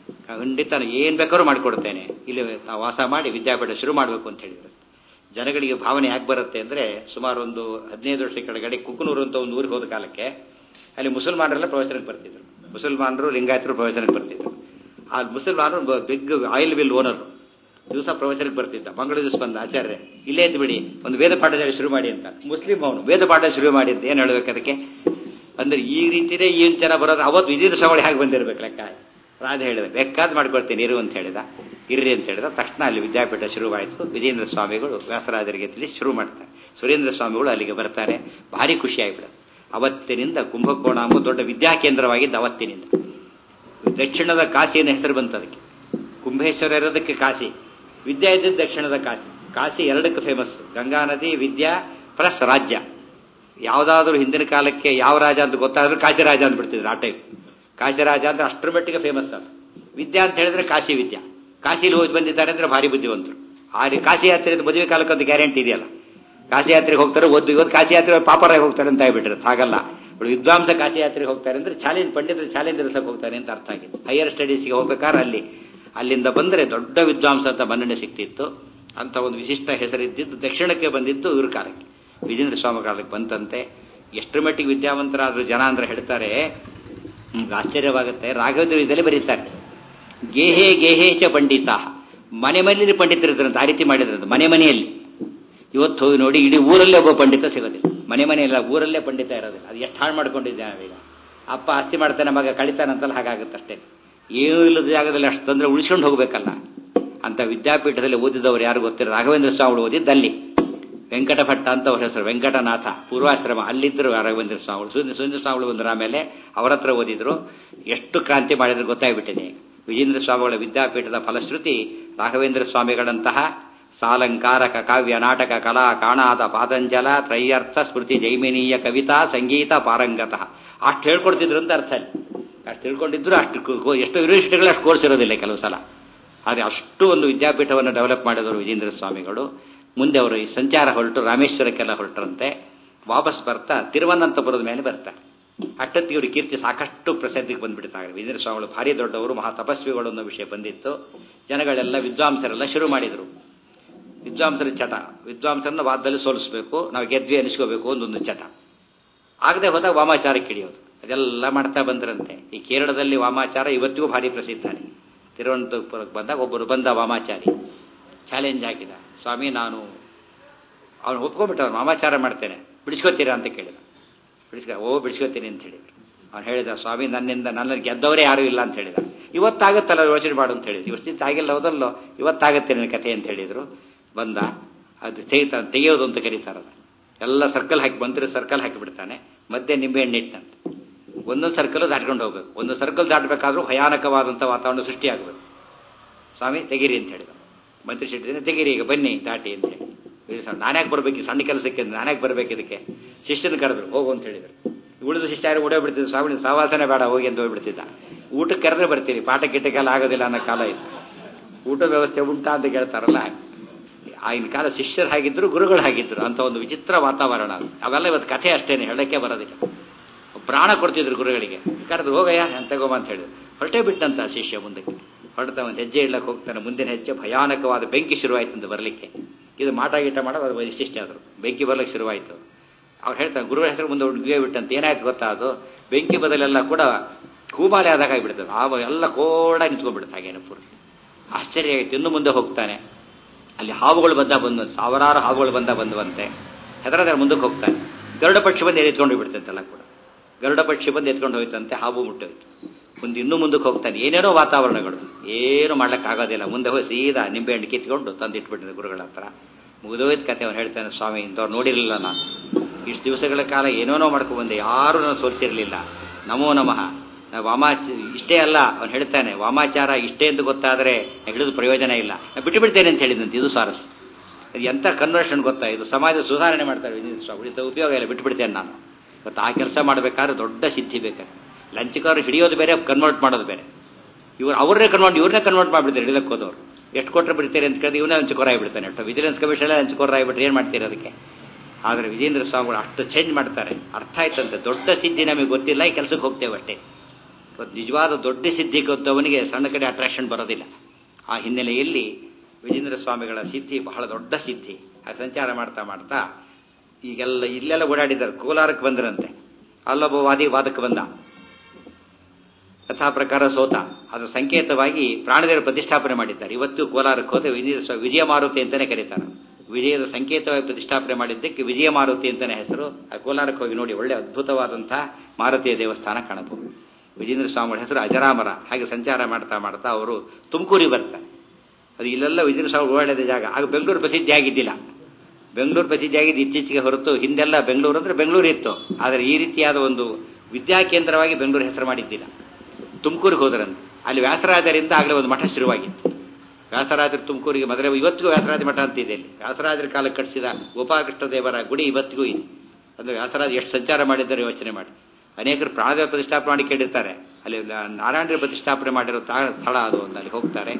ಖಂಡಿತ ಏನ್ ಬೇಕಾದ್ರೂ ಮಾಡಿಕೊಡ್ತೇನೆ ಇಲ್ಲಿ ತಾವು ವಾಸ ಮಾಡಿ ವಿದ್ಯಾಪೀಠ ಶುರು ಮಾಡಬೇಕು ಅಂತ ಹೇಳಿದ್ರು ಜನಗಳಿಗೆ ಭಾವನೆ ಯಾಕೆ ಬರುತ್ತೆ ಅಂದ್ರೆ ಸುಮಾರು ಒಂದು ಹದಿನೈದು ವರ್ಷ ಕೆಳಗಡೆ ಕುಕ್ಕನೂರು ಅಂತ ಒಂದು ಊರಿಗೆ ಹೋದ ಕಾಲಕ್ಕೆ ಅಲ್ಲಿ ಮುಸಲ್ಮಾನರೆಲ್ಲ ಪ್ರವಚನಕ್ಕೆ ಬರ್ತಿದ್ರು ಮುಸಲ್ಮಾನರು ಲಿಂಗಾಯತರು ಪ್ರವಚನಕ್ಕೆ ಬರ್ತಿದ್ರು ಆ ಮುಸಲ್ಮಾನರು ಬಿಗ್ ಆಯಿಲ್ ವಿಲ್ ಓನರ್ ದಿವಸ ಪ್ರವಚನಕ್ಕೆ ಬರ್ತಿದ್ದ ಮಂಗಳ ದಿವಸ ಬಂದ ಆಚಾರ್ಯ ಇಲ್ಲೇ ಇದ್ದು ಬಿಡಿ ಒಂದು ವೇದ ಪಾಠಶಾಲೆ ಶುರು ಮಾಡಿ ಅಂತ ಮುಸ್ಲಿಂ ಅವನು ವೇದ ಪಾಠ ಶುರು ಮಾಡಿ ಅಂತ ಏನು ಹೇಳ್ಬೇಕು ಅದಕ್ಕೆ ಅಂದ್ರೆ ಈ ರೀತಿನೇ ಏನು ಜನ ಬರೋದು ಅವತ್ತು ವಿಜಯ ಸವಳಿ ಹೇಗೆ ಬಂದಿರ್ಬೇಕು ಲೆಕ್ಕ ರಾಜ ಹೇಳಿದ ಬೇಕಾದ್ ಮಾಡ್ಕೊಳ್ತೀನಿ ಇರು ಅಂತ ಹೇಳಿದ ಇರ್ರಿ ಅಂತ ಹೇಳಿದ ತಕ್ಷಣ ಅಲ್ಲಿ ವಿದ್ಯಾಪೀಠ ಶುರುವಾಯಿತು ವಿಜೇಂದ್ರ ಸ್ವಾಮಿಗಳು ವ್ಯಾಸರಾಜರಿಗೆ ತಿಳಿಸಿ ಶುರು ಮಾಡ್ತಾರೆ ಸುರೇಂದ್ರ ಸ್ವಾಮಿಗಳು ಅಲ್ಲಿಗೆ ಬರ್ತಾರೆ ಭಾರಿ ಖುಷಿ ಆಗಿಬಿಡುತ್ತೆ ಅವತ್ತಿನಿಂದ ಕುಂಭಕೋಣ ಎಂಬ ದೊಡ್ಡ ವಿದ್ಯಾಕೇಂದ್ರವಾಗಿದ್ದ ಅವತ್ತಿನಿಂದ ದಕ್ಷಿಣದ ಕಾಶಿನ ಹೆಸರು ಬಂತು ಅದಕ್ಕೆ ಕುಂಭೇಶ್ವರ ಇರೋದಕ್ಕೆ ಕಾಶಿ ವಿದ್ಯಾ ಇದ್ದಿದ್ದು ದಕ್ಷಿಣದ ಕಾಶಿ ಕಾಶಿ ಎರಡಕ್ಕೆ ಫೇಮಸ್ ಗಂಗಾ ನದಿ ವಿದ್ಯಾ ಪ್ಲಸ್ ರಾಜ್ಯ ಯಾವುದಾದ್ರೂ ಹಿಂದಿನ ಕಾಲಕ್ಕೆ ಯಾವ ರಾಜ ಅಂತ ಗೊತ್ತಾದ್ರೂ ಕಾಶಿ ರಾಜ ಅಂತ ಬಿಡ್ತಿದ್ರು ಆ ಟೈಪ್ ಕಾಶಿ ರಾಜ ಅಂದ್ರೆ ಅಷ್ಟರ ಮಟ್ಟಿಗೆ ಫೇಮಸ್ ಅದು ವಿದ್ಯಾ ಅಂತ ಹೇಳಿದ್ರೆ ಕಾಶಿ ವಿದ್ಯಾ ಕಾಶಿಲಿ ಹೋಗಿ ಬಂದಿದ್ದಾರೆ ಅಂದ್ರೆ ಭಾರಿ ಬುದ್ಧಿವಂತರು ಆ ಕಾಶಿ ಯಾತ್ರೆ ಮದುವೆ ಕಾಲಕ್ಕೆ ಒಂದು ಗ್ಯಾರಂಟಿ ಇದೆಯಲ್ಲ ಕಾಶಿ ಯಾತ್ರೆಗೆ ಹೋಗ್ತಾರೆ ಓದ್ದು ಇವತ್ತು ಕಾಶಿ ಯಾತ್ರೆ ಪಾಪರಾಗಿ ಹೋಗ್ತಾರೆ ಅಂತ ಆಗ್ಬಿಟ್ಟಿರುತ್ತೆ ಹಾಗಲ್ಲ ವಿದ್ವಾಂಸ ಕಾಶಿ ಯಾತ್ರೆಗೆ ಹೋಗ್ತಾರೆ ಅಂದ್ರೆ ಚಾಲೆಂಜ್ ಪಂಡಿತರು ಚಾಲೆಂಜ್ ಇರಿಸಕ್ಕೆ ಹೋಗ್ತಾರೆ ಅಂತ ಅರ್ಥ ಆಗಿದೆ ಹೈಯರ್ ಸ್ಟಡೀಸ್ಗೆ ಹೋಗ್ಬೇಕಾದ್ರೆ ಅಲ್ಲಿ ಅಲ್ಲಿಂದ ಬಂದರೆ ದೊಡ್ಡ ವಿದ್ವಾಂಸ ಅಂತ ಮನ್ನಣೆ ಸಿಕ್ತಿತ್ತು ಅಂತ ಒಂದು ವಿಶಿಷ್ಟ ಹೆಸರಿದ್ದಿದ್ದು ದಕ್ಷಿಣಕ್ಕೆ ಬಂದಿತ್ತು ಇವ್ರ ಕಾಲಕ್ಕೆ ವಿಜೇಂದ್ರ ಸ್ವಾಮಿ ಕಾಲಕ್ಕೆ ಬಂತಂತೆ ಎಷ್ಟರ ಮಟ್ಟಿಗೆ ವಿದ್ಯಾವಂತರಾದ್ರು ಜನ ಅಂದ್ರೆ ಹೇಳ್ತಾರೆ ನಿಮ್ಗೆ ಆಶ್ಚರ್ಯವಾಗುತ್ತೆ ರಾಘವೇಂದ್ರ ಇದರಲ್ಲಿ ಬರೀತಾರೆ ಗೇಹೇ ಗೇಹೇ ಚ ಪಂಡಿತ ಮನೆ ಮನೆಯಲ್ಲಿ ಪಂಡಿತರಿದ್ರಂತ ಆ ರೀತಿ ಮಾಡಿದ್ರಂತ ಮನೆ ಮನೆಯಲ್ಲಿ ಇವತ್ತು ಹೋಗಿ ನೋಡಿ ಇಡೀ ಊರಲ್ಲೇ ಒಬ್ಬ ಪಂಡಿತ ಸಿಗೋದಿಲ್ಲ ಮನೆ ಮನೆಯಲ್ಲ ಊರಲ್ಲೇ ಪಂಡಿತ ಇರೋದಿಲ್ಲ ಅದು ಎಷ್ಟು ಹಾಳು ಮಾಡ್ಕೊಂಡಿದ್ದೆ ನಾವೀಗ ಅಪ್ಪ ಆಸ್ತಿ ಮಾಡ್ತಾನೆ ಮಗ ಕಳಿತಾನಂತಲ್ಲ ಹಾಗಾಗುತ್ತೆ ಅಷ್ಟೇ ಏನೂ ಇಲ್ಲದ ಜಾಗದಲ್ಲಿ ಅಷ್ಟು ತೊಂದರೆ ಉಳಿಸ್ಕೊಂಡು ಹೋಗ್ಬೇಕಲ್ಲ ಅಂತ ವಿದ್ಯಾಪೀಠದಲ್ಲಿ ಓದಿದವರು ಯಾರು ಗೊತ್ತಿರೋ ರಾಘವೇಂದ್ರ ಸ್ವಾಮಿಗಳು ಓದಿದ್ದಲ್ಲಿ ವೆಂಕಟಭಟ್ಟ ಅಂತ ಅವ್ರ ಹೆಸರು ವೆಂಕಟನಾಥ ಪೂರ್ವಾಶ್ರಮ ಅಲ್ಲಿದ್ದರು ರಾಘವೇಂದ್ರ ಸ್ವಾಮಿಗಳು ಸುಂದ್ರ ಸುಂದ್ರ ಸ್ವಾಮಿಗಳು ಬಂದರು ಆಮೇಲೆ ಅವರ ಹತ್ರ ಓದಿದ್ರು ಎಷ್ಟು ಕ್ರಾಂತಿ ಮಾಡಿದ್ರು ಗೊತ್ತಾಗ್ಬಿಟ್ಟಿದೆ ವಿಜೇಂದ್ರ ಸ್ವಾಮಿಗಳ ವಿದ್ಯಾಪೀಠದ ಫಲಶ್ರುತಿ ರಾಘವೇಂದ್ರ ಸ್ವಾಮಿಗಳಂತಹ ಸಾಲಂಕಾರಕ ಕಾವ್ಯ ನಾಟಕ ಕಲಾ ಕಾಣಾದ ಪಾದಂಜಲ ತ್ರಯ್ಯರ್ಥ ಸ್ಮೃತಿ ಜೈಮಿನೀಯ ಕವಿತಾ ಸಂಗೀತ ಪಾರಂಗತ ಅಷ್ಟು ಹೇಳ್ಕೊಡ್ತಿದ್ರು ಅಂತ ಅರ್ಥ ಅಲ್ಲಿ ಅಷ್ಟು ತಿಳ್ಕೊಂಡಿದ್ರು ಅಷ್ಟು ಕೋ- ಎಷ್ಟೋ ಯೂನಿವರ್ಸಿಟಿಗಳು ಅಷ್ಟು ಕೋರ್ಸ್ ಇರೋದಿಲ್ಲ ಕೆಲವು ಸಲ ಆದರೆ ಅಷ್ಟು ಒಂದು ವಿದ್ಯಾಪೀಠವನ್ನು ಡೆವಲಪ್ ಮಾಡಿದವರು ವಿಜೇಂದ್ರ ಸ್ವಾಮಿಗಳು ಮುಂದೆ ಅವರು ಈ ಸಂಚಾರ ಹೊರಟು ರಾಮೇಶ್ವರಕ್ಕೆಲ್ಲ ಹೊರಟರಂತೆ ವಾಪಸ್ ಬರ್ತಾ ತಿರುವನಂತಪುರದ ಮೇಲೆ ಬರ್ತಾರೆ ಅಟ್ಟತ್ತಿಗೆ ಇವ್ರ ಕೀರ್ತಿ ಸಾಕಷ್ಟು ಪ್ರಸಿದ್ಧಿಗೆ ಬಂದ್ಬಿಡ್ತಾರೆ ವಿಜೇಂದ್ರ ಸ್ವಾಮಿಗಳು ಭಾರಿ ದೊಡ್ಡವರು ಮಹಾ ತಪಸ್ವಿಗಳು ಅನ್ನೋ ವಿಷಯ ಬಂದಿತ್ತು ಜನಗಳೆಲ್ಲ ವಿದ್ವಾಂಸರೆಲ್ಲ ಶುರು ಮಾಡಿದರು ವಿದ್ವಾಂಸರ ಚಟ ವಿದ್ವಾಂಸರನ್ನ ವಾದದಲ್ಲಿ ಸೋಲಿಸಬೇಕು ನಾವು ಗೆದ್ವಿ ಅನಿಸ್ಕೋಬೇಕು ಒಂದೊಂದು ಚಟ ಆಗದೆ ಹೋದಾಗ ವಾಮಾಚಾರಕ್ಕೆ ಇಳಿಯೋದು ಅದೆಲ್ಲ ಮಾಡ್ತಾ ಬಂದ್ರಂತೆ ಈ ಕೇರಳದಲ್ಲಿ ವಾಮಾಚಾರ ಇವತ್ತಿಗೂ ಭಾರಿ ಪ್ರಸಿದ್ಧನೇ ತಿರುವನಂತಪುರಕ್ಕೆ ಬಂದಾಗ ಒಬ್ಬರು ಬಂದ ವಾಮಾಚಾರಿ ಚಾಲೆಂಜ್ ಹಾಕಿದ ಸ್ವಾಮಿ ನಾನು ಅವನು ಒಪ್ಕೊಂಡ್ಬಿಟ್ಟ ಅವ್ನು ವಾಮಾಚಾರ ಮಾಡ್ತೇನೆ ಬಿಡಿಸ್ಕೋತೀರಾ ಅಂತ ಕೇಳಿದ ಬಿಡಿಸ್ಕೊ ಓ ಬಿಡಿಸ್ಕೋತೀನಿ ಅಂತ ಹೇಳಿದ್ರು ಅವ್ನು ಹೇಳಿದ ಸ್ವಾಮಿ ನನ್ನಿಂದ ನನ್ನ ಗೆದ್ದವರೇ ಯಾರೂ ಇಲ್ಲ ಅಂತ ಹೇಳಿದ ಇವತ್ತಾಗುತ್ತಲ್ಲ ಯೋಚನೆ ಮಾಡು ಅಂತ ಹೇಳಿದ್ರು ಇವತ್ತಿನ ಆಗಿಲ್ಲ ಹೋದಲ್ಲೋ ಇವತ್ತಾಗುತ್ತೆ ನನ್ನ ಕಥೆ ಅಂತ ಹೇಳಿದ್ರು ಬಂದ ಅದು ತೆಗಿತ ತೆಗೆಯೋದು ಅಂತ ಕರೀತಾರಲ್ಲ ಎಲ್ಲ ಸರ್ಕಲ್ ಹಾಕಿ ಬಂದ್ರೆ ಸರ್ಕಲ್ ಹಾಕಿ ಬಿಡ್ತಾನೆ ಮಧ್ಯೆ ನಿಂಬೆ ಹಣ್ಣು ಇಟ್ಟಂತೆ ಒಂದೊಂದು ಸರ್ಕಲ್ ದಾಟ್ಕೊಂಡು ಹೋಗ್ಬೇಕು ಒಂದು ಸರ್ಕಲ್ ದಾಟಬೇಕಾದ್ರೂ ಭಯಾನಕವಾದಂಥ ವಾತಾವರಣ ಸೃಷ್ಟಿಯಾಗಬೇಕು ಸ್ವಾಮಿ ತೆಗೀರಿ ಅಂತ ಹೇಳಿದ ಮಂತ್ರಿ ಶೆಟ್ಟಿದ್ದೀನಿ ತೆಗೀರಿ ಈಗ ಬನ್ನಿ ದಾಟಿ ಅಂತ ಹೇಳಿ ಇದು ಸಣ್ಣ ನಾನ್ಯಾಕೆ ಬರ್ಬೇಕು ಈ ಸಣ್ಣ ಕೆಲಸಕ್ಕೆ ನಾನ್ಯಾಕೆ ಬರ್ಬೇಕು ಇದಕ್ಕೆ ಶಿಷ್ಯನ ಕರೆದ್ರು ಹೋಗು ಅಂತ ಹೇಳಿದ್ರು ಉಳಿದ ಶಿಷ್ಯ ಯಾರು ಓಡೇ ಬಿಡ್ತಿದ್ರು ಸ್ವಾಮಿ ಸಹವಾಸನೆ ಬೇಡ ಹೋಗಿ ಅಂತ ಹೋಗ್ಬಿಡ್ತಿದ್ದ ಊಟಕ್ಕೆ ಕರೆದ್ರೆ ಬರ್ತೀರಿ ಪಾಠ ಗಿಟ್ಟಕ್ಕೆಲ್ಲ ಆಗೋದಿಲ್ಲ ಅನ್ನೋ ಕಾಲ ಇತ್ತು ಊಟ ವ್ಯವಸ್ಥೆ ಉಂಟಾ ಅಂತ ಕೇಳ್ತಾರಲ್ಲ ಆಗಿನ ಕಾಲ ಶಿಷ್ಯರು ಹಾಗಿದ್ರು ಗುರುಗಳು ಹಾಗಿದ್ರು ಅಂತ ಒಂದು ವಿಚಿತ್ರ ವಾತಾವರಣ ಅದು. ಅವೆಲ್ಲ ಇವತ್ತು ಕಥೆ ಅಷ್ಟೇನೆ ಹೇಳಕ್ಕೆ ಬರೋದಿಲ್ಲ ಪ್ರಾಣ ಕೊಡ್ತಿದ್ರು ಗುರುಗಳಿಗೆ ಕರೆದು ಹೋಗಯ್ಯ ಅಂತ ತಗೋಮ ಅಂತ ಹೇಳಿದ್ರು ಹೊರಟೇ ಬಿಟ್ಟಂತ ಶಿಷ್ಯ ಮುಂದಕ್ಕೆ ಹೊರಟ ಒಂದು ಹೆಜ್ಜೆ ಇಡ್ಲಕ್ಕೆ ಹೋಗ್ತಾನೆ ಮುಂದಿನ ಹೆಜ್ಜೆ ಭಯಾನಕವಾದ ಬೆಂಕಿ ಶುರುವಾಯ್ತು ಅಂತ ಬರಲಿಕ್ಕೆ ಇದು ಮಾಟ ಗೀಟ ಮಾಡೋದು ಅದು ವೈಶಿಷ್ಟ್ಯ ಆದರು ಬೆಂಕಿ ಬರ್ಲಿಕ್ಕೆ ಶುರುವಾಯಿತು ಅವ್ರು ಹೇಳ್ತಾರೆ ಗುರುಗಳ ಹೆಸರು ಮುಂದೆ ಹುಡುಗಿಯೇ ಬಿಟ್ಟಂತ ಏನಾಯ್ತು ಗೊತ್ತಾ ಅದು ಬೆಂಕಿ ಬದಲೆಲ್ಲ ಕೂಡ ಕೂಮಾಲೆ ಆದಾಗ ಆಗಿಬಿಡ್ತದೆ ಆ ಎಲ್ಲ ಕೋಡ ನಿಂತ್ಕೊಂಡ್ಬಿಡುತ್ತೆ ಹಾಗೇನು ಪೂರ್ತಿ ಆಶ್ಚರ್ಯ ಆಯ್ತು ಇನ್ನು ಮುಂದೆ ಹೋಗ್ತಾನೆ ಅಲ್ಲಿ ಹಾವುಗಳು ಬಂದ ಬಂದು ಸಾವಿರಾರು ಹಾವುಗಳು ಬಂದ ಬಂದವಂತೆ ಹೆದರದರ ಮುಂದಕ್ಕೆ ಹೋಗ್ತಾನೆ ಗರುಡ ಪಕ್ಷಿ ಬಂದು ಎತ್ಕೊಂಡು ಹೋಗ್ಬಿಡ್ತಂತೆಲ್ಲ ಕೂಡ ಗರುಡ ಪಕ್ಷಿ ಬಂದು ಎತ್ಕೊಂಡು ಹೋಯ್ತಂತೆ ಹಾವು ಮುಟ್ಟೋಯ್ತು ಮುಂದೆ ಇನ್ನೂ ಮುಂದಕ್ಕೆ ಹೋಗ್ತಾನೆ ಏನೇನೋ ವಾತಾವರಣಗಳು ಏನು ಮಾಡ್ಲಿಕ್ಕಾಗೋದಿಲ್ಲ ಮುಂದೆ ಹೋಗಿ ಸೀದಾ ನಿಂಬೆಹಣ್ಣು ಕಿತ್ಕೊಂಡು ತಂದಿಟ್ಬಿಟ್ಟಿದೆ ಗುರುಗಳ ಹತ್ರ ಮುಗಿದೋಯ್ತು ಕತೆ ಅವನು ಹೇಳ್ತಾನೆ ಸ್ವಾಮಿ ಇಂಥವ್ರು ನೋಡಿರಲಿಲ್ಲ ನಾನು ಇಷ್ಟು ದಿವಸಗಳ ಕಾಲ ಏನೇನೋ ಮಾಡ್ಕೊಂಡು ಬಂದೆ ಯಾರೂ ನಾನು ಸೋಲಿಸಿರಲಿಲ್ಲ ನಮೋ ನಮಃ ನಾ ವಾಮಾಚ ಇಷ್ಟೇ ಅಲ್ಲ ಅವನು ಹೇಳ್ತಾನೆ ವಾಮಾಚಾರ ಇಷ್ಟೇ ಅಂತ ಗೊತ್ತಾದರೆ ಹಿಡಿದು ಪ್ರಯೋಜನ ಇಲ್ಲ ನಾನು ಬಿಟ್ಟು ಬಿಡ್ತೇನೆ ಅಂತ ಹೇಳಿದಂತೆ ಇದು ಸಾರಸ್ ಇದು ಎಂಥ ಕನ್ವರ್ಷನ್ ಗೊತ್ತಾ ಇದು ಸಮಾಜ ಸುಧಾರಣೆ ಮಾಡ್ತಾರೆ ವಿಜಯ ಸ್ವಾಮಿ ಇದು ಉಪಯೋಗ ಇಲ್ಲ ಬಿಟ್ಟು ಬಿಡ್ತೇನೆ ನಾನು ಇವತ್ತು ಆ ಕೆಲಸ ಮಾಡಬೇಕಾದ್ರೆ ದೊಡ್ಡ ಸಿದ್ಧಿ ಬೇಕಾದ್ರೆ ಲಂಚಕವ್ರು ಹಿಡಿಯೋದು ಬೇರೆ ಕನ್ವರ್ಟ್ ಮಾಡೋದು ಬೇರೆ ಇವ್ರು ಅವ್ರನ್ನೇ ಕನ್ವರ್ಟ್ ಇವ್ರನ್ನೇ ಕನ್ವರ್ಟ್ ಮಾಡಿಬಿಡ್ತಾರೆ ಹಿಡಿದಕ್ಕೆ ಹೋದವ್ರು ಎಷ್ಟು ಕೊಟ್ಟರೆ ಬಿಡ್ತೀರಿ ಅಂತ ಕೇಳಿದ್ರೆ ಇವನೇ ಲಂಚಕೋರ ಆಗಿಬಿಡ್ತಾನೆ ಅಷ್ಟು ವಿಜಿಲೆನ್ಸ್ ಕಮಿಷನ್ ಲಂಚಕೋರ ಆಗಿಬಿಟ್ರೆ ಏನು ಮಾಡ್ತೀರಿ ಅದಕ್ಕೆ ಆದರೆ ವಿಜೇಂದ್ರ ಸ್ವಾಮಿಗಳು ಅಷ್ಟು ಚೇಂಜ್ ಮಾಡ್ತಾರೆ ಅರ್ಥ ಆಯ್ತಂತೆ ದೊಡ್ಡ ಸಿದ್ಧಿ ನಮಗೆ ಗೊತ್ತಿಲ್ಲ ಈ ಕೆಲಸಕ್ಕೆ ಹೋಗ್ತೇವೆ ಅಷ್ಟೇ ಇವತ್ತು ನಿಜವಾದ ದೊಡ್ಡ ಸಿದ್ಧಿ ಗೊತ್ತವನಿಗೆ ಸಣ್ಣ ಕಡೆ ಅಟ್ರಾಕ್ಷನ್ ಬರೋದಿಲ್ಲ ಆ ಹಿನ್ನೆಲೆಯಲ್ಲಿ ವಿಜೇಂದ್ರ ಸ್ವಾಮಿಗಳ ಸಿದ್ಧಿ ಬಹಳ ದೊಡ್ಡ ಸಿದ್ಧಿ ಆ ಸಂಚಾರ ಮಾಡ್ತಾ ಮಾಡ್ತಾ ಈಗೆಲ್ಲ ಇಲ್ಲೆಲ್ಲ ಓಡಾಡಿದ್ದಾರೆ ಕೋಲಾರಕ್ಕೆ ಬಂದ್ರಂತೆ ಅಲ್ಲೊಬ್ಬ ವಾದಿ ವಾದಕ್ಕೆ ಬಂದ ಯಥಾ ಪ್ರಕಾರ ಸೋತ ಅದರ ಸಂಕೇತವಾಗಿ ಪ್ರಾಣದೇವರು ಪ್ರತಿಷ್ಠಾಪನೆ ಮಾಡಿದ್ದಾರೆ ಇವತ್ತು ಕೋಲಾರಕ್ಕೆ ಹೋದ್ರೆ ವಿಜಯ ಸ್ವ- ವಿಜಯ ಮಾರುತಿ ಅಂತಾನೆ ಕರೀತಾರೆ ವಿಜಯದ ಸಂಕೇತವಾಗಿ ಪ್ರತಿಷ್ಠಾಪನೆ ಮಾಡಿದ್ದಕ್ಕೆ ವಿಜಯ ಮಾರುತಿ ಅಂತಾನೆ ಹೆಸರು ಆ ಕೋಲಾರಕ್ಕೆ ಹೋಗಿ ನೋಡಿ ಒಳ್ಳೆ ಅದ್ಭುತವಾದಂತಹ ಮಾರುತಿಯ ದೇವಸ್ಥಾನ ಕಾಣಬಹುದು ವಿಜೇಂದ್ರ ಸ್ವಾಮಿಗಳ ಹೆಸರು ಅಜರಾಮರ ಹಾಗೆ ಸಂಚಾರ ಮಾಡ್ತಾ ಮಾಡ್ತಾ ಅವರು ತುಮಕೂರಿಗೆ ಬರ್ತಾರೆ ಅದು ಇಲ್ಲೆಲ್ಲ ವಿಜೇಂದ್ರ ಸ್ವಾಮಿ ಓಡಾಡಿದ ಜಾಗ ಆಗ ಬೆಂಗಳೂರು ಪ್ರಸಿದ್ಧಿ ಆಗಿದ್ದಿಲ್ಲ ಬೆಂಗಳೂರು ಪ್ರಸಿದ್ಧಿ ಆಗಿದ್ದು ಇತ್ತೀಚೆಗೆ ಹೊರತು ಹಿಂದೆಲ್ಲ ಬೆಂಗಳೂರು ಅಂದ್ರೆ ಬೆಂಗಳೂರು ಇತ್ತು ಆದರೆ ಈ ರೀತಿಯಾದ ಒಂದು ವಿದ್ಯಾ ಕೇಂದ್ರವಾಗಿ ಬೆಂಗಳೂರು ಹೆಸರು ಮಾಡಿದ್ದಿಲ್ಲ ತುಮಕೂರಿಗೆ ಹೋದ್ರಂತೆ ಅಲ್ಲಿ ವ್ಯಾಸರಾಜರಿಂದ ಆಗಲೇ ಒಂದು ಮಠ ಶುರುವಾಗಿತ್ತು ವ್ಯಾಸರಾಜರು ತುಮಕೂರಿಗೆ ಮೊದಲೇ ಇವತ್ತಿಗೂ ವ್ಯಾಸರಾಜ ಮಠ ಅಂತ ಇದೆ ಇಲ್ಲಿ ವ್ಯಾಸರಾಜರ ಕಾಲಕ್ಕೆ ಕಟ್ಟಿಸಿದ ಗೋಪಾಲಕೃಷ್ಣ ದೇವರ ಗುಡಿ ಇವತ್ತಿಗೂ ಇದೆ ಅಂದ್ರೆ ವ್ಯಾಸರಾಜ ಎಷ್ಟು ಸಂಚಾರ ಮಾಡಿದ್ದಾರೆ ಯೋಚನೆ ಮಾಡಿ ಅನೇಕರು ಪ್ರಾಣದೇವ ಪ್ರತಿಷ್ಠಾಪನೆ ಮಾಡಿ ಕೇಳಿರ್ತಾರೆ ಅಲ್ಲಿ ನಾರಾಯಣರ ಪ್ರತಿಷ್ಠಾಪನೆ ಮಾಡಿರೋ ತಾ- ಸ್ಥಳ ಅದು ಅಂತ ಅಲ್ಲಿ ಹೋಗ್ತಾರೆ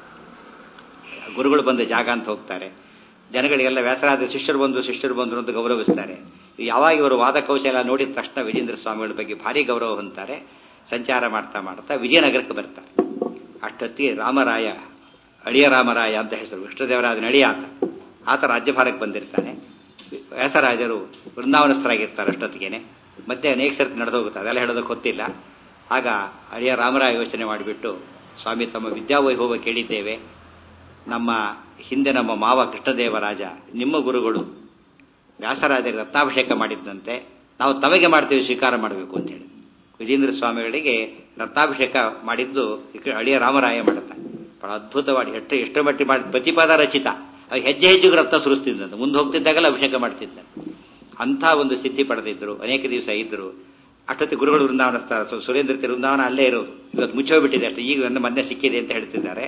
ಗುರುಗಳು ಬಂದ ಜಾಗ ಅಂತ ಹೋಗ್ತಾರೆ ಜನಗಳಿಗೆಲ್ಲ ವ್ಯಾಸರಾದ ಶಿಷ್ಯರು ಬಂದು ಶಿಷ್ಯರು ಬಂದರು ಅಂತ ಗೌರವಿಸ್ತಾರೆ ಯಾವಾಗ ಇವರು ವಾದ ಕೌಶಲ ನೋಡಿದ ತಕ್ಷಣ ವಿಜೇಂದ್ರ ಸ್ವಾಮಿಗಳ ಬಗ್ಗೆ ಭಾರಿ ಗೌರವ ಹೊಂತಾರೆ ಸಂಚಾರ ಮಾಡ್ತಾ ಮಾಡ್ತಾ ವಿಜಯನಗರಕ್ಕೆ ಬರ್ತಾರೆ ಅಷ್ಟೊತ್ತಿಗೆ ರಾಮರಾಯ ಅಳಿಯ ರಾಮರಾಯ ಅಂತ ಹೆಸರು ವಿಷ್ಣುದೇವರಾಜನ ಅಳಿಯ ಆತ ಆತ ರಾಜ್ಯಭಾರಕ್ಕೆ ಬಂದಿರ್ತಾನೆ ವ್ಯಾಸರಾಜರು ವೃಂದಾವನಸ್ಥರಾಗಿರ್ತಾರೆ ಅಷ್ಟೊತ್ತಿಗೆನೆ ಮತ್ತೆ ಅನೇಕ ಸರ್ತಿ ನಡೆದೋಗುತ್ತೆ ಅದೆಲ್ಲ ಹೇಳೋದಕ್ಕೆ ಗೊತ್ತಿಲ್ಲ ಆಗ ಅಳಿಯ ರಾಮರಾಯ ಯೋಚನೆ ಮಾಡಿಬಿಟ್ಟು ಸ್ವಾಮಿ ತಮ್ಮ ವಿದ್ಯಾವೈಭವ ಕೇಳಿದ್ದೇವೆ ನಮ್ಮ ಹಿಂದೆ ನಮ್ಮ ಮಾವ ಕೃಷ್ಣದೇವರಾಜ ನಿಮ್ಮ ಗುರುಗಳು ವ್ಯಾಸರಾಜರಿಗೆ ರತ್ನಾಭಿಷೇಕ ಮಾಡಿದ್ದಂತೆ ನಾವು ತಮಗೆ ಮಾಡ್ತೇವೆ ಸ್ವೀಕಾರ ಮಾಡಬೇಕು ಅಂತ ಹೇಳಿ ವಿಜೇಂದ್ರ ಸ್ವಾಮಿಗಳಿಗೆ ರತ್ನಾಭಿಷೇಕ ಮಾಡಿದ್ದು ಅಳಿಯ ರಾಮರಾಯ ಮಾಡುತ್ತಾನೆ ಬಹಳ ಅದ್ಭುತವಾಗಿ ಎಷ್ಟು ಎಷ್ಟು ಮಟ್ಟಿ ಮಾಡಿ ಪ್ರತಿಪಾದ ರಚಿತ ಅದು ಹೆಜ್ಜೆ ಹೆಜ್ಜೆಗೂ ರಕ್ತ ಸುರಿಸ್ತಿದ್ದಂತೆ ಮುಂದೆ ಹೋಗ್ತಿದ್ದಾಗಲ್ಲ ಅಭಿಷೇಕ ಮಾಡ್ತಿದ್ದ ಅಂಥ ಒಂದು ಸಿದ್ಧಿ ಪಡೆದಿದ್ರು ಅನೇಕ ದಿವಸ ಇದ್ರು ಅಷ್ಟೊತ್ತಿ ಗುರುಗಳು ವೃಂದಾವನ ಸ್ಥಳ ಸುರೇಂದ್ರ ವೃಂದಾವನ ಅಲ್ಲೇ ಇರೋದು ಇವತ್ತು ಮುಚ್ಚೋಗ್ಬಿಟ್ಟಿದೆ ಅಷ್ಟು ಈಗ ನನ್ನ ಮೊನ್ನೆ ಸಿಕ್ಕಿದೆ ಅಂತ ಹೇಳ್ತಿದ್ದಾರೆ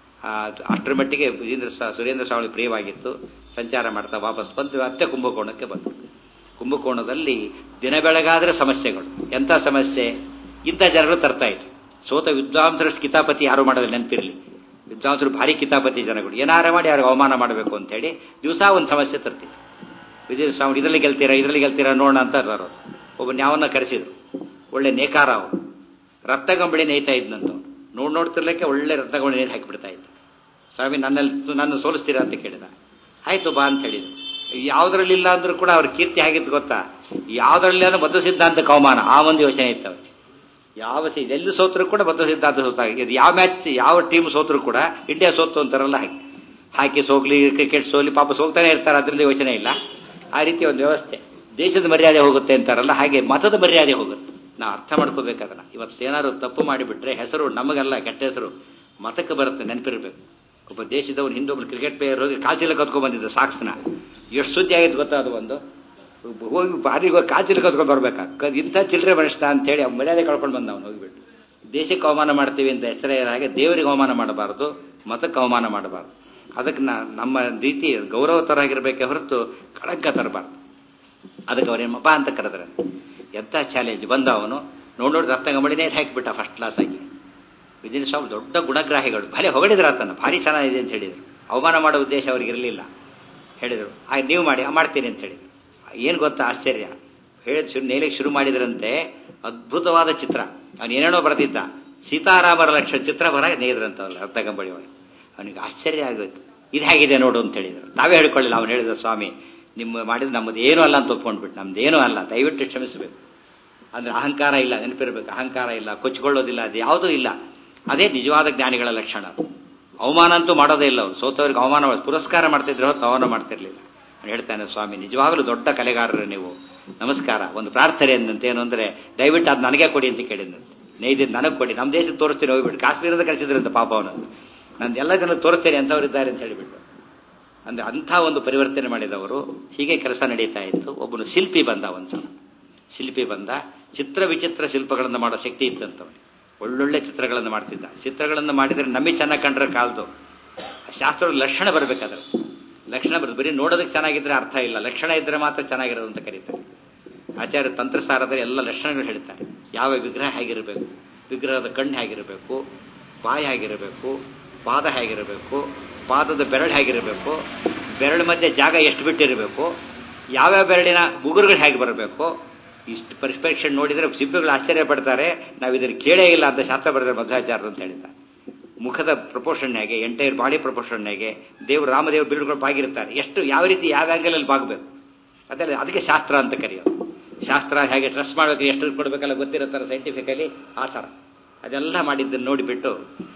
ಅಷ್ಟರ ಮಟ್ಟಿಗೆ ವಿಜೇಂದ್ರ ಸುರೇಂದ್ರ ಸ್ವಾಮಿ ಪ್ರಿಯವಾಗಿತ್ತು ಸಂಚಾರ ಮಾಡ್ತಾ ವಾಪಸ್ ಬಂದು ಮತ್ತೆ ಕುಂಭಕೋಣಕ್ಕೆ ಬಂತು ಕುಂಭಕೋಣದಲ್ಲಿ ದಿನ ಬೆಳಗಾದ್ರೆ ಸಮಸ್ಯೆಗಳು ಎಂಥ ಸಮಸ್ಯೆ ಇಂಥ ಜನಗಳು ತರ್ತಾ ಇದ್ರು ಸೋತ ವಿದ್ವಾಂಸರಷ್ಟು ಕಿತಾಪತಿ ಯಾರು ಮಾಡೋದು ನೆನಪಿರಲಿ ವಿದ್ವಾಂಸರು ಭಾರಿ ಕಿತಾಪತಿ ಜನಗಳು ಏನಾರ ಮಾಡಿ ಯಾರಿಗೆ ಅವಮಾನ ಮಾಡಬೇಕು ಅಂತ ಹೇಳಿ ದಿವಸ ಒಂದು ಸಮಸ್ಯೆ ತರ್ತಿದ್ರು ವಿಜಯ ಸ್ವಾಮಿ ಇದರಲ್ಲಿ ಗೆಲ್ತೀರಾ ಇದರಲ್ಲಿ ಗೆಲ್ತೀರಾ ನೋಡೋಣ ಅಂತ ಬರೋದು ಒಬ್ಬ ಯಾವನ್ನ ಕರೆಸಿದ್ರು ಒಳ್ಳೆ ನೇಕಾರ ಅವರು ರಕ್ತಗಂಬಳಿ ನೇಯ್ತಾ ಇದ್ನಂತ ನೋಡ್ ನೋಡ್ತಿರ್ಲಿಕ್ಕೆ ಒಳ್ಳೆ ರಕ್ತಗಂಬಳಿ ನೀರು ಹಾಕಿಬಿಡ್ತಾ ಇದ್ದ ಸ್ವಾಮಿ ನನ್ನಲ್ಲಿ ನನ್ನ ಸೋಲಿಸ್ತೀರಾ ಅಂತ ಕೇಳಿದ ಆಯ್ತು ಬಾ ಅಂತ ಹೇಳಿದ್ರು ಯಾವ್ದ್ರಲ್ಲಿ ಇಲ್ಲ ಅಂದ್ರೂ ಕೂಡ ಅವ್ರ ಕೀರ್ತಿ ಆಗಿತ್ತು ಗೊತ್ತಾ ಯಾವ್ದ್ರಲ್ಲಿ ಅಂದ್ರೆ ಬದ್ಧ ಸಿದ್ಧಾಂತಕ್ಕೆ ಅವಮಾನ ಆ ಒಂದು ಯೋಚನೆ ಇತ್ತು ಅವ್ರಿಗೆ ಯಾವ ಸಿ ಎಲ್ಲಿ ಸೋತರು ಕೂಡ ಬದ್ಧ ಸಿದ್ಧಾಂತ ಸೋತಾಗಿದೆ ಯಾವ ಮ್ಯಾಚ್ ಯಾವ ಟೀಮ್ ಸೋತರು ಕೂಡ ಇಂಡಿಯಾ ಸೋತು ಅಂತಾರಲ್ಲ ಹಾಕಿ ಹಾಕಿ ಸೋಗ್ಲಿ ಕ್ರಿಕೆಟ್ ಸೋಲಿ ಪಾಪ ಸೋಲ್ತಾನೆ ಇರ್ತಾರೆ ಅದರಿಂದ ಯೋಚನೆ ಇಲ್ಲ ಆ ರೀತಿ ಒಂದು ವ್ಯವಸ್ಥೆ ದೇಶದ ಮರ್ಯಾದೆ ಹೋಗುತ್ತೆ ಅಂತಾರಲ್ಲ ಹಾಗೆ ಮತದ ಮರ್ಯಾದೆ ಹೋಗುತ್ತೆ ನಾವು ಅರ್ಥ ಮಾಡ್ಕೋಬೇಕದನ್ನ ಇವತ್ತೇನಾದ್ರು ತಪ್ಪು ಮಾಡಿಬಿಟ್ರೆ ಹೆಸರು ನಮಗಲ್ಲ ಕೆಟ್ಟ ಹೆಸರು ಮತಕ್ಕೆ ಬರುತ್ತೆ ನೆನಪಿರ್ಬೇಕು ಒಬ್ಬ ದೇಶದವನು ಹಿಂದೊಬ್ರು ಕ್ರಿಕೆಟ್ ಪ್ಲೇಯರ್ ಹೋಗಿ ಕಾಲ್ಚೀಲ ಕತ್ಕೊಂಡ್ ಬಂದಿದ್ದ ಸಾಕ್ಸ್ನ ಎಷ್ಟು ಸುದ್ದಿ ಆಗಿದ್ದು ಗೊತ್ತಾ ಅದು ಒಂದು ಹೋಗಿ ಬಾರಿಗೆ ಹೋಗಿ ಕಾಲ್ಚೀಲ ಕತ್ಕೊಂಡು ಬರ್ಬೇಕಾ ಇಂಥ ಚಿಲ್ಲರೆ ಮನುಷ್ಯ ಅಂತ ಹೇಳಿ ಮರ್ಯಾದೆ ಕಳ್ಕೊಂಡು ಬಂದ ಅವನು ಹೋಗಿಬಿಟ್ಟು ದೇಶಕ್ಕೆ ಅವಮಾನ ಮಾಡ್ತೀವಿ ಅಂತ ಎಚ್ಚರ ಹಾಗೆ ದೇವರಿಗೆ ಅವಮಾನ ಮಾಡಬಾರದು ಮತಕ್ಕೆ ಅವಮಾನ ಮಾಡಬಾರದು ಅದಕ್ಕೆ ನಮ್ಮ ರೀತಿ ಗೌರವತರಾಗಿರ್ಬೇಕೆ ಹೊರತು ಕಳಂಕ ತರಬಾರ್ದು ಅದಕ್ಕೆ ಅವರೇನಪ್ಪ ಅಂತ ಕರೆದ್ರೆ ಎಂಥ ಚಾಲೆಂಜ್ ಬಂದ ಅವನು ನೋಡಿ ನೋಡಿ ರತ್ನಗಂಬಳಿನೇ ಹಾಕಿಬಿಟ್ಟ ಫಸ್ಟ್ ಕ್ಲಾಸ್ ಆಗಿ ವಿಜಯ ಸ್ವಾಮಿ ದೊಡ್ಡ ಗುಣಗ್ರಾಹಿಗಳು ಭಲೆ ಹೊಗಳಿದ್ರು ಆತನ ಭಾರಿ ಚೆನ್ನಾಗಿದೆ ಅಂತ ಹೇಳಿದರು ಅವಮಾನ ಮಾಡೋ ಉದ್ದೇಶ ಅವ್ರಿಗೆ ಇರಲಿಲ್ಲ ಹೇಳಿದರು ಆಗ ನೀವು ಮಾಡಿ ಮಾಡ್ತೀನಿ ಅಂತ ಹೇಳಿದ್ರು ಏನು ಗೊತ್ತಾ ಆಶ್ಚರ್ಯ ಹೇಳಿದ ಶುರು ನೇಲಿಗೆ ಶುರು ಮಾಡಿದ್ರಂತೆ ಅದ್ಭುತವಾದ ಚಿತ್ರ ಅವನು ಏನೇನೋ ಬರೆದಿದ್ದ ಸೀತಾರಾಮರ ಲಕ್ಷ ಚಿತ್ರ ಬರ ನೇದ್ರಂತವಲ್ಲ ರತ್ನಗಂಬಳಿ ಒಳಗೆ ಅವನಿಗೆ ಆಶ್ಚರ್ಯ ಆಗೋಯ್ತು ಇದು ಹೇಗಿದೆ ನೋಡು ಅಂತ ಹೇಳಿದರು ನಾವೇ ಹೇಳ್ಕೊಳ್ಳಿಲ್ಲ ಅವನು ಹೇಳಿದ ಸ್ವಾಮಿ ನಿಮ್ಮ ಮಾಡಿದ ನಮ್ಮದು ಏನೂ ಅಲ್ಲ ಅಂತ ಒಪ್ಕೊಂಡ್ಬಿಟ್ಟು ನಮ್ದು ಏನೂ ಅಲ್ಲ ದಯವಿಟ್ಟು ಕ್ಷಮಿಸಬೇಕು ಅಂದ್ರೆ ಅಹಂಕಾರ ಇಲ್ಲ ನೆನಪಿರ್ಬೇಕು ಅಹಂಕಾರ ಇಲ್ಲ ಕೊಚ್ಕೊಳ್ಳೋದಿಲ್ಲ ಅದು ಯಾವುದೂ ಇಲ್ಲ ಅದೇ ನಿಜವಾದ ಜ್ಞಾನಿಗಳ ಲಕ್ಷಣ ಅವಮಾನ ಅಂತೂ ಮಾಡೋದೇ ಇಲ್ಲ ಅವರು ಸೋತವರಿಗೆ ಅವಮಾನ ಪುರಸ್ಕಾರ ಮಾಡ್ತಿದ್ರೆ ಹೊತ್ತು ಅವಮಾನ ಮಾಡ್ತಿರ್ಲಿಲ್ಲ ಹೇಳ್ತಾನೆ ಸ್ವಾಮಿ ನಿಜವಾಗಲೂ ದೊಡ್ಡ ಕಲೆಗಾರರು ನೀವು ನಮಸ್ಕಾರ ಒಂದು ಪ್ರಾರ್ಥನೆ ಅಂದಂತೆ ಏನು ಅಂದ್ರೆ ದಯವಿಟ್ಟು ಅದು ನನಗೆ ಕೊಡಿ ಅಂತ ಕೇಳಿದಂತೆ ನೈದಿದ್ದು ನನಗೆ ಕೊಡಿ ನಮ್ಮ ದೇಶಕ್ಕೆ ತೋರಿಸ್ತೀನಿ ಹೋಗ್ಬಿಟ್ಟು ಕಾಶ್ಮೀರದ ಕಳಿಸಿದ್ರಂತ ಪಾಪ ಅವನನ್ನು ನಾನು ಎಲ್ಲ ಜನ ತೋರಿಸ್ತೇನೆ ಎಂಥವರಿದ್ದಾರೆ ಅಂತ ಹೇಳಿಬಿಟ್ಟು ಅಂದ್ರೆ ಅಂಥ ಒಂದು ಪರಿವರ್ತನೆ ಮಾಡಿದವರು ಹೀಗೆ ಕೆಲಸ ನಡೀತಾ ಇತ್ತು ಒಬ್ಬನು ಶಿಲ್ಪಿ ಬಂದ ಒಂದ್ಸಲ ಶಿಲ್ಪಿ ಬಂದ ಚಿತ್ರ ವಿಚಿತ್ರ ಶಿಲ್ಪಗಳನ್ನು ಮಾಡೋ ಶಕ್ತಿ ಇತ್ತಂತವನಿಗೆ ಒಳ್ಳೊಳ್ಳೆ ಚಿತ್ರಗಳನ್ನು ಮಾಡ್ತಿದ್ದ ಚಿತ್ರಗಳನ್ನು ಮಾಡಿದರೆ ನಮಗೆ ಚೆನ್ನಾಗಿ ಕಂಡ್ರೆ ಕಾಲ್ದು ಶಾಸ್ತ್ರದ ಲಕ್ಷಣ ಬರಬೇಕಾದ್ರೆ ಲಕ್ಷಣ ಬರೋದು ಬರೀ ನೋಡೋದಕ್ಕೆ ಚೆನ್ನಾಗಿದ್ರೆ ಅರ್ಥ ಇಲ್ಲ ಲಕ್ಷಣ ಇದ್ರೆ ಮಾತ್ರ ಚೆನ್ನಾಗಿರೋದು ಅಂತ ಕರೀತಾರೆ ಆಚಾರ್ಯ ತಂತ್ರಸಾರದಲ್ಲಿ ಎಲ್ಲ ಲಕ್ಷಣಗಳು ಹೇಳ್ತಾರೆ ಯಾವ ವಿಗ್ರಹ ಹೇಗಿರಬೇಕು ವಿಗ್ರಹದ ಕಣ್ಣು ಹೇಗಿರಬೇಕು ಬಾಯಿ ಹೇಗಿರಬೇಕು ಪಾದ ಹೇಗಿರಬೇಕು ಪಾದದ ಬೆರಳು ಹೇಗಿರಬೇಕು ಬೆರಳು ಮಧ್ಯೆ ಜಾಗ ಎಷ್ಟು ಬಿಟ್ಟಿರಬೇಕು ಯಾವ್ಯಾವ ಬೆರಳಿನ ಉಗುರುಗಳು ಹೇಗೆ ಬರಬೇಕು ಇಷ್ಟು ಪರಿಸ್ಪೆಕ್ಷನ್ ನೋಡಿದರೆ ಸಿಬ್ಬಗಳು ಆಶ್ಚರ್ಯ ಪಡ್ತಾರೆ ನಾವು ಇದನ್ನು ಕೇಳೇ ಇಲ್ಲ ಅಂತ ಶಾಸ್ತ್ರ ಬರೆದ್ರೆ ಮಧ್ವಾಚಾರ್ಯರು ಅಂತ ಹೇಳಿದ್ದಾರೆ ಮುಖದ ಪ್ರಪೋರ್ಷನ್ ಹೇಗೆ ಎಂಟೈರ್ ಬಾಡಿ ಪ್ರಪೋರ್ಷನ್ ಹೇಗೆ ದೇವರು ರಾಮದೇವರು ಬಿಲ್ಗಳು ಬಾಗಿರ್ತಾರೆ ಎಷ್ಟು ಯಾವ ರೀತಿ ಯಾವ ಆ್ಯಂಗಲಲ್ಲಿ ಬಾಗಬೇಕು ಅದಲ್ಲ ಅದಕ್ಕೆ ಶಾಸ್ತ್ರ ಅಂತ ಕರೆಯೋದು ಶಾಸ್ತ್ರ ಹೇಗೆ ಡ್ರೆಸ್ ಮಾಡಬೇಕು ಎಷ್ಟು ಕೊಡಬೇಕಲ್ಲ ಗೊತ್ತಿರುತ್ತಾರೆ ಸೈಂಟಿಫಿಕಲಿ ಆ ಥರ ಅದೆಲ್ಲ ಮಾಡಿದ್ದನ್ನು ನೋಡಿಬಿಟ್ಟು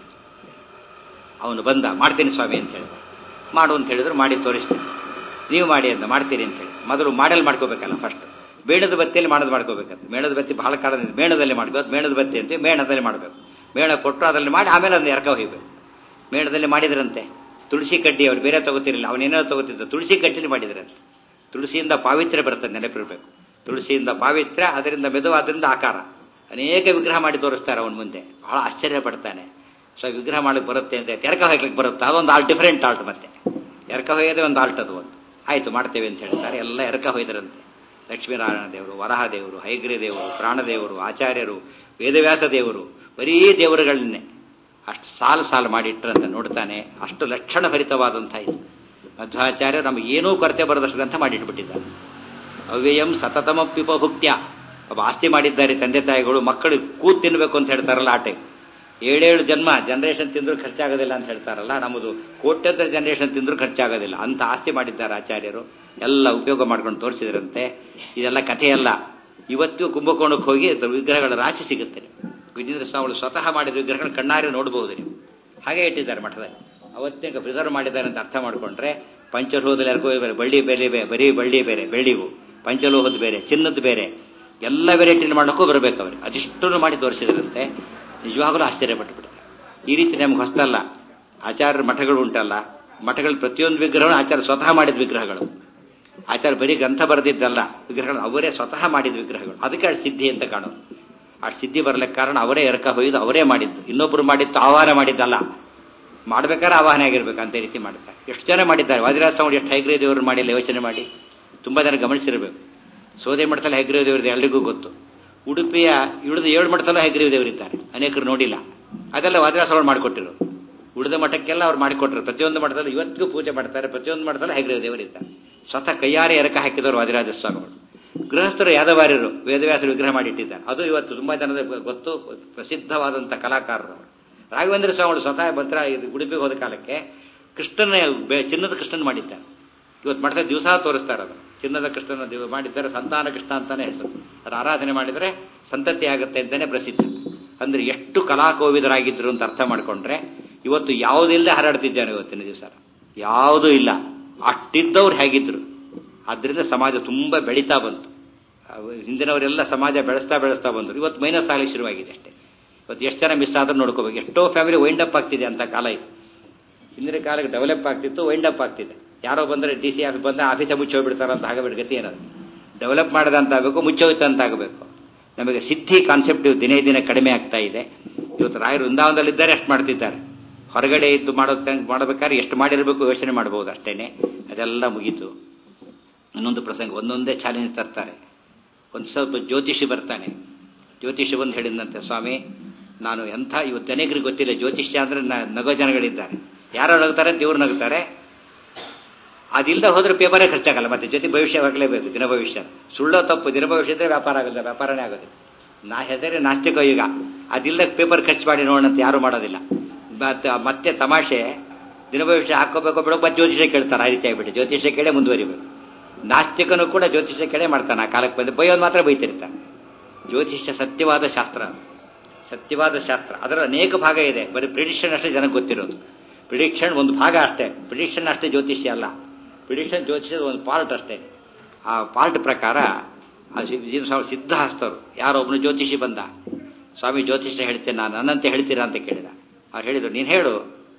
ಅವನು ಬಂದ ಮಾಡ್ತೀನಿ ಸ್ವಾಮಿ ಅಂತ ಹೇಳಿದ ಮಾಡು ಅಂತ ಹೇಳಿದ್ರು ಮಾಡಿ ತೋರಿಸ್ತೀನಿ ನೀವು ಮಾಡಿ ಅಂತ ಮಾಡ್ತೀರಿ ಅಂತ ಹೇಳಿ ಮೊದಲು ಮಾಡೆಲ್ ಮಾಡ್ಕೋಬೇಕಲ್ಲ ಫಸ್ಟ್ ಮೇಣದ ಬತ್ತಿಯಲ್ಲಿ ಮಾಡೋದು ಮಾಡ್ಕೋಬೇಕಂತ ಮೇಣದ ಬತ್ತಿ ಬಹಳ ಕಾಲ ಮೇಣದಲ್ಲಿ ಮಾಡ್ಬೇಕು ಮೇಣದ ಬತ್ತಿ ಅಂತೀವಿ ಮೇಣದಲ್ಲಿ ಮಾಡಬೇಕು ಮೇಣ ಕೊಟ್ಟು ಅದರಲ್ಲಿ ಮಾಡಿ ಆಮೇಲೆ ಅದನ್ನ ಎರಕ ಹೋಗ್ಬೇಕು ಮೇಣದಲ್ಲಿ ಮಾಡಿದ್ರಂತೆ ತುಳಸಿ ಕಡ್ಡಿ ಅವ್ರು ಬೇರೆ ತಗೋತಿರಲಿಲ್ಲ ಅವನೇನೋ ತಗೋತಿದ್ದ ತುಳಸಿ ಕಡ್ಡಿಲಿ ಮಾಡಿದ್ರಂತೆ ತುಳಸಿಯಿಂದ ಪಾವಿತ್ರ್ಯ ಬರ್ತದೆ ನೆನಪಿರ್ಬೇಕು ತುಳಸಿಯಿಂದ ಪಾವಿತ್ರ್ಯ ಅದರಿಂದ ಮೆದು ಅದರಿಂದ ಆಕಾರ ಅನೇಕ ವಿಗ್ರಹ ಮಾಡಿ ತೋರಿಸ್ತಾರೆ ಅವನ ಮುಂದೆ ಬಹಳ ಆಶ್ಚರ್ಯ ಪಡ್ತಾನೆ ಸೊ ವಿಗ್ರಹ ಮಾಡಕ್ಕೆ ಬರುತ್ತೆ ಅಂತ ಎರ್ಕ ಹಾಕ್ಲಿಕ್ಕೆ ಬರುತ್ತೆ ಅದೊಂದು ಆಲ್ಟ್ ಡಿಫರೆಂಟ್ ಆಲ್ಟ್ ಮತ್ತೆ ಎರ್ಕ ಹೊಯ್ಯೋದೇ ಒಂದು ಆಲ್ಟ್ ಅದು ಒಂದು ಆಯ್ತು ಮಾಡ್ತೇವೆ ಅಂತ ಹೇಳ್ತಾರೆ ಎಲ್ಲ ಎರ್ಕ ಹೊಯ್ದರಂತೆ ಲಕ್ಷ್ಮೀನಾರಾಯಣ ದೇವರು ವರಹ ದೇವರು ಹೈಗ್ರಿ ದೇವರು ಪ್ರಾಣದೇವರು ಆಚಾರ್ಯರು ವೇದವ್ಯಾಸ ದೇವರು ಬರೀ ದೇವರುಗಳನ್ನೇ ಅಷ್ಟು ಸಾಲು ಸಾಲು ಮಾಡಿಟ್ರಂತ ನೋಡ್ತಾನೆ ಅಷ್ಟು ಲಕ್ಷಣ ಭರಿತವಾದಂಥ ಇದು ಮಧ್ವಾಚಾರ್ಯ ನಮಗೆ ಏನೂ ಕೊರತೆ ಬರದಷ್ಟು ಗ್ರಂಥ ಮಾಡಿಟ್ಬಿಟ್ಟಿದ್ದಾರೆ ಅವ್ಯಯಂ ಸತತಮ ಪಿಪಭುಕ್ತ್ಯ ಒಬ್ಬ ಆಸ್ತಿ ಮಾಡಿದ್ದಾರೆ ತಂದೆ ತಾಯಿಗಳು ಮಕ್ಕಳು ಕೂತ್ ತಿನ್ಬೇಕು ಅಂತ ಹೇಳ್ತಾರಲ್ಲ ಆಟೆ ಏಳೇಳು ಜನ್ಮ ಜನರೇಷನ್ ತಿಂದ್ರು ಖರ್ಚಾಗೋದಿಲ್ಲ ಅಂತ ಹೇಳ್ತಾರಲ್ಲ ನಮ್ಮದು ಕೋಟ್ಯಂತರ ಜನರೇಷನ್ ತಿಂದ್ರು ಖರ್ಚಾಗೋದಿಲ್ಲ ಅಂತ ಆಸ್ತಿ ಮಾಡಿದ್ದಾರೆ ಆಚಾರ್ಯರು ಎಲ್ಲ ಉಪಯೋಗ ಮಾಡ್ಕೊಂಡು ತೋರಿಸಿದ್ರಂತೆ ಇದೆಲ್ಲ ಕಥೆಯಲ್ಲ ಇವತ್ತು ಕುಂಭಕೋಣಕ್ಕೆ ಹೋಗಿ ಅದ್ರ ವಿಗ್ರಹಗಳ ರಾಶಿ ಸಿಗುತ್ತೆ ವಿಜೇಂದ್ರ ಸ್ವಾಮಿಗಳು ಸ್ವತಃ ಮಾಡಿದ ವಿಗ್ರಹಗಳ ಕಣ್ಣಾರೆ ನೋಡಬಹುದು ನೀವು ಹಾಗೆ ಇಟ್ಟಿದ್ದಾರೆ ಮಠದಲ್ಲಿ ಅವತ್ತೇ ಪ್ರಿಸರ್ವ್ ಮಾಡಿದ್ದಾರೆ ಅಂತ ಅರ್ಥ ಮಾಡ್ಕೊಂಡ್ರೆ ಪಂಚಲೋಹದಲ್ಲಿ ಯಾರಿಗೋ ಬೇರೆ ಬಳ್ಳಿ ಬೇರೆ ಬೇರೆ ಬರೀ ಬಳ್ಳಿ ಬೇರೆ ಬೆಳ್ಳಿವು ಪಂಚಲೋಹದ ಬೇರೆ ಚಿನ್ನದ ಬೇರೆ ಎಲ್ಲ ವೆರೈಟಿನ ಮಾಡೋಕ್ಕೂ ಬರಬೇಕು ಅವ್ರಿಗೆ ಅದಿಷ್ಟನ್ನು ಮಾಡಿ ತೋರಿಸಿದ್ರಂತೆ ನಿಜವಾಗಲೂ ಆಶ್ಚರ್ಯಪಟ್ಟು ಬಿಡ್ತಾರೆ ಈ ರೀತಿ ನಮ್ಗೆ ಹೊಸ್ತಲ್ಲ ಆಚಾರ್ಯರ ಮಠಗಳು ಉಂಟಲ್ಲ ಮಠಗಳು ಪ್ರತಿಯೊಂದು ವಿಗ್ರಹಗಳು ಆಚಾರ್ಯ ಸ್ವತಃ ಮಾಡಿದ ವಿಗ್ರಹಗಳು ಆಚಾರ್ಯ ಬರೀ ಗ್ರಂಥ ಬರೆದಿದ್ದಲ್ಲ ವಿಗ್ರಹಗಳು ಅವರೇ ಸ್ವತಃ ಮಾಡಿದ ವಿಗ್ರಹಗಳು ಅದಕ್ಕೆ ಆ ಸಿದ್ಧಿ ಅಂತ ಕಾಣೋದು ಆ ಸಿದ್ಧಿ ಬರ್ಲಿಕ್ಕೆ ಕಾರಣ ಅವರೇ ಎರಕ ಹೊಯ್ದು ಅವರೇ ಮಾಡಿದ್ದು ಇನ್ನೊಬ್ಬರು ಮಾಡಿದ್ದು ಆಹ್ವಾನ ಮಾಡಿದ್ದಲ್ಲ ಮಾಡ್ಬೇಕಾದ್ರೆ ಆವಾಹನ ಆಗಿರ್ಬೇಕು ಅಂತ ರೀತಿ ಮಾಡ್ತಾರೆ ಎಷ್ಟು ಜನ ಮಾಡಿದ್ದಾರೆ ವಾದಿರಾಜ ಸ್ವಾಮಿ ಎಷ್ಟು ಹೈಗ್ರೇ ದೇವರು ಮಾಡಿಲ್ಲ ಯೋಚನೆ ಮಾಡಿ ತುಂಬಾ ಜನ ಗಮನಿಸಿರಬೇಕು ಸೋದೆ ಮಠದಲ್ಲಿ ಹೈಗ್ರೇ ದೇವರಿದೆ ಎಲ್ರಿಗೂ ಗೊತ್ತು ಉಡುಪಿಯ ಇಳಿದು ಏಳು ಮಠದಲ್ಲೂ ಹೈಗ್ರೀವ ದೇವರಿದ್ದಾರೆ ಅನೇಕರು ನೋಡಿಲ್ಲ ಅದೆಲ್ಲ ವಾದಿರಾಜ ಸ್ವಾಮಿ ಮಾಡಿಕೊಟ್ಟಿರು ಉಳಿದ ಮಠಕ್ಕೆಲ್ಲ ಅವ್ರು ಮಾಡಿಕೊಟ್ರು ಪ್ರತಿಯೊಂದು ಮಠದಲ್ಲಿ ಇವತ್ತಿಗೂ ಪೂಜೆ ಮಾಡ್ತಾರೆ ಪ್ರತಿಯೊಂದು ಮಠದಲ್ಲಿ ಹೈಗ್ರೀವ ದೇವರಿದ್ದಾರೆ ಸ್ವತಃ ಕೈಯಾರೆ ಎರಕ ಹಾಕಿದವರು ವಾದಿರಾಜ ಸ್ವಾಮಿಗಳು ಗೃಹಸ್ಥರು ಯಾದವಾರ್ಯರು ವೇದವ್ಯಾಸರು ವಿಗ್ರಹ ಮಾಡಿಟ್ಟಿದ್ದಾರೆ ಅದು ಇವತ್ತು ತುಂಬಾ ಜನದ ಗೊತ್ತು ಪ್ರಸಿದ್ಧವಾದಂಥ ಕಲಾಕಾರರು ರಾಘವೇಂದ್ರ ಸ್ವಾಮಿಗಳು ಸ್ವತಃ ಬಂತ್ರ ಉಡುಪಿಗೆ ಹೋದ ಕಾಲಕ್ಕೆ ಕೃಷ್ಣನ ಚಿನ್ನದ ಕೃಷ್ಣನ್ ಮಾಡಿದ್ದಾರೆ ಇವತ್ತು ಮಠದ ದಿವಸ ತೋರಿಸ್ತಾರೆ ಅದು ಚಿನ್ನದ ಕೃಷ್ಣನ ದಿವ ಮಾಡಿದ್ದಾರೆ ಸಂತಾನ ಕೃಷ್ಣ ಅಂತಾನೆ ಹೆಸರು ಅದು ಆರಾಧನೆ ಮಾಡಿದರೆ ಸಂತತಿ ಆಗುತ್ತೆ ಅಂತಾನೆ ಪ್ರಸಿದ್ಧ ಅಂದ್ರೆ ಎಷ್ಟು ಕಲಾಕೋವಿದರಾಗಿದ್ರು ಅಂತ ಅರ್ಥ ಮಾಡ್ಕೊಂಡ್ರೆ ಇವತ್ತು ಯಾವುದಿಲ್ಲದೆ ಹರಡ್ತಿದ್ದಾನೆ ಇವತ್ತಿನ ದಿವಸ ಯಾವುದೂ ಇಲ್ಲ ಅಷ್ಟಿದ್ದವ್ರು ಹೇಗಿದ್ರು ಆದ್ರಿಂದ ಸಮಾಜ ತುಂಬಾ ಬೆಳೀತಾ ಬಂತು ಹಿಂದಿನವರೆಲ್ಲ ಸಮಾಜ ಬೆಳೆಸ್ತಾ ಬೆಳೆಸ್ತಾ ಬಂದರು ಇವತ್ತು ಮೈನಸ್ ಆಗಲಿ ಶುರುವಾಗಿದೆ ಅಷ್ಟೇ ಇವತ್ತು ಎಷ್ಟು ಜನ ಮಿಸ್ ಆದ್ರೂ ನೋಡ್ಕೋಬೇಕು ಎಷ್ಟೋ ಫ್ಯಾಮಿಲಿ ವೈಂಡ್ ಅಪ್ ಆಗ್ತಿದೆ ಅಂತ ಕಾಲ ಇದು ಹಿಂದಿನ ಕಾಲಕ್ಕೆ ಡೆವಲಪ್ ಆಗ್ತಿತ್ತು ವೈಂಡ್ ಅಪ್ ಆಗ್ತಿದೆ ಯಾರೋ ಬಂದರೆ ಡಿ ಸಿ ಆಫೀಸ್ ಬಂದ ಆಫೀಸೇ ಮುಚ್ಚಿ ಹೋಗ್ಬಿಡ್ತಾರೆ ಅಂತ ಆಗಬೇಡ ಗತಿ ಏನದು ಡೆವಲಪ್ ಮಾಡೋದಂತ ಆಗಬೇಕು ಮುಚ್ಚೋಯ್ತು ಅಂತ ಆಗಬೇಕು ನಮಗೆ ಸಿದ್ಧಿ ಕಾನ್ಸೆಪ್ಟ್ ದಿನೇ ದಿನ ಕಡಿಮೆ ಆಗ್ತಾ ಇದೆ ಇವತ್ತು ರಾಯರು ವೃಂದಾವನದಲ್ಲಿದ್ದಾರೆ ಅಷ್ಟು ಮಾಡ್ತಿದ್ದಾರೆ ಹೊರಗಡೆ ಇದ್ದು ಮಾಡೋ ಮಾಡಬೇಕಾದ್ರೆ ಎಷ್ಟು ಮಾಡಿರಬೇಕು ಯೋಚನೆ ಮಾಡಬಹುದು ಅಷ್ಟೇನೆ ಅದೆಲ್ಲ ಮುಗೀತು ಇನ್ನೊಂದು ಪ್ರಸಂಗ ಒಂದೊಂದೇ ಚಾಲೆಂಜ್ ತರ್ತಾರೆ ಒಂದು ಸ್ವಲ್ಪ ಜ್ಯೋತಿಷಿ ಬರ್ತಾನೆ ಜ್ಯೋತಿಷಿ ಬಂದು ಹೇಳಿದಂತೆ ಸ್ವಾಮಿ ನಾನು ಎಂಥ ಇವತ್ತು ಅನೇಕರಿಗೆ ಗೊತ್ತಿಲ್ಲ ಜ್ಯೋತಿಷ್ಯ ಅಂದ್ರೆ ನಗೋ ಜನಗಳಿದ್ದಾರೆ ಯಾರು ನಗುತ್ತಾರೆ ಅಂತ ಇವ್ರು ನಗುತ್ತಾರೆ ಅದಿಲ್ಲದೆ ಹೋದ್ರೆ ಪೇಪರೇ ಖರ್ಚಾಗಲ್ಲ ಮತ್ತೆ ಜೊತೆ ಭವಿಷ್ಯ ಆಗಲೇಬೇಕು ದಿನ ಭವಿಷ್ಯ ಸುಳ್ಳೋ ತಪ್ಪು ದಿನ ಭವಿಷ್ಯ ಇದ್ರೆ ವ್ಯಾಪಾರ ಆಗೋದಿಲ್ಲ ವ್ಯಾಪಾರನೇ ಆಗೋದಿಲ್ಲ ನಾ ಹೆಸರೇ ನಾಸ್ತಿಕ ಈಗ ಅದಿಲ್ಲದ ಪೇಪರ್ ಖರ್ಚು ಮಾಡಿ ನೋಡೋಣ ಅಂತ ಯಾರು ಮಾಡೋದಿಲ್ಲ ಮತ್ತೆ ಮತ್ತೆ ತಮಾಷೆ ದಿನ ಭವಿಷ್ಯ ಹಾಕೋಬೇಕು ಬಿಡೋ ಮತ್ತೆ ಜ್ಯೋತಿಷ ಕೇಳ್ತಾರೆ ಆ ರೀತಿ ಆಗ್ಬಿಟ್ಟು ಜ್ಯೋತಿಷ ಕೇಳೇ ಮುಂದುವರಿಬೇಕು ನಾಸ್ತಿಕನು ಕೂಡ ಜ್ಯೋತಿಷ ಕೇಳೇ ಮಾಡ್ತಾನೆ ಆ ಕಾಲಕ್ಕೆ ಬಂದು ಬೈಯೋದು ಮಾತ್ರ ಬೈತಿರ್ತಾನೆ ಜ್ಯೋತಿಷ್ಯ ಸತ್ಯವಾದ ಶಾಸ್ತ್ರ ಸತ್ಯವಾದ ಶಾಸ್ತ್ರ ಅದರ ಅನೇಕ ಭಾಗ ಇದೆ ಬರೀ ಪ್ರಿಡಿಕ್ಷನ್ ಅಷ್ಟೇ ಜನಕ್ಕೆ ಗೊತ್ತಿರೋದು ಪ್ರಿಡಿಕ್ಷನ್ ಒಂದು ಭಾಗ ಅಷ್ಟೇ ಪ್ರಿಡಿಕ್ಷನ್ ಅಷ್ಟೇ ಜ್ಯೋತಿಷ್ಯ ಅಲ್ಲ ಪ್ರಿಡಿಕ್ಷನ್ ಜ್ಯೋತಿಷ್ಯದ ಒಂದು ಪಾರ್ಟ್ ಅಷ್ಟೇ ಆ ಪಾರ್ಟ್ ಪ್ರಕಾರ ಸ್ವಾಮಿ ಸಿದ್ಧ ಹಸ್ತರು ಯಾರೊಬ್ಬನು ಜ್ಯೋತಿಷಿ ಬಂದ ಸ್ವಾಮಿ ಜ್ಯೋತಿಷ್ಯ ಹೇಳ್ತೇನೆ ನಾನು ನನ್ನಂತೆ ಹೇಳ್ತೀರಾ ಅಂತ ಕೇಳಿದ ಅವ್ರು ಹೇಳಿದ್ರು ನೀನು ಹೇಳು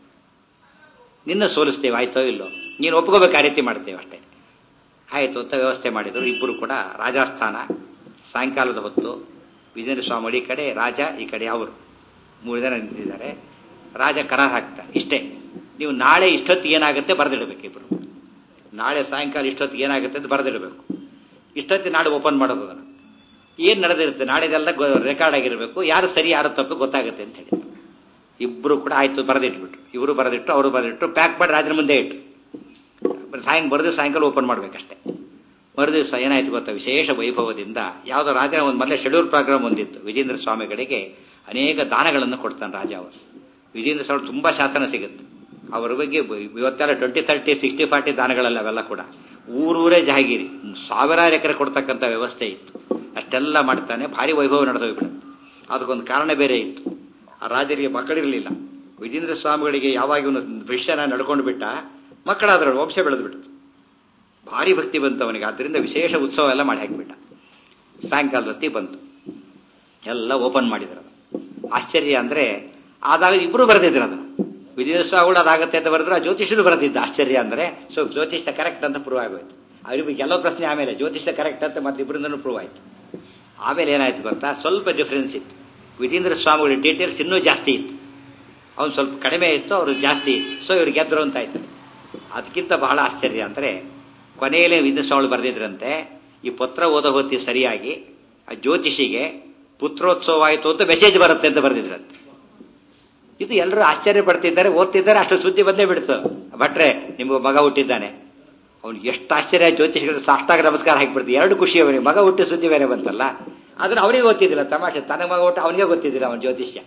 ನಿನ್ನ ಸೋಲಿಸ್ತೇವೆ ಆಯ್ತೋ ಇಲ್ಲೋ ನೀನು ಒಪ್ಕೋಬೇಕು ಆ ರೀತಿ ಮಾಡ್ತೇವೆ ಅಷ್ಟೇ ಆಯಿತು ಅಂತ ವ್ಯವಸ್ಥೆ ಮಾಡಿದರು ಇಬ್ಬರು ಕೂಡ ರಾಜಸ್ಥಾನ ಸಾಯಂಕಾಲದ ಹೊತ್ತು ವಿಜೇಂದ್ರ ಸ್ವಾಮಿ ಈ ಕಡೆ ರಾಜ ಈ ಕಡೆ ಅವರು ಮೂರು ಜನ ನಿಂತಿದ್ದಾರೆ ರಾಜ ಕರಾರ್ ಹಾಕ್ತಾರೆ ಇಷ್ಟೇ ನೀವು ನಾಳೆ ಇಷ್ಟೊತ್ತಿಗೆ ಏನಾಗುತ್ತೆ ಬರೆದಿಡಬೇಕು ಇಬ್ಬರು ನಾಳೆ ಸಾಯಂಕಾಲ ಇಷ್ಟೊತ್ತಿಗೆ ಏನಾಗುತ್ತೆ ಅಂತ ಬರೆದಿಡಬೇಕು ಇಷ್ಟೊತ್ತಿಗೆ ನಾಳೆ ಓಪನ್ ಮಾಡೋದು ಅದನ್ನು ಏನು ನಡೆದಿರುತ್ತೆ ನಾಳೆದೆಲ್ಲ ರೆಕಾರ್ಡ್ ಆಗಿರಬೇಕು ಯಾರು ಸರಿ ಯಾರು ತಪ್ಪು ಗೊತ್ತಾಗುತ್ತೆ ಅಂತ ಹೇಳಿ ಇಬ್ಬರು ಕೂಡ ಆಯ್ತು ಬರೆದಿಟ್ಬಿಟ್ರು ಇವರು ಬರೆದಿಟ್ಟು ಅವರು ಬರೆದಿಟ್ಟು ಪ್ಯಾಕ್ ಮಾಡಿ ರಾಜನ ಮುಂದೆ ಇಟ್ಟು ಸಾಯಂಕಾಲ ಬರೆದು ಸಾಯಂಕಾಲ ಓಪನ್ ಮಾಡ್ಬೇಕಷ್ಟೇ ಮರುದಿವಸ ಏನಾಯ್ತು ಗೊತ್ತಾ ವಿಶೇಷ ವೈಭವದಿಂದ ಯಾವುದೋ ರಾಜನ ಒಂದು ಮೊದಲೇ ಶೆಡ್ಯೂಲ್ ಪ್ರೋಗ್ರಾಮ್ ಒಂದಿತ್ತು ವಿಜೇಂದ್ರ ಸ್ವಾಮಿಗಳಿಗೆ ಅನೇಕ ದಾನಗಳನ್ನು ಕೊಡ್ತಾನೆ ರಾಜ ಅವರು ವಿಜೇಂದ್ರ ಸ್ವಾಮಿ ತುಂಬಾ ಶಾಸನ ಸಿಗುತ್ತೆ ಅವರ ಬಗ್ಗೆ ಇವತ್ತೆಲ್ಲ ಟ್ವೆಂಟಿ ತರ್ಟಿ ಸಿಕ್ಸ್ಟಿ ಫಾರ್ಟಿ ದಾನಗಳಲ್ಲ ಅವೆಲ್ಲ ಕೂಡ ಊರೂರೇ ಜಾಗಿರಿ ಸಾವಿರಾರು ಎಕರೆ ಕೊಡ್ತಕ್ಕಂಥ ವ್ಯವಸ್ಥೆ ಇತ್ತು ಅಷ್ಟೆಲ್ಲ ಮಾಡ್ತಾನೆ ಭಾರಿ ವೈಭವ ನಡೆದೋಗ್ಬಿಡುತ್ತೆ ಅದಕ್ಕೊಂದು ಕಾರಣ ಬೇರೆ ಇತ್ತು ಆ ರಾಜರಿಗೆ ಮಕ್ಕಳಿರಲಿಲ್ಲ ವಿಜೇಂದ್ರ ಸ್ವಾಮಿಗಳಿಗೆ ಯಾವಾಗ ಇವನು ಭವಿಷ್ಯನ ನಡ್ಕೊಂಡು ಬಿಟ್ಟ ಮಕ್ಕಳಾದ್ರ ವಂಶ ಬೆಳೆದು ಬಿಡ್ತು ಭಾರಿ ಭಕ್ತಿ ಬಂತು ಅವನಿಗೆ ಆದ್ದರಿಂದ ವಿಶೇಷ ಉತ್ಸವ ಎಲ್ಲ ಮಾಡಿ ಹಾಕಿಬಿಟ್ಟ ಸಾಯಂಕಾಲದ ಹೊತ್ತಿ ಬಂತು ಎಲ್ಲ ಓಪನ್ ಮಾಡಿದ್ರು ಅದು ಆಶ್ಚರ್ಯ ಅಂದ್ರೆ ಆದಾಗ ಇಬ್ರು ಬರೆದಿದ್ರು ಅದನ್ನು ವಿಜಯ ಸ್ವಾಮಿಗಳು ಅದಾಗತ್ತೆ ಅಂತ ಬರೆದ್ರು ಆ ಜ್ಯೋತಿಷರು ಬರೆದಿದ್ದ ಆಶ್ಚರ್ಯ ಅಂದ್ರೆ ಸೊ ಜ್ಯೋತಿಷ ಕರೆಕ್ಟ್ ಅಂತ ಪ್ರೂವ್ ಆಗೋಯ್ತು ಅವ್ರಿಗೆ ಕೆಲವು ಪ್ರಶ್ನೆ ಆಮೇಲೆ ಜ್ಯೋತಿಷ ಕರೆಕ್ಟ್ ಅಂತ ಮತ್ತೆ ಇಬ್ಬರಿಂದನೂ ಪ್ರೂವ್ ಆಯ್ತು ಆಮೇಲೆ ಏನಾಯ್ತು ಗೊತ್ತಾ ಸ್ವಲ್ಪ ಡಿಫ್ರೆನ್ಸ್ ಇತ್ತು ವಿಜೇಂದ್ರ ಸ್ವಾಮಿಗಳ ಡೀಟೇಲ್ಸ್ ಇನ್ನೂ ಜಾಸ್ತಿ ಇತ್ತು ಅವ್ನು ಸ್ವಲ್ಪ ಕಡಿಮೆ ಇತ್ತು ಅವರು ಜಾಸ್ತಿ ಸೊ ಇವ್ರು ಗೆದ್ರು ಅಂತ ಆಯ್ತು ಅದಕ್ಕಿಂತ ಬಹಳ ಆಶ್ಚರ್ಯ ಅಂದ್ರೆ ಕೊನೆಯಲ್ಲೇ ವಿಜೇಂದ್ರ ಸ್ವಾಮಿಗಳು ಬರೆದಿದ್ರಂತೆ ಈ ಪತ್ರ ಓದೋ ಹೊತ್ತಿ ಸರಿಯಾಗಿ ಆ ಜ್ಯೋತಿಷಿಗೆ ಪುತ್ರೋತ್ಸವ ಆಯಿತು ಅಂತ ಮೆಸೇಜ್ ಬರುತ್ತೆ ಅಂತ ಬರೆದಿದ್ರಂತೆ ಇದು ಎಲ್ಲರೂ ಆಶ್ಚರ್ಯ ಪಡ್ತಿದ್ದಾರೆ ಓದ್ತಿದ್ದಾರೆ ಅಷ್ಟು ಸುದ್ದಿ ಬಂದೇ ಬಿಡ್ತು ಭಟ್ರೆ ನಿಮ್ಗೆ ಮಗ ಹುಟ್ಟಿದ್ದಾನೆ ಅವ್ನು ಎಷ್ಟು ಆಶ್ಚರ್ಯ ಜ್ಯೋತಿಷಿಗಳು ಸಾಷ್ಟಾಗ ನಮಸ್ಕಾರ ಹಾಕಿಬಿಡ್ತು ಎರಡು ಖುಷಿ ಅವನಿಗೆ ಮಗ ಹುಟ್ಟಿ ಸುದ್ದಿ ಬೇರೆ ಬಂತಲ್ಲ ಅದನ್ನ ಅವನಿಗೆ ಗೊತ್ತಿದ್ದಿಲ್ಲ ತಮಾಷೆ ತನ್ನ ಮಗ ಹುಟ್ಟು ಅವನಿಗೆ ಗೊತ್ತಿದ್ದಿಲ್ಲ ಅವನ ಜ್ಯೋತಿಷ್ಯ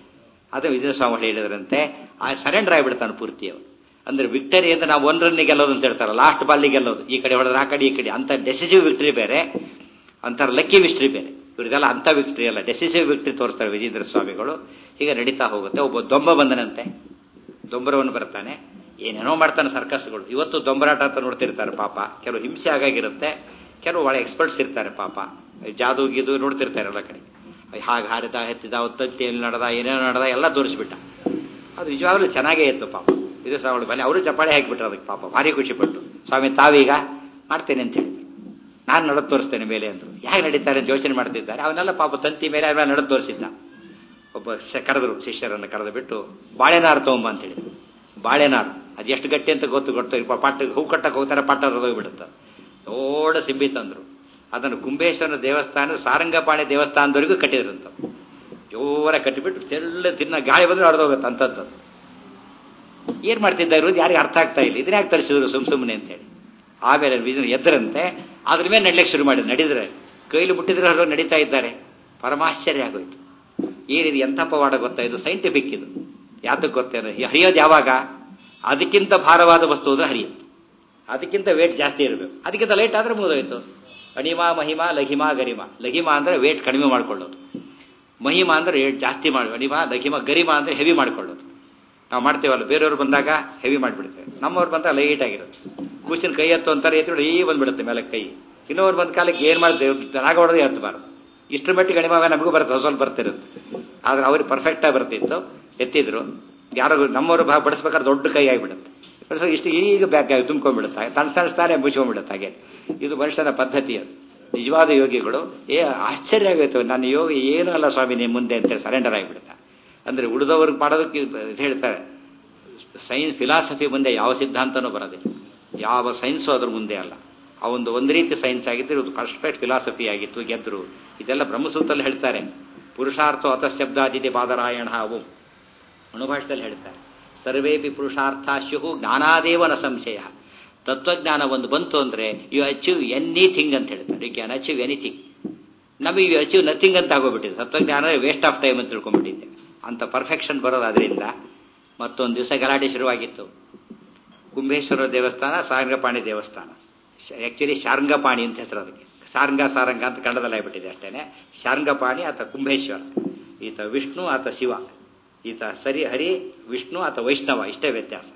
ಅದು ವಿಜಯ ಸ್ವಾಮಿ ಹೇಳಿದ್ರಂತೆ ಆ ಸರೆಂಡರ್ ಆಗಿಬಿಡ್ತಾನೆ ಪೂರ್ತಿ ಅವನು ಅಂದ್ರೆ ವಿಕ್ಟರಿ ಅಂತ ನಾವು ಒನ್ ರನ್ನಿಗೆ ಗೆಲ್ಲೋದು ಅಂತ ಹೇಳ್ತಾರೆ ಲಾಸ್ಟ್ ಬಾಲ್ಗೆ ಗೆಲ್ಲೋದು ಈ ಕಡೆ ಹೊಡೆದ್ರೆ ಆ ಕಡೆ ಈ ಕಡೆ ಅಂತ ಡೆಸಿಸಿವ್ ವಿಕ್ಟರಿ ಬೇರೆ ಅಂತರ ಲಕ್ಕಿ ವಿಕ್ಟ್ರಿ ಬೇರೆ ಇವರಿಗೆಲ್ಲ ಅಂತ ವಿಕ್ಟ್ರಿ ಅಲ್ಲ ಡೆಸಿಸಿವ್ ವಿಕ್ಟ್ರಿ ತೋರಿಸ್ತಾರೆ ವಿಜೇಂದ್ರ ಸ್ವಾಮಿಗಳು ಹೀಗೆ ನಡೀತಾ ಹೋಗುತ್ತೆ ಒಬ್ಬ ದೊಂಬ ಬಂದನಂತೆ ದೊಂಬರವನು ಬರ್ತಾನೆ ಏನೇನೋ ಮಾಡ್ತಾನೆ ಸರ್ಕಸ್ಗಳು ಇವತ್ತು ದೊಂಬರಾಟ ಅಂತ ನೋಡ್ತಿರ್ತಾರೆ ಪಾಪ ಕೆಲವು ಹಿಂಸೆ ಆಗಾಗಿರುತ್ತೆ ಕೆಲವು ಒಳ್ಳೆ ಎಕ್ಸ್ಪರ್ಟ್ಸ್ ಇರ್ತಾರೆ ಪಾಪ ಜಾದು ಗೀದು ನೋಡ್ತಿರ್ತಾರೆ ಎಲ್ಲ ಕಡೆ ಹಾಗೆ ಹಾರಿದ ಹೆತ್ತಿದ ಒತ್ತಂತಿಯಲ್ಲಿ ನಡೆದ ಏನೇನೋ ನಡೆದ ಎಲ್ಲ ತೋರಿಸ್ಬಿಟ್ಟ ಅದು ನಿಜವಾಗ್ಲೂ ಚೆನ್ನಾಗೇ ಇತ್ತು ಪಾಪ ಇದು ಸ್ವಾಮಿ ಬನ್ನಿ ಅವರು ಚಪ್ಪಾಳೆ ಹಾಕಿಬಿಟ್ರು ಅದಕ್ಕೆ ಪಾಪ ಭಾರಿ ಖುಷಿಪಟ್ಟು ಸ್ವಾಮಿ ತಾವೀಗ ಮಾಡ್ತೇನೆ ಅಂತ ಹೇಳಿದ್ರು ನಾನು ನಡೆದು ತೋರಿಸ್ತೇನೆ ಮೇಲೆ ಅಂದ್ರು ಹೇಗೆ ನಡೀತಾರೆ ಅಂತ ಯೋಚನೆ ಮಾಡ್ತಿದ್ದಾರೆ ಅವನ್ನೆಲ್ಲ ಪಾಪ ತಂತಿ ಮೇಲೆ ಅವನ್ನ ನಡೆದು ತೋರಿಸಿದ್ದ ಒಬ್ಬ ಶ- ಕರೆದ್ರು ಶಿಷ್ಯರನ್ನು ಕರೆದು ಬಿಟ್ಟು ಬಾಳೆನಾರು ತಗೊಂಬ ಅಂತ ಹೇಳಿದ್ರು ಬಾಳೆನಾರು ಅದು ಎಷ್ಟು ಗಟ್ಟಿ ಅಂತ ಗೊತ್ತು ಗೊತ್ತು ಪಾಟ ಹೂ ಕಟ್ಟಕ್ಕೆ ಹೋಗ್ತಾರೆ ಪಾಟ ಬಿಡುತ್ತೆ ದೊಡ್ಡ ಸಿಂಬಿ ತಂದ್ರು ಅದನ್ನು ಕುಂಬೇಶ್ವರನ ದೇವಸ್ಥಾನ ಸಾರಂಗಪಾಣಿ ದೇವಸ್ಥಾನದವರೆಗೂ ಕಟ್ಟಿದ್ರಂತ ಜೋರ ಕಟ್ಟಿಬಿಟ್ಟು ತೆಳ್ಳ ತಿನ್ನ ಗಾಳಿ ಬಂದ್ರೆ ಹೊಡೆದೋಗುತ್ತೆ ಅಂತದ್ದು ಏನ್ ಮಾಡ್ತಿದ್ದ ಇರೋದು ಯಾರಿಗೆ ಅರ್ಥ ಆಗ್ತಾ ಇಲ್ಲ ಇದನ್ನ ಯಾಕೆ ತರಿಸಿದ್ರು ಸುಮ್ ಸುಮ್ಮನೆ ಅಂತ ಹೇಳಿ ಆಮೇಲೆ ವಿಜಯನ ಎದ್ದರಂತೆ ಅದ್ರ ಮೇಲೆ ನಡ್ಲಿಕ್ಕೆ ಶುರು ಮಾಡಿದ್ರು ನಡೀದ್ರೆ ಕೈಲಿ ಮುಟ್ಟಿದ್ರೆ ಹೊರಗೆ ನಡೀತಾ ಇದ್ದಾರೆ ಪರಮಾಶ್ಚರ್ಯ ಆಗೋಯ್ತು ಏನಿದು ಎಂಥ ಪವಾಡ ಗೊತ್ತಾ ಇದು ಸೈಂಟಿಫಿಕ್ ಇದು ಯಾತಕ್ಕೆ ಗೊತ್ತೇನು ಈ ಹರಿಯೋದು ಯಾವಾಗ ಅದಕ್ಕಿಂತ ಭಾರವಾದ ವಸ್ತು ಅಂದ್ರೆ ಹರಿಯುತ್ತೆ ಅದಕ್ಕಿಂತ ವೇಟ್ ಜಾಸ್ತಿ ಇರಬೇಕು ಅದಕ್ಕಿಂತ ಲೈಟ್ ಆದ್ರೆ ಮುಗಿದೋಯ್ತು ಅಣಿಮಾ ಮಹಿಮಾ ಲಘಿಮಾ ಗರಿಮಾ ಲಘಿಮಾ ಅಂದ್ರೆ ವೇಟ್ ಕಡಿಮೆ ಮಾಡ್ಕೊಳ್ಳೋದು ಮಹಿಮಾ ಅಂದ್ರೆ ವೇಟ್ ಜಾಸ್ತಿ ಮಾಡಿ ಅಣಿಮಾ ಲಘಿಮಾ ಗರಿಮಾ ಅಂದ್ರೆ ಹೆವಿ ಮಾಡ್ಕೊಳ್ಳೋದು ನಾವು ಮಾಡ್ತೇವಲ್ಲ ಬೇರೆಯವ್ರು ಬಂದಾಗ ಹೆವಿ ಮಾಡಿಬಿಡ್ತೇವೆ ನಮ್ಮವ್ರು ಬಂದಾಗ ಲೈಟ್ ಆಗಿರುತ್ತೆ ಕೂಸಿನ ಕೈ ಎತ್ತು ಅಂತಾರೆ ಎತ್ತಿ ಈ ಬಂದ್ಬಿಡುತ್ತೆ ಮೇಲೆ ಕೈ ಇನ್ನೊವ್ರು ಬಂದ ಕಾಲಕ್ಕೆ ಏನ್ ಮಾಡ್ತೇವೆ ರಾಗ ಹೊಡೆದೇ ಎತ್ತಬಾರ್ದು ಇಷ್ಟರ ಮಟ್ಟಿಗೆ ಕಡಿಮೆ ನಮಗೂ ಬರುತ್ತೆ ಹೊಸ ಸ್ವಲ್ಪ ಬರ್ತಿರುತ್ತೆ ಆದ್ರೆ ಅವ್ರಿಗೆ ಪರ್ಫೆಕ್ಟ್ ಆಗಿ ಬರ್ತಿತ್ತು ಎತ್ತಿದ್ರು ಯಾರೋ ನಮ್ಮವರು ಭಾ ಬಡಿಸ್ಬೇಕಾದ್ರೆ ದೊಡ್ಡ ಕೈ ಆಗಿಬಿಡುತ್ತೆ ಬಡಿಸೋ ಇಷ್ಟು ಈಗ ಬ್ಯಾಗ್ ಆಗಿ ತುಂಬ್ಕೊಂಡ್ಬಿಡುತ್ತೆ ತಣ್ಣ ತಣಿಸ್ತಾನೆ ಮುಚ್ಕೊಂಡ್ಬಿಡುತ್ತೆ ಹಾಗೆ ಇದು ಮನುಷ್ಯನ ಪದ್ಧತಿ ಅದು ನಿಜವಾದ ಯೋಗಿಗಳು ಏ ಆಶ್ಚರ್ಯ ಆಗೋಯ್ತು ನನ್ನ ಯೋಗ ಏನೂ ಅಲ್ಲ ಸ್ವಾಮಿ ನಿಮ್ಮ ಮುಂದೆ ಅಂತೇಳಿ ಸರೆಂಡರ್ ಆಗಿಬಿಡುತ್ತೆ ಅಂದ್ರೆ ಉಳಿದವ್ರಿಗೆ ಮಾಡೋದಕ್ಕೆ ಇದು ಹೇಳ್ತಾರೆ ಸೈನ್ಸ್ ಫಿಲಾಸಫಿ ಮುಂದೆ ಯಾವ ಸಿದ್ಧಾಂತನೂ ಬರೋದಿಲ್ಲ ಯಾವ ಸೈನ್ಸು ಅದ್ರ ಮುಂದೆ ಅಲ್ಲ ಆ ಒಂದು ಒಂದು ರೀತಿ ಸೈನ್ಸ್ ಆಗಿತ್ತು ಇದು ಪರ್ಫೆಕ್ಟ್ ಫಿಲಾಸಫಿ ಆಗಿತ್ತು ಗೆದ್ರು ಇದೆಲ್ಲ ಬ್ರಹ್ಮಸೂತ್ರದಲ್ಲಿ ಹೇಳ್ತಾರೆ ಪುರುಷಾರ್ಥ ಅತಶಬ್ದಾದಿತಿ ಪಾದರಾಯಣ ಅವು ಅಣುಭಾಷದಲ್ಲಿ ಹೇಳ್ತಾರೆ ಸರ್ವೇಪಿ ಪುರುಷಾರ್ಥ ಸ್ಯು ಜ್ಞಾನಾದೇವನ ಸಂಶಯ ತತ್ವಜ್ಞಾನ ಒಂದು ಬಂತು ಅಂದ್ರೆ ಯು ಅಚೀವ್ ಎನಿಥಿಂಗ್ ಅಂತ ಹೇಳ್ತಾರೆ ಯು ಕ್ಯಾನ್ ಅಚೀವ್ ಎನಿಥಿಂಗ್ ನಮಗೆ ಯು ಅಚೀವ್ ನಥಿಂಗ್ ಅಂತ ಆಗೋಗ್ಬಿಟ್ಟಿದೆ ತತ್ವಜ್ಞಾನ ವೇಸ್ಟ್ ಆಫ್ ಟೈಮ್ ಅಂತ ತಿಳ್ಕೊಂಡ್ಬಿಟ್ಟಿದ್ದೆ ಅಂತ ಪರ್ಫೆಕ್ಷನ್ ಬರೋದು ಅದರಿಂದ ಮತ್ತೊಂದು ದಿವಸ ಗಲಾಟೆ ಶುರುವಾಗಿತ್ತು ಕುಂಬೇಶ್ವರ ದೇವಸ್ಥಾನ ಸಾರಂಗಪಾಣಿ ದೇವಸ್ಥಾನ ಆಕ್ಚುಲಿ ಶಾರಂಗಪಾಣಿ ಅಂತ ಹೆಸರು ಅದಕ್ಕೆ ಸಾರಂಗ ಸಾರಂಗ ಅಂತ ಕನ್ನಡದಲ್ಲಿ ಆಗ್ಬಿಟ್ಟಿದೆ ಅಷ್ಟೇನೆ ಶಾರಂಗಪಾಣಿ ಆತ ಕುಂಬೇಶ್ವರ ಈತ ವಿಷ್ಣು ಆತ ಶಿವ ಈತ ಸರಿ ಹರಿ ವಿಷ್ಣು ಆತ ವೈಷ್ಣವ ಇಷ್ಟೇ ವ್ಯತ್ಯಾಸ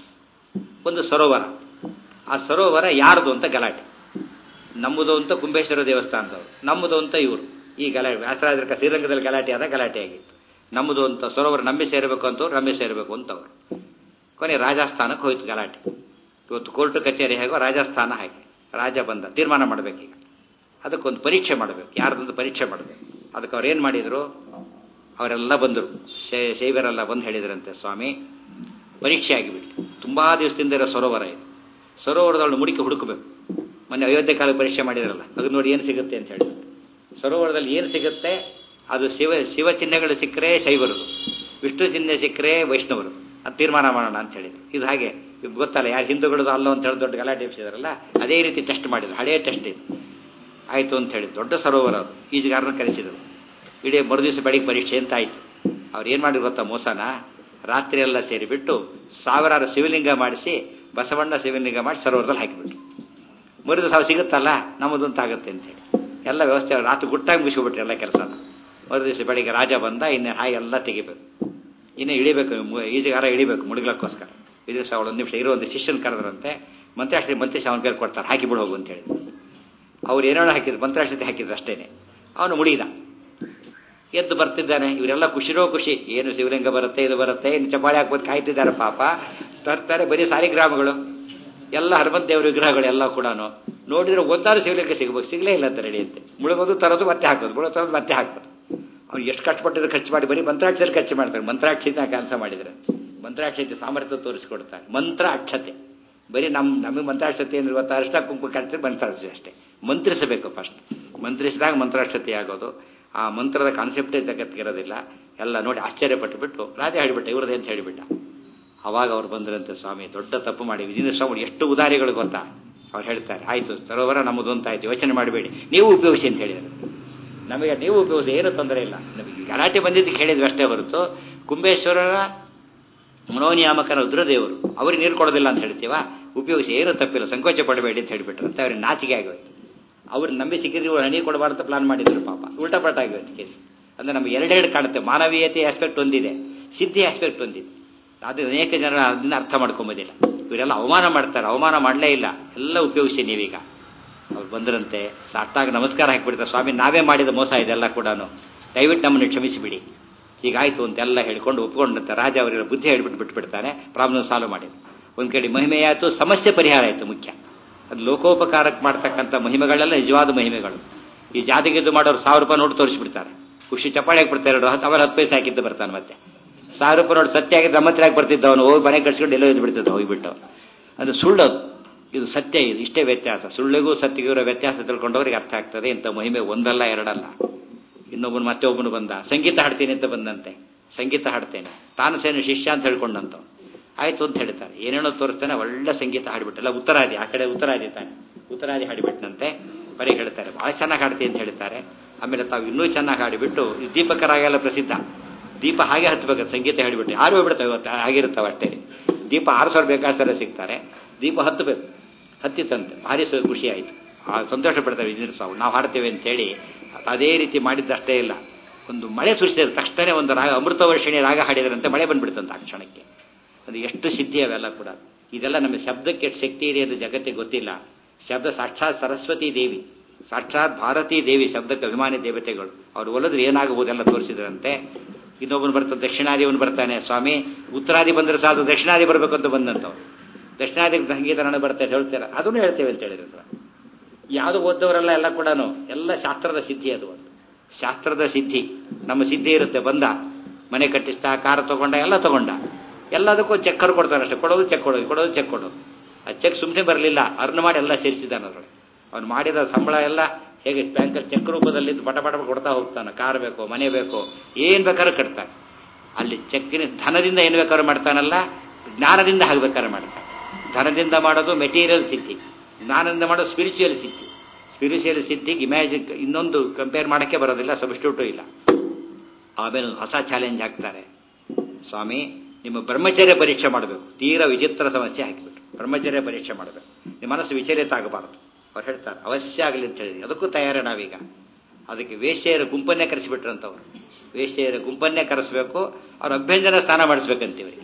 ಒಂದು ಸರೋವರ ಆ ಸರೋವರ ಯಾರ್ದು ಅಂತ ಗಲಾಟೆ ನಮ್ಮದು ಅಂತ ಕುಂಬೇಶ್ವರ ದೇವಸ್ಥಾನದವರು ನಮ್ಮದು ಅಂತ ಇವರು ಈ ಗಲಾಟೆ ವ್ಯಾಸರಾಜರ ಶ್ರೀರಂಗದಲ್ಲಿ ಗಲಾಟೆ ಆದ ಗಲಾಟೆ ಆಗಿತ್ತು ನಮ್ಮದು ಅಂತ ಸರೋವರ ನಮ್ಮೆ ಸೇರಬೇಕು ಅಂತವ್ರು ನಮ್ಮೆ ಸೇರಬೇಕು ಅಂತವ್ರು ಕೊನೆ ರಾಜಸ್ಥಾನಕ್ಕೆ ಹೋಯ್ತು ಗಲಾಟೆ ಇವತ್ತು ಕೋರ್ಟ್ ಕಚೇರಿ ಹೇಗೋ ರಾಜಸ್ಥಾನ ಹಾಗೆ ರಾಜ ಬಂದ ತೀರ್ಮಾನ ಮಾಡಬೇಕೀಗ ಅದಕ್ಕೊಂದು ಪರೀಕ್ಷೆ ಮಾಡಬೇಕು ಯಾರ್ದೊಂದು ಪರೀಕ್ಷೆ ಮಾಡಬೇಕು ಅದಕ್ಕೆ ಅವ್ರು ಏನು ಮಾಡಿದ್ರು ಅವರೆಲ್ಲ ಬಂದರು ಶೈವರೆಲ್ಲ ಬಂದು ಹೇಳಿದ್ರಂತೆ ಸ್ವಾಮಿ ಪರೀಕ್ಷೆ ಆಗಿಬಿಟ್ಟು ತುಂಬಾ ದಿವಸದಿಂದ ಇರೋ ಸರೋವರ ಇದು ಸರೋವರದವಳು ಮುಡಿಕೆ ಹುಡುಕಬೇಕು ಮೊನ್ನೆ ಅಯೋಧ್ಯೆ ಕಾಲ ಪರೀಕ್ಷೆ ಮಾಡಿದ್ರಲ್ಲ ಅದು ನೋಡಿ ಏನು ಸಿಗುತ್ತೆ ಅಂತ ಹೇಳಿ ಸರೋವರದಲ್ಲಿ ಏನು ಸಿಗುತ್ತೆ ಅದು ಶಿವ ಶಿವ ಚಿಹ್ನೆಗಳು ಸಿಕ್ಕರೆ ಶೈವರದು ವಿಷ್ಣು ಚಿಹ್ನೆ ಸಿಕ್ಕರೆ ವೈಷ್ಣವರದು ಅದು ತೀರ್ಮಾನ ಮಾಡೋಣ ಅಂತ ಹೇಳಿದ್ರು ಇದು ಹಾಗೆ ಇದು ಗೊತ್ತಲ್ಲ ಯಾರು ಹಿಂದೂಗಳದು ಅಲ್ಲೋ ಅಂತ ಹೇಳಿ ದೊಡ್ಡ ಗಲಾಟೆ ಎಬ್ಸಿದಾರಲ್ಲ ಅದೇ ರೀತಿ ಟೆಸ್ಟ್ ಮಾಡಿದ್ರು ಹಳೆಯ ಟೆಸ್ಟ್ ಇದು ಆಯ್ತು ಅಂತ ಹೇಳಿ ದೊಡ್ಡ ಸರೋವರ ಅದು ಈಜುಗಾರನ ಕರೆಸಿದರು ಇಡೀ ಮರುದಿವಸ ಬೆಳಿಗ್ಗೆ ಪರೀಕ್ಷೆ ಅಂತ ಆಯ್ತು ಅವ್ರು ಏನು ಮಾಡಿದ್ರು ಗೊತ್ತಾ ಮೋಸನ ರಾತ್ರಿ ಎಲ್ಲ ಸೇರಿಬಿಟ್ಟು ಸಾವಿರಾರು ಶಿವಲಿಂಗ ಮಾಡಿಸಿ ಬಸವಣ್ಣ ಶಿವಲಿಂಗ ಮಾಡಿ ಸರೋವರದಲ್ಲಿ ಹಾಕಿಬಿಟ್ರು ಮರುದಿವಸ ಸಾವಿರ ಸಿಗುತ್ತಲ್ಲ ನಮ್ಮದು ಅಂತ ಆಗುತ್ತೆ ಅಂತೇಳಿ ಎಲ್ಲ ವ್ಯವಸ್ಥೆ ರಾತ್ರಿ ಗುಟ್ಟಾಗಿ ಮುಗಿಸ್ಬಿಟ್ರು ಎಲ್ಲ ಕೆಲಸನ ಮರುದಿವಸ ಬೆಳಿಗ್ಗೆ ರಾಜ ಬಂದ ಇನ್ನು ಹಾಯಿ ಎಲ್ಲ ತೆಗಿಬೇಕು ಇನ್ನು ಇಳಿಬೇಕು ಮು- ಈಜುಗಾರ ಇಳಿಬೇಕು ಮುಳುಗ್ಲಕ್ಕೋಸ್ಕರ ಇದ್ರ ಸಾವಿರ ಒಂದು ನಿಮಿಷ ಇರೋ ಒಂದು ಶಿಷ್ಯನ್ ಕರೆದ್ರಂತೆ ಮಂತ್ರಾಕ್ಷರಿ ಮಂತ್ರಿ ಅವನ ಕೈಲಿ ಕೊಡ್ತಾರೆ ಹಾಕಿ ಬಿಡು ಹೋಗು ಅಂತ ಹೇಳಿದ್ರು ಅವ್ರು ಏನೇನೋ ಹಾಕಿದ್ರು ಮಂತ್ರಾಕ್ಷತೆ ಹಾಕಿದ್ರು ಅಷ್ಟೇನೆ ಅವನು ಮುಡಿದ ಎದ್ದು ಬರ್ತಿದ್ದಾನೆ ಇವರೆಲ್ಲ ಖುಷಿರೋ ಖುಷಿ ಏನು ಶಿವಲಿಂಗ ಬರುತ್ತೆ ಇದು ಬರುತ್ತೆ ಇನ್ನು ಚಪಾಳಿ ಹಾಕ್ಬೋದು ಕಾಯ್ತಿದ್ದಾರೆ ಪಾಪ ತರ್ತಾರೆ ಬರೀ ಸಾಲಿಗ್ರಾಮಗಳು ಎಲ್ಲ ಹನುಮಂತ ದೇವರ ವಿಗ್ರಹಗಳು ಎಲ್ಲ ಕೂಡ ನೋಡಿದ್ರೆ ಒಂದಾರು ಶಿವಲಿಂಗ ಸಿಗಬೇಕು ಸಿಗಲೇ ಇಲ್ಲ ಅಂತ ನಡೆಯುತ್ತೆ ಮುಳುಗೋದು ತರೋದು ಮತ್ತೆ ಹಾಕೋದು ಮುಳುಗೋ ತರೋದು ಮತ್ತೆ ಹಾಕೋದು ಅವ್ನು ಎಷ್ಟು ಕಷ್ಟಪಟ್ಟಿದ್ರು ಖರ್ಚು ಮಾಡಿ ಬರೀ ಮಂತ್ರಾಕ್ಷರಿ ಖರ್ಚು ಮಾಡ್ತಾರೆ ಮಂತ್ರಾಕ್ಷತೆ ಕೆಲಸ ಮಾಡಿದ್ರೆ ಮಂತ್ರಾಕ್ಷತೆ ಸಾಮರ್ಥ್ಯ ತೋರಿಸ್ಕೊಡ್ತಾರೆ ಮಂತ್ರ ಅಕ್ಷತೆ ಬರೀ ನಮ್ಮ ನಮಗೆ ಮಂತ್ರಾಕ್ಷತೆ ಅಂದ್ರೆ ಇವತ್ತು ಅಷ್ಟ ಕುಂಕುಮ ಕಟ್ಟಿ ಮಂತ್ರಾಕ್ಷತೆ ಅಷ್ಟೇ ಮಂತ್ರಿಸಬೇಕು ಫಸ್ಟ್ ಮಂತ್ರಿಸಿದಾಗ ಮಂತ್ರಾಕ್ಷತೆ ಆಗೋದು ಆ ಮಂತ್ರದ ಕಾನ್ಸೆಪ್ಟೇ ಜಗತ್ತಿಗಿರೋದಿಲ್ಲ ಎಲ್ಲ ನೋಡಿ ಆಶ್ಚರ್ಯಪಟ್ಟು ಬಿಟ್ಟು ರಾಜ ಹೇಳಿಬಿಟ್ಟ ಇವ್ರದೇ ಅಂತ ಹೇಳಿಬಿಟ್ಟ ಅವಾಗ ಅವ್ರು ಬಂದ್ರಂತೆ ಸ್ವಾಮಿ ದೊಡ್ಡ ತಪ್ಪು ಮಾಡಿ ವಿಜೇಂದ್ರ ಸ್ವಾಮಿ ಎಷ್ಟು ಉದಾರಿಗಳು ಗೊತ್ತಾ ಅವ್ರು ಹೇಳ್ತಾರೆ ಆಯ್ತು ಸರೋವರ ನಮ್ಮದು ಅಂತ ಆಯ್ತು ಯೋಚನೆ ಮಾಡಬೇಡಿ ನೀವು ಉಪಯೋಗಿಸಿ ಅಂತ ಹೇಳಿದ್ದಾರೆ ನಮಗೆ ನೀವು ಉಪಯೋಗಿಸಿ ಏನು ತೊಂದರೆ ಇಲ್ಲ ನಮಗೆ ಗಲಾಟೆ ಬಂದಿದ್ದಕ್ಕೆ ಹೇಳಿದ್ವಿ ಅಷ್ಟೇ ಹೊರತು ಕುಂಬೇಶ್ವರರ ಮನೋನಿಯಾಮಕನ ರುದ್ರದೇವರು ಅವ್ರಿಗೆ ನೀರು ಕೊಡೋದಿಲ್ಲ ಅಂತ ಹೇಳ್ತೀವ ಉಪಯೋಗಿಸಿ ಏನು ತಪ್ಪಿಲ್ಲ ಸಂಕೋಚ ಪಡಬೇಡಿ ಅಂತ ಹೇಳಿಬಿಟ್ರು ಅಂತ ಅವ್ರಿಗೆ ನಾಚಿಕೆ ಆಗೋಯ್ತು ಅವ್ರು ನಂಬಿ ಸಿಕ್ಕಿದ್ರೆ ಇವ್ರು ಹಣಿ ಕೊಡಬಾರ್ದು ಪ್ಲಾನ್ ಮಾಡಿದ್ರು ಪಾಪ ಉಲ್ಟಾ ಪಲ್ಟ ಆಗೋಯ್ತು ಕೇಸ್ ಅಂದ್ರೆ ನಮ್ಗೆ ಎರಡೆರಡು ಕಾಣುತ್ತೆ ಮಾನವೀಯತೆ ಆಸ್ಪೆಕ್ಟ್ ಒಂದಿದೆ ಸಿದ್ಧಿ ಆಸ್ಪೆಕ್ಟ್ ಒಂದಿದೆ ಅದು ಅನೇಕ ಜನ ಅದನ್ನ ಅರ್ಥ ಮಾಡ್ಕೊಂಬೋದಿಲ್ಲ ಇವರೆಲ್ಲ ಅವಮಾನ ಮಾಡ್ತಾರೆ ಅವಮಾನ ಮಾಡಲೇ ಇಲ್ಲ ಎಲ್ಲ ಉಪಯೋಗಿಸಿ ನೀವೀಗ ಅವ್ರು ಬಂದ್ರಂತೆ ಸಾಷ್ಟಾಗ ನಮಸ್ಕಾರ ಹಾಕಿಬಿಡ್ತಾರೆ ಸ್ವಾಮಿ ನಾವೇ ಮಾಡಿದ ಮೋಸ ಇದೆಲ್ಲ ಕೂಡ ದಯವಿಟ್ಟು ನಮ್ಮನ್ನು ಕ್ಷಮಿಸಿಬಿಡಿ ಹೀಗಾಯ್ತು ಅಂತೆಲ್ಲ ಹೇಳ್ಕೊಂಡು ಒಪ್ಕೊಂಡಂತೆ ರಾಜ ಅವರೆಲ್ಲ ಬುದ್ಧಿ ಹೇಳ್ಬಿಟ್ಟು ಬಿಟ್ಬಿಡ್ತಾನೆ ಪ್ರಾಬ್ಲಮ್ ಸಾಲ್ವ್ ಮಾಡಿ ಒಂದ್ ಕಡೆ ಮಹಿಮೆ ಆಯ್ತು ಸಮಸ್ಯೆ ಪರಿಹಾರ ಆಯ್ತು ಮುಖ್ಯ ಅದು ಲೋಕೋಪಕಾರಕ್ಕೆ ಮಾಡ್ತಕ್ಕಂಥ ಮಹಿಮೆಗಳೆಲ್ಲ ನಿಜವಾದ ಮಹಿಮೆಗಳು ಈ ಜಾತಿಗೆದ್ದು ಮಾಡೋರು ಸಾವಿರ ರೂಪಾಯಿ ನೋಟ್ ತೋರಿಸ್ಬಿಡ್ತಾರೆ ಖುಷಿ ಚಪ್ಪಾಳೆ ಹಾಕ್ಬಿಡ್ತಾರೆ ಎರಡು ಹತ್ತು ಅವರ ಹತ್ತು ಪೈಸೆ ಹಾಕಿದ್ದು ಬರ್ತಾನೆ ಮತ್ತೆ ಸಾವಿರ ರೂಪಾಯಿ ನೋಡಿ ಸತ್ಯ ಆಗಿದ್ದು ನಮ್ಮ ಹತ್ರ ಬರ್ತಿದ್ದ ಅವನು ಹೋಗಿ ಮನೆ ಕಟ್ಸ್ಕೊಂಡು ಎಲ್ಲೋ ಇದ್ದು ಬಿಡ್ತಿದ್ದ ಹೋಗ್ಬಿಟ್ಟು ಅದು ಸುಳ್ಳು ಇದು ಸತ್ಯ ಇದು ಇಷ್ಟೇ ವ್ಯತ್ಯಾಸ ಸುಳ್ಳಿಗೂ ಸತ್ಯಗೂ ಇರೋ ವ್ಯತ್ಯಾಸ ತಿಳ್ಕೊಂಡವ್ರಿಗೆ ಅರ್ಥ ಆಗ್ತದೆ ಇಂಥ ಮಹಿಮೆ ಒಂದಲ್ಲ ಎರಡಲ್ಲ ಇನ್ನೊಬ್ಬನು ಮತ್ತೆ ಒಬ್ಬನು ಬಂದ ಸಂಗೀತ ಹಾಡ್ತೀನಿ ಅಂತ ಬಂದಂತೆ ಸಂಗೀತ ಹಾಡ್ತೇನೆ ತಾನು ಸೇನೆ ಶಿಷ್ಯ ಅಂತ ಹೇಳ್ಕೊಂಡಂತ ಆಯ್ತು ಅಂತ ಹೇಳ್ತಾರೆ ಏನೇನೋ ತೋರಿಸ್ತಾನೆ ಒಳ್ಳೆ ಸಂಗೀತ ಹಾಡ್ಬಿಟ್ಟಲ್ಲ ಉತ್ತರಾದಿ ಆ ಕಡೆ ಉತ್ತರಾದಿ ತಾನೆ ಉತ್ತರಾದಿ ಹಾಡಿಬಿಟ್ಟನಂತೆ ಬರೀ ಹೇಳ್ತಾರೆ ಬಹಳ ಚೆನ್ನಾಗಿ ಹಾಡ್ತೀನಿ ಅಂತ ಹೇಳ್ತಾರೆ ಆಮೇಲೆ ತಾವು ಇನ್ನೂ ಚೆನ್ನಾಗಿ ಹಾಡಿಬಿಟ್ಟು ಈ ದೀಪಕರಾಗೆಲ್ಲ ಪ್ರಸಿದ್ಧ ದೀಪ ಹಾಗೆ ಹತ್ಬೇಕು ಸಂಗೀತ ಹೇಳಿಬಿಟ್ಟು ಯಾರು ಹೋಗ್ಬಿಡ್ತಾವೆ ಇವತ್ತು ಆಗಿರ್ತಾವೆ ಅಷ್ಟೇ ದೀಪ ಆರಿಸೋರು ಬೇಕಾದ್ರೆ ಸಿಗ್ತಾರೆ ದೀಪ ಹತ್ತಬೇಕು ಹತ್ತಿತ್ತಂತೆ ಭಾರಿ ಸ- ಖುಷಿ ಆಯಿತು ಆ ಸಂತೋಷ ಪಡ್ತಾರೆ ಇಂಜಿನಿಯರ್ ಸಾವು ನಾವು ಹಾಡ್ತೇವೆ ಅಂತೇಳಿ ಅದೇ ರೀತಿ ಮಾಡಿದ್ದಷ್ಟೇ ಇಲ್ಲ ಒಂದು ಮಳೆ ಸುರಿಸಿದ್ರೆ ತಕ್ಷಣ ಒಂದು ರಾಗ ಅಮೃತ ವರ್ಷಿಣಿ ರಾಗ ಹಾಡಿದ್ರಂತೆ ಮಳೆ ಬಂದ್ಬಿಡ್ತಂತ ಆ ಕ್ಷಣಕ್ಕೆ ಅದು ಎಷ್ಟು ಸಿದ್ಧಿ ಅವೆಲ್ಲ ಕೂಡ ಇದೆಲ್ಲ ನಮ್ಮ ಶಬ್ದಕ್ಕೆ ಎಷ್ಟು ಶಕ್ತಿ ಇದೆ ಅಂತ ಜಗತ್ತಿಗೆ ಗೊತ್ತಿಲ್ಲ ಶಬ್ದ ಸಾಕ್ಷಾತ್ ಸರಸ್ವತಿ ದೇವಿ ಸಾಕ್ಷಾತ್ ಭಾರತೀ ದೇವಿ ಶಬ್ದಕ್ಕೆ ಅಭಿಮಾನಿ ದೇವತೆಗಳು ಅವ್ರು ಒಲಿದ್ರೆ ಏನಾಗಬಹುದೆಲ್ಲ ತೋರಿಸಿದ್ರಂತೆ ಇನ್ನೊಬ್ಬನು ಬರ್ತಾನೆ ದಕ್ಷಿಣಾದಿವನು ಬರ್ತಾನೆ ಸ್ವಾಮಿ ಉತ್ತರಾದಿ ಬಂದ್ರೆ ಸಾಧು ದಕ್ಷಿಣಾದಿ ಬರಬೇಕು ಅಂತ ಬಂದಂತವ್ರು ದಕ್ಷಿಣಾದಿ ಸಂಗೀತ ನಾನು ಬರ್ತಾ ಹೇಳ್ತಾರೆ ಅದನ್ನು ಹೇಳ್ತೇವೆ ಅಂತ ಹೇಳಿದ್ರು ಯಾವುದು ಓದ್ದವರೆಲ್ಲ ಎಲ್ಲ ಕೂಡ ಎಲ್ಲ ಶಾಸ್ತ್ರದ ಸಿದ್ಧಿ ಅದು ಒಂದು ಶಾಸ್ತ್ರದ ಸಿದ್ಧಿ ನಮ್ಮ ಸಿದ್ಧಿ ಇರುತ್ತೆ ಬಂದ ಮನೆ ಕಟ್ಟಿಸ್ತಾ ಕಾರ್ ತಗೊಂಡ ಎಲ್ಲ ತಗೊಂಡ ಎಲ್ಲದಕ್ಕೂ ಚೆಕ್ ಕೊಡ್ತಾರೆ ಅಷ್ಟೇ ಕೊಡೋದು ಚೆಕ್ ಕೊಡೋದು ಕೊಡೋದು ಚೆಕ್ ಕೊಡೋದು ಆ ಚೆಕ್ ಸುಮ್ಮನೆ ಬರಲಿಲ್ಲ ಅರ್ನ್ ಮಾಡಿ ಎಲ್ಲ ಸೇರಿಸಿದ್ದಾನೆ ಅದ್ರೊಳಗೆ ಅವ್ನು ಮಾಡಿದ ಸಂಬಳ ಎಲ್ಲ ಹೇಗೆ ಬ್ಯಾಂಕಲ್ಲಿ ಚೆಕ್ ರೂಪದಲ್ಲಿ ಪಟ ಪಟ ಕೊಡ್ತಾ ಹೋಗ್ತಾನೆ ಕಾರ್ ಬೇಕು ಮನೆ ಬೇಕು ಏನ್ ಬೇಕಾದ್ರೂ ಕಟ್ತಾನೆ ಅಲ್ಲಿ ಚೆಕ್ಕಿನ ಧನದಿಂದ ಏನ್ ಬೇಕಾದ್ರೂ ಮಾಡ್ತಾನಲ್ಲ ಜ್ಞಾನದಿಂದ ಆಗ್ಬೇಕಾದ್ರೆ ಮಾಡ್ತಾನೆ ಧನದಿಂದ ಮಾಡೋದು ಮೆಟೀರಿಯಲ್ ಸಿದ್ಧಿ ಜ್ಞಾನದಿಂದ ಮಾಡೋದು ಸ್ಪಿರಿಚುವಲ್ ಸಿದ್ಧಿ ಸ್ಪಿರಿಚುವಲ್ ಸಿದ್ಧಿಗೆ ಇಮ್ಯಾಜಿನ್ ಇನ್ನೊಂದು ಕಂಪೇರ್ ಮಾಡೋಕ್ಕೆ ಬರೋದಿಲ್ಲ ಸಬ್ಸ್ಟ್ಯೂಟು ಇಲ್ಲ ಆಮೇಲೆ ಒಂದು ಹೊಸ ಚಾಲೆಂಜ್ ಹಾಕ್ತಾರೆ ಸ್ವಾಮಿ ನಿಮ್ಮ ಬ್ರಹ್ಮಚರ್ಯ ಪರೀಕ್ಷೆ ಮಾಡಬೇಕು ತೀರಾ ವಿಚಿತ್ರ ಸಮಸ್ಯೆ ಹಾಕಿಬಿಟ್ಟು ಬ್ರಹ್ಮಚರ್ಯ ಪರೀಕ್ಷೆ ಮಾಡಬೇಕು ನಿಮ್ಮ ಮನಸ್ಸು ವಿಚಲಿತ ಆಗಬಾರದು ಅವ್ರು ಹೇಳ್ತಾರೆ ಅವಶ್ಯ ಆಗಲಿ ಅಂತ ಹೇಳಿದ್ವಿ ಅದಕ್ಕೂ ತಯಾರ ನಾವೀಗ ಅದಕ್ಕೆ ವೇಶ್ಯೆಯರ ಗುಂಪನ್ನೇ ಕರೆಸಿಬಿಟ್ರಂತವ್ರು ವೇಶ್ಯೆಯರ ಗುಂಪನ್ನೇ ಕರೆಸಬೇಕು ಅವ್ರ ಅಭ್ಯಂಜನ ಸ್ನಾನ ಮಾಡಿಸ್ಬೇಕಂತೀವಿ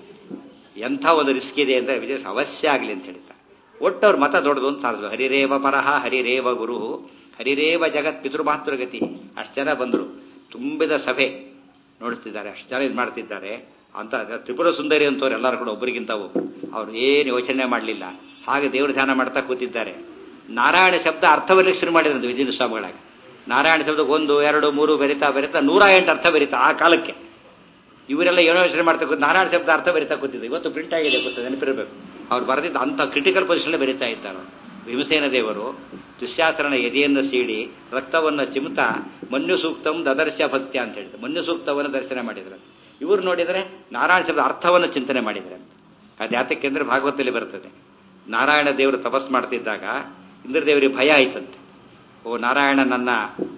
ಎಂಥ ಒಂದು ರಿಸ್ಕ್ ಇದೆ ಅಂದ್ರೆ ವಿಜಯ ಅವಶ್ಯ ಆಗಲಿ ಅಂತ ಹೇಳ್ತಾರೆ ಒಟ್ಟು ಅವ್ರ ಮತ ದೊಡ್ಡದು ಅಂತ ಸಾಧಿಸ್ಬೇಕು ಹರಿರೇವ ಪರಹ ಹರಿರೇವ ಗುರು ಹರಿರೇವ ಜಗತ್ ಪಿತೃಮಾತೃಗತಿ ಅಷ್ಟು ಜನ ಬಂದರು ತುಂಬಿದ ಸಭೆ ನೋಡಿಸ್ತಿದ್ದಾರೆ ಅಷ್ಟು ಜನ ಇದು ಮಾಡ್ತಿದ್ದಾರೆ ಅಂತ ತ್ರಿಪುರ ಸುಂದರಿ ಅಂತವ್ರು ಎಲ್ಲರೂ ಕೂಡ ಒಬ್ಬರಿಗಿಂತ ಒಬ್ರು ಅವ್ರು ಏನು ಯೋಚನೆ ಮಾಡಲಿಲ್ಲ ಹಾಗೆ ದೇವ್ರ ಧ್ಯಾನ ಮಾಡ್ತಾ ಕೂತಿದ್ದಾರೆ ನಾರಾಯಣ ಶಬ್ದ ಅರ್ಥವಲ್ಲಿ ಶುರು ಮಾಡಿದ್ರಂತೆ ವಿಜಯ ಸ್ವಾಮಿಗಳಾಗಿ ನಾರಾಯಣ ಶಬ್ದ ಒಂದು ಎರಡು ಮೂರು ಬೆರಿತಾ ಬೆರಿತಾ ನೂರ ಎಂಟು ಅರ್ಥ ಬೆರಿತಾ ಆ ಕಾಲಕ್ಕೆ ಇವರೆಲ್ಲ ಏನೋ ಯೋಚನೆ ಮಾಡ್ತಾ ಕೂತು ನಾರಾಯಣ ಶಬ್ದ ಅರ್ಥ ಬರಿತಾ ಕೂತಿದ್ರು ಇವತ್ತು ಪ್ರಿಂಟ್ ಆಗಿದೆ ಪುಸ್ತಕ ನೆನಪಿರಬೇಕು ಅವ್ರು ಬರೆದಿದ್ದ ಅಂತ ಕ್ರಿಟಿಕಲ್ ಪೊಸಿಷನ್ ಬರಿತಾ ಇದ್ದಾರೆ ಭೀಮಸೇನ ದೇವರು ದುಶ್ಯಾಸರಣ ಎದೆಯನ್ನು ಸೀಡಿ ರಕ್ತವನ್ನು ಚಿಮ್ತಾ ಮನ್ಯು ಸೂಕ್ತಂ ದದರ್ಶ ಭಕ್ತ್ಯ ಅಂತ ಹೇಳಿದ್ರು ಮನ್ಯು ಸೂಕ್ತವನ್ನು ದರ್ಶನ ಮಾಡಿದ್ರು ಇವರು ನೋಡಿದರೆ ನಾರಾಯಣ ಶಬ್ದ ಅರ್ಥವನ್ನು ಚಿಂತನೆ ಮಾಡಿದ್ರೆ ಅದು ಯಾತಕ್ಕೆ ಅಂದ್ರೆ ಭಾಗವತದಲ್ಲಿ ಬರ್ತದೆ ನಾರಾಯಣ ದೇವರು ತಪಸ್ ಮಾಡ್ತಿದ್ದಾಗ ಇಂದ್ರದೇವರಿಗೆ ಭಯ ಆಯ್ತಂತೆ ಓ ನಾರಾಯಣ ನನ್ನ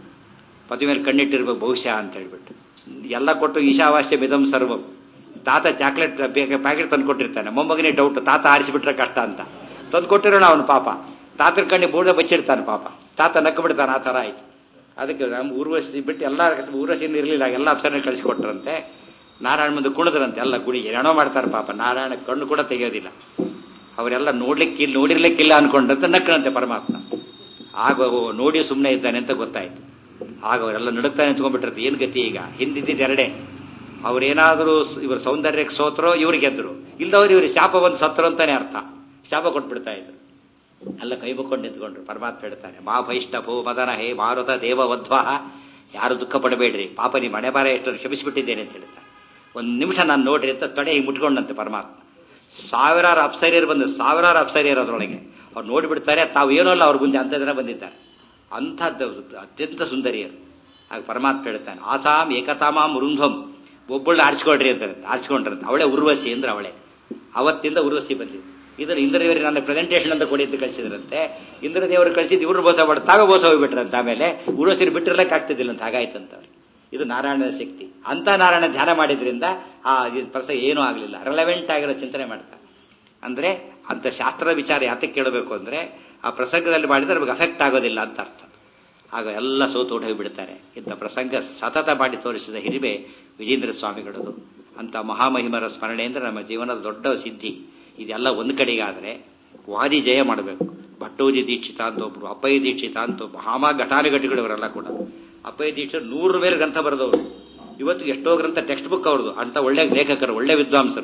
ಪದಿ ಮೇಲೆ ಕಣ್ಣಿಟ್ಟಿರ್ಬೇಕು ಬಹುಶಃ ಅಂತ ಹೇಳ್ಬಿಟ್ಟು ಎಲ್ಲ ಕೊಟ್ಟು ಈಶಾವಾಸ್ಯ ಮಿದಂ ಸರ್ವಂ ತಾತ ಚಾಕ್ಲೇಟ್ ಪ್ಯಾಕೆಟ್ ತಂದು ಕೊಟ್ಟಿರ್ತಾನೆ ಮೊಮ್ಮಗನೇ ಡೌಟ್ ತಾತ ಆರಿಸಿಬಿಟ್ರೆ ಕಷ್ಟ ಅಂತ ತಂದು ಕೊಟ್ಟಿರೋಣ ಅವನು ಪಾಪ ತಾತನ ಕಣ್ಣಿ ಬೂಡ ಬಚ್ಚಿಡ್ತಾನೆ ಪಾಪ ತಾತ ನಕ್ಕು ಬಿಡ್ತಾನೆ ಆ ಥರ ಆಯ್ತು ಅದಕ್ಕೆ ನಮ್ಮ ಊರ್ವಶಿ ಬಿಟ್ಟು ಎಲ್ಲ ಊರ್ವಶಿನ ಇರಲಿಲ್ಲ ಎಲ್ಲ ಅಪ್ಸರನ್ನ ಕಳಿಸಿಕೊಟ್ರಂತೆ ನಾರಾಯಣ ಮುಂದೆ ಕುಣಿದ್ರಂತೆ ಎಲ್ಲ ಗುಡಿ ಏನೋ ಮಾಡ್ತಾರೆ ಪಾಪ ನಾರಾಯಣ ಕಣ್ಣು ಕೂಡ ತೆಗೆಯೋದಿಲ್ಲ ಅವರೆಲ್ಲ ನೋಡ್ಲಿಕ್ಕಿಲ್ಲ ನೋಡಿರ್ಲಿಕ್ಕಿಲ್ಲ ಅನ್ಕೊಂಡಂತೆ ನಕ್ಕನಂತೆ ಪರಮಾತ್ಮ ಆಗ ಓ, ನೋಡಿ ಸುಮ್ಮನೆ ಇದ್ದಾನೆ ಅಂತ ಗೊತ್ತಾಯ್ತು ಆಗ ಅವರೆಲ್ಲ ನಡುಕ್ತಾ ನಿಂತ್ಕೊಂಡ್ಬಿಟ್ಟಿರ್ತಾರೆ ಏನು ಗತಿ ಈಗ ಹಿಂದಿದ್ದಿದ್ದು ಎರಡೇ ಅವ್ರೇನಾದರೂ ಇವ್ರ ಸೌಂದರ್ಯಕ್ಕೆ ಸೋತರೋ ಇವ್ರು ಗೆದ್ರು ಇಲ್ಲದವ್ರು ಇವ್ರಿಗೆ ಶಾಪ ಬಂದು ಸತ್ರು ಅಂತಾನೆ ಅರ್ಥ ಶಾಪ ಕೊಟ್ಬಿಡ್ತಾ ಇದ್ರು ಎಲ್ಲ ಕೈ ಬಕ್ಕೊಂಡು ನಿಂತ್ಕೊಂಡ್ರು ಪರಮಾತ್ಮ ಹೇಳ್ತಾನೆ ಮಾ ಭೈಷ್ಟಭೋ ಮದನ ಹೇ ಮಾರುತ ದೇವವಧ್ವ ಯಾರು ದುಃಖ ಪಡಬೇಡ್ರಿ ಪಾಪ ನಿಮ್ಮ ಮನೆ ಬಾರ ಎಷ್ಟು ಕ್ಷಮಿಸಿಬಿಟ್ಟಿದ್ದೇನೆ ಅಂತ ಹೇಳ್ತಾನೆ ಒಂದು ನಿಮಿಷ ನಾನು ನೋಡ್ರಿ ಅಂತ ತೊಡೆ ಹಿಂಗೆ ಮುಟ್ಕೊಂಡಂತೆ ಪರಮಾತ್ಮ ಸಾವಿರಾರು ಅಪ್ಸರಿಯರು ಬಂದು ಸಾವಿರಾರು ಅಪ್ಸರಿಯರು ಅದರೊಳಗೆ ಅವ್ರು ನೋಡಿಬಿಡ್ತಾರೆ ತಾವು ಏನೋ ಅಲ್ಲ ಅವ್ರ ಮುಂದೆ ಅಂಥ ಜನ ಬಂದಿದ್ದಾರೆ ಅಂಥದ್ದು ಅತ್ಯಂತ ಸುಂದರಿಯರು ಆಗ ಪರಮಾತ್ಮ ಹೇಳ್ತಾನೆ ಆಸಾಂ ಏಕತಾಮಾಂ ವೃಂಧ್ವಂ ಒಬ್ಬಳು ಆರಿಸ್ಕೊಳ್ರಿ ಅಂತಾರೆ ಆರಿಸ್ಕೊಂಡ್ರಂತೆ ಅವಳೇ ಉರ್ವಶಿ ಅಂದ್ರೆ ಅವಳೇ ಅವತ್ತಿಂದ ಉರ್ವಶಿ ಬಂದಿದ್ದು ಇದರ ಇಂದ್ರದೇವರಿಗೆ ನನ್ನ ಪ್ರೆಸೆಂಟೇಷನ್ ಅಂತ ಕೊಡಿ ಅಂತ ಕಳಿಸಿದ್ರಂತೆ ಇಂದ್ರದೇವರು ಕಳಿಸಿದ್ದು ಇವರು ಬೋಸ ಮಾಡಿ ತಾವೇ ಬೋಸ ಹೋಗ್ಬಿಟ್ರಂತೆ ಆಮೇಲೆ ಉರ್ವಶಿರು ಬಿಟ್ಟಿರ್ಲಕ್ಕೆ ಆಗ್ತಿದ್ದಿಲ್ಲ ಅಂತ ಹಾಗಾಯ್ತಂತ ಅವ್ರಿಗೆ. ಇದು ನಾರಾಯಣನ ಶಕ್ತಿ ಅಂತ ನಾರಾಯಣ ಧ್ಯಾನ ಮಾಡಿದ್ರಿಂದ ಆ ಈ ಪ್ರಸಂಗ ಏನೂ ಆಗಲಿಲ್ಲ ರೆಲೆವೆಂಟ್ ಆಗಿರೋ ಚಿಂತನೆ ಮಾಡ್ತಾರೆ ಅಂದ್ರೆ ಅಂತ ಶಾಸ್ತ್ರದ ವಿಚಾರ ಯಾತಕ್ಕೆ ಕೇಳಬೇಕು ಅಂದ್ರೆ ಆ ಪ್ರಸಂಗದಲ್ಲಿ ಮಾಡಿದ್ರೆ ನಮಗೆ ಅಫೆಕ್ಟ್ ಆಗೋದಿಲ್ಲ ಅಂತ ಅರ್ಥ ಆಗ ಎಲ್ಲ ಸೋತು ಹೋಗಿಬಿಡ್ತಾರೆ ಇಂಥ ಪ್ರಸಂಗ ಸತತ ಮಾಡಿ ತೋರಿಸಿದ ಹಿರಿಮೆ ವಿಜೇಂದ್ರ ಸ್ವಾಮಿಗಳದು ಅಂತ ಮಹಾಮಹಿಮರ ಸ್ಮರಣೆ ಅಂದ್ರೆ ನಮ್ಮ ಜೀವನದ ದೊಡ್ಡ ಸಿದ್ಧಿ ಇದೆಲ್ಲ ಒಂದು ಕಡೆಗಾದರೆ ವಾದಿ ಜಯ ಮಾಡಬೇಕು ಭಟ್ಟೋಜಿ ದೀಕ್ಷಿತ ಅಂತ ಒಬ್ರು ಅಪ್ಪಯ್ಯ ದೀಕ್ಷಿತ ಅಂತ ಮಹಾಮ ಘಟಾನುಘಟಿಗಳು ಇವರೆಲ್ಲ ಕೂಡ ಅಪ್ಪಯ್ಯ ದೀಕ್ಷಿತ ನೂರು ಬೇರೆ ಗ್ರಂಥ ಬರೆದವರು ಇವತ್ತು ಎಷ್ಟೋ ಗ್ರಂಥ ಟೆಕ್ಸ್ಟ್ ಬುಕ್ ಅವ್ರದ್ದು ಅಂತ ಒಳ್ಳೆ ಲೇಖಕರು ಒಳ್ಳೆ ವಿದ್ವಾಂಸರು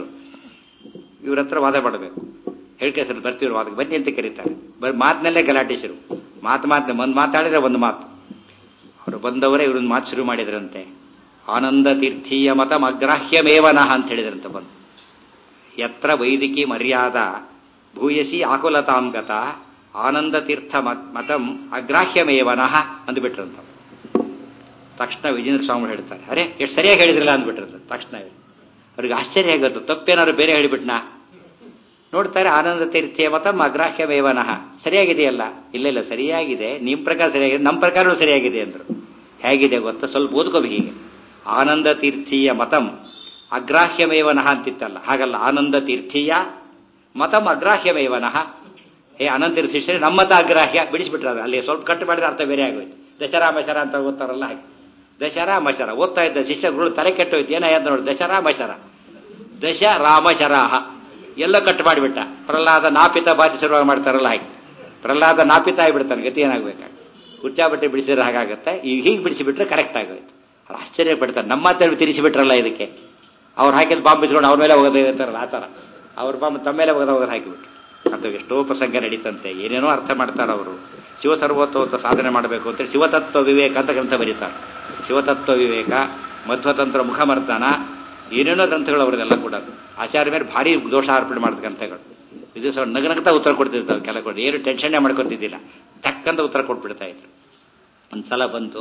ಇವ್ರ ಹತ್ರ ವಾದ ಮಾಡಬೇಕು ಹೇಳಿಕೆ ಸರ್ ಬರ್ತೀವ್ರು ವಾದಕ್ಕೆ ಬನ್ನಿ ಅಂತ ಕರೀತಾರೆ ಬರೀ ಮಾತಿನಲ್ಲೇ ಗಲಾಟೆ ಶುರು ಮಾತು ಮಾತು ಒಂದು ಮಾತಾಡಿದ್ರೆ ಒಂದು ಮಾತು ಅವರು ಬಂದವರೇ ಇವ್ರೊಂದು ಮಾತು ಶುರು ಮಾಡಿದ್ರಂತೆ ಆನಂದ ತೀರ್ಥೀಯ ಮತಂ ಅಗ್ರಾಹ್ಯಮೇವನಃ ಅಂತ ಹೇಳಿದ್ರಂತೆ ಬಂದು ಯತ್ರ ವೈದಿಕಿ ಮರ್ಯಾದ ಭೂಯಸಿ ಆಕುಲತಾಂಗತ ಆನಂದ ತೀರ್ಥ ಮತಂ ಅಗ್ರಾಹ್ಯಮೇವನಃ ಅಂದ್ಬಿಟ್ರಂತ ತಕ್ಷಣ ವಿಜೇಂದ್ರ ಸ್ವಾಮಿ ಹೇಳ್ತಾರೆ ಅರೆ ಎಷ್ಟು ಸರಿಯಾಗಿ ಹೇಳಿದ್ರಲ್ಲ ಅಂದ್ಬಿಟ್ರಂತ ತಕ್ಷಣ ಅವ್ರಿಗೆ ಆಶ್ಚರ್ಯ ಆಗುತ್ತೆ ತಪ್ಪೇನಾದ್ರು ಬೇರೆ ಹೇಳಿಬಿಟ್ನಾ ನೋಡ್ತಾರೆ ಆನಂದ ತೀರ್ಥಿಯ ಮತ ಅಗ್ರಾಹ್ಯಮೇವನಃ ಸರಿಯಾಗಿದೆಯಲ್ಲ ಇಲ್ಲ ಇಲ್ಲ ಸರಿಯಾಗಿದೆ ನಿಮ್ಮ ಪ್ರಕಾರ ಸರಿಯಾಗಿದೆ ನಮ್ಮ ಪ್ರಕಾರವೂ ಸರಿಯಾಗಿದೆ ಅಂದ್ರು ಹೇಗಿದೆ ಗೊತ್ತಾ ಸ್ವಲ್ಪ ಓದ್ಕೋಬೇಕು ಹೀಗೆ ಆನಂದ ತೀರ್ಥೀಯ ಮತಂ ಅಗ್ರಾಹ್ಯಮೇವನಃ ಅಂತಿತ್ತಲ್ಲ ಹಾಗಲ್ಲ ಆನಂದ ತೀರ್ಥೀಯ ಮತಂ ಅಗ್ರಾಹ್ಯಮೇವನಃ ಹೇ ಅನಂತ ಶಿಷ್ಯರೇ ನಮ್ಮ ಮತ ಅಗ್ರಾಹ್ಯ ಬಿಡಿಸ್ಬಿಟ್ರೆ ಅದು ಅಲ್ಲಿ ಸ್ವಲ್ಪ ಕಟ್ಟು ಮಾಡಿದ್ರೆ ಅರ್ಥ ಬೇರೆ ಆಗೋಯ್ತು ದಶರಾ ಮಶರ ಅಂತ ಓದ್ತಾರಲ್ಲ ಹಾಗೆ ದಶರಾ ಮಶರ ಓದ್ತಾ ಇದ್ದ ಶಿಷ್ಯರುಗಳು ತಲೆ ಕೆಟ್ಟೋಯ್ತು ಏನಾಯ್ತು ನೋಡಿ ದಶರಾ ಮಶರ ದಶ ರಾಮಶರಾಹ ಎಲ್ಲ ಕಟ್ ಮಾಡಿಬಿಟ್ಟ ಪ್ರಹ್ಲಾದ ನಾಪಿತ ಬಾಧಿ ಶುರುವಾಗಿ ಮಾಡ್ತಾರಲ್ಲ ಹಾಗೆ ಪ್ರಹ್ಲಾದ ನಾಪಿತ ಆಗಿಬಿಡ್ತಾನೆ ಗತಿ ಏನಾಗಬೇಕಾಗ ಕುರ್ಚಾಬಟ್ಟೆ ಬಿಡಿಸಿದ್ರೆ ಹಾಗಾಗತ್ತೆ ಈಗ ಹೀಗೆ ಬಿಡಿಸಿಬಿಟ್ರೆ ಕರೆಕ್ಟ್ ಆಗೋಯ್ತು ಅವ್ರು ಆಶ್ಚರ್ಯ ಪಡ್ತಾರೆ ನಮ್ಮ ಮಾತಲ್ಲಿ ತಿರುಗಿಸಿಬಿಟ್ರಲ್ಲ ಇದಕ್ಕೆ ಅವ್ರು ಹಾಕಿದ ಬಾಂಬ್ ಬಿಸ್ಕೊಂಡು ಅವ್ರ ಮೇಲೆ ಹೋಗೋದೇ ಇರ್ತಾರಲ್ಲ ಆ ಥರ ಅವ್ರ ಬಾಂಬ್ ತಮ್ಮ ಮೇಲೆ ಹೋಗೋದ ಹೋಗೋದು ಹಾಕಿಬಿಟ್ರು ಅದು ಎಷ್ಟೋ ಪ್ರಸಂಗ ನಡೀತಂತೆ ಏನೇನೋ ಅರ್ಥ ಮಾಡ್ತಾರೆ ಅವರು ಶಿವಸರ್ವೋತ್ತವ ಸಾಧನೆ ಮಾಡಬೇಕು ಅಂತೇಳಿ ಶಿವತತ್ವ ವಿವೇಕ ಅಂತ ಗ್ರಂಥ ಬರೀತಾರೆ ಶಿವತತ್ವ ವಿವೇಕ ಮಧ್ವತಂತ್ರ ಮುಖಮರ್ದನ ಏನೇನೋ ಗ್ರಂಥಗಳು ಅವರದೆಲ್ಲ ಕೂಡ ಆಚಾರ್ಯ ಮೇಲೆ ಭಾರಿ ದೋಷ ಅರ್ಪಣೆ ಮಾಡಿದ ಗ್ರಂಥಗಳು ಇದು ಸ್ವಲ್ಪ ನಗನಗ್ತಾ ಉತ್ತರ ಕೊಡ್ತಿರ್ತಾವೆ ಕೆಲ ಕೊಟ್ಟು ಏನು ಟೆನ್ಷನ್ನೇ ಮಾಡ್ಕೊತಿದ್ದಿಲ್ಲ ತಕ್ಕಂತ ಉತ್ತರ ಕೊಟ್ಬಿಡ್ತಾ ಇದ್ರು ಒಂದ್ಸಲ ಬಂತು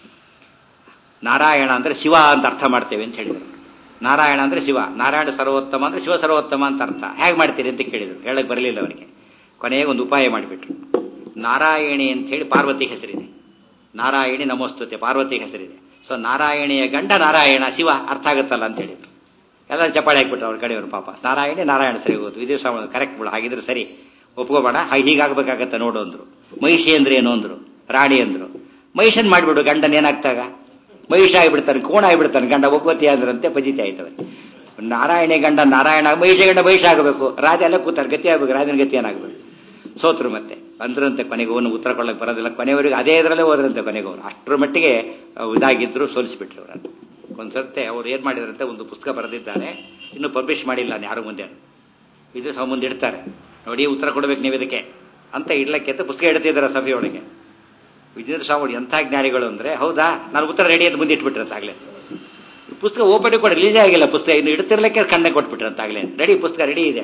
ನಾರಾಯಣ ಅಂದ್ರೆ ಶಿವ ಅಂತ ಅರ್ಥ ಮಾಡ್ತೇವೆ ಅಂತ ಹೇಳಿದರು ನಾರಾಯಣ ಅಂದ್ರೆ ಶಿವ ನಾರಾಯಣ ಸರ್ವೋತ್ತಮ ಅಂದ್ರೆ ಶಿವ ಸರ್ವೋತ್ತಮ ಅಂತ ಅರ್ಥ ಹೇಗೆ ಮಾಡ್ತೀರಿ ಅಂತ ಕೇಳಿದ್ರು ಹೇಳಕ್ ಬರಲಿಲ್ಲ ಅವರಿಗೆ ಕೊನೆಗೆ ಒಂದು ಉಪಾಯ ಮಾಡಿಬಿಟ್ರು ನಾರಾಯಣಿ ಅಂತ ಹೇಳಿ ಪಾರ್ವತಿ ಹೆಸರಿದೆ ನಾರಾಯಣಿ ನಮೋಸ್ತುತೆ ಪಾರ್ವತಿ ಹೆಸರಿದೆ ಸೊ ನಾರಾಯಣಿಯ ಗಂಡ ನಾರಾಯಣ ಶಿವ ಅರ್ಥ ಆಗುತ್ತಲ್ಲ ಅಂತ ಹೇಳಿದ್ರು ಎಲ್ಲ ಚಪಾಳಿ ಹಾಕ್ಬಿಟ್ರು ಅವ್ರ ಕಡೆಯವರು ಪಾಪ ನಾರಾಯಣಿ ನಾರಾಯಣ ಸರಿ ಹೋದ್ರು ಇದೇ ಕರೆಕ್ಟ್ ಬಿಡು ಹಾಗಿದ್ರೆ ಸರಿ ಒಪ್ಕೋಬೇಡ ಹೀಗಾಗಬೇಕಾಗತ್ತೆ ನೋಡು ಅಂದ್ರು ಮಹಿಷಿ ಅಂದ್ರೆ ಏನು ಅಂದ್ರು ರಾಣಿ ಅಂದ್ರು ಮಹಿಷನ್ ಮಾಡಿಬಿಡು ಗಂಡನ್ ಏನಾಗ್ತಾಗ ಮಹಿಷ ಆಗಿಬಿಡ್ತಾನೆ ಕೋಣ ಆಗಿಬಿಡ್ತಾನೆ ಗಂಡ ಒಪ್ಪತಿ ಅಂದ್ರಂತೆ ಪಜಿತಿ ಆಯ್ತವೆ ನಾರಾಯಣ ಗಂಡ ನಾರಾಯಣ ಮಹಿಷ ಗಂಡ ಮಹಿಷ ಆಗಬೇಕು ರಾಜ ಎಲ್ಲ ಕೂತಾರೆ ಗತಿ ಆಗ್ಬೇಕು ರಾಜನ ಗತಿ ಏನಾಗಬೇಕು ಸೋತ್ರು ಮತ್ತೆ ಅಂದ್ರಂತೆ ಕೊನೆಗೆ ಅವನು ಉತ್ತರ ಕೊಡಕ್ಕೆ ಬರೋದಿಲ್ಲ ಕೊನೆಯವರೆಗೆ ಅದೇ ಇದರಲ್ಲೇ ಹೋದ್ರಂತೆ ಕೊನೆಗೆ ಅವರು ಅಷ್ಟರ ಮಟ್ಟಿಗೆ ಇದಾಗಿದ್ರು ಸೋಲಿಸಿಬಿಟ್ರು ಅವರನ್ನು ಒಂದ್ಸರ್ತೆ ಅವ್ರು ಏನ್ ಮಾಡಿದ್ರಂತೆ ಒಂದು ಪುಸ್ತಕ ಬರೆದಿದ್ದಾರೆ ಇನ್ನು ಪಬ್ಲಿಷ್ ಮಾಡಿಲ್ಲ ಯಾರು ಮುಂದೆ ಇದು ಸಹ ಮುಂದೆ ಇಡ್ತಾರೆ ನೋಡಿ ಉತ್ತರ ಕೊಡ್ಬೇಕು ನೀವು ಇದಕ್ಕೆ ಅಂತ ಇಡ್ಲಕ್ಕೆ ಅಂತ ಪುಸ್ತಕ ಇಡ್ತಿದ್ದಾರೆ ಸಭೆಯೊಳಗೆ ವಿಜೇಂದ್ರ ಸ್ವಾಮಿ ಎಂಥ ಜ್ಞಾನಿಗಳು ಅಂದ್ರೆ ಹೌದಾ ನಾನು ಉತ್ತರ ರೆಡಿ ಅಂತ ಮುಂದೆ ಇಟ್ಬಿಟ್ರಂತಾಗ್ಲೇ ಪುಸ್ತಕ ಓಪನ್ ಕೊಡಿ ರಿಲೀಸ್ ಆಗಿಲ್ಲ ಪುಸ್ತಕ ಇನ್ನು ಇಡ್ತಿರ್ಲಿಕ್ಕೆ ಕಣ್ಣೆ ಕೊಟ್ಬಿಟ್ರಂತಾಗ್ಲೇ ರೆಡಿ ಪುಸ್ತಕ ರೆಡಿ ಇದೆ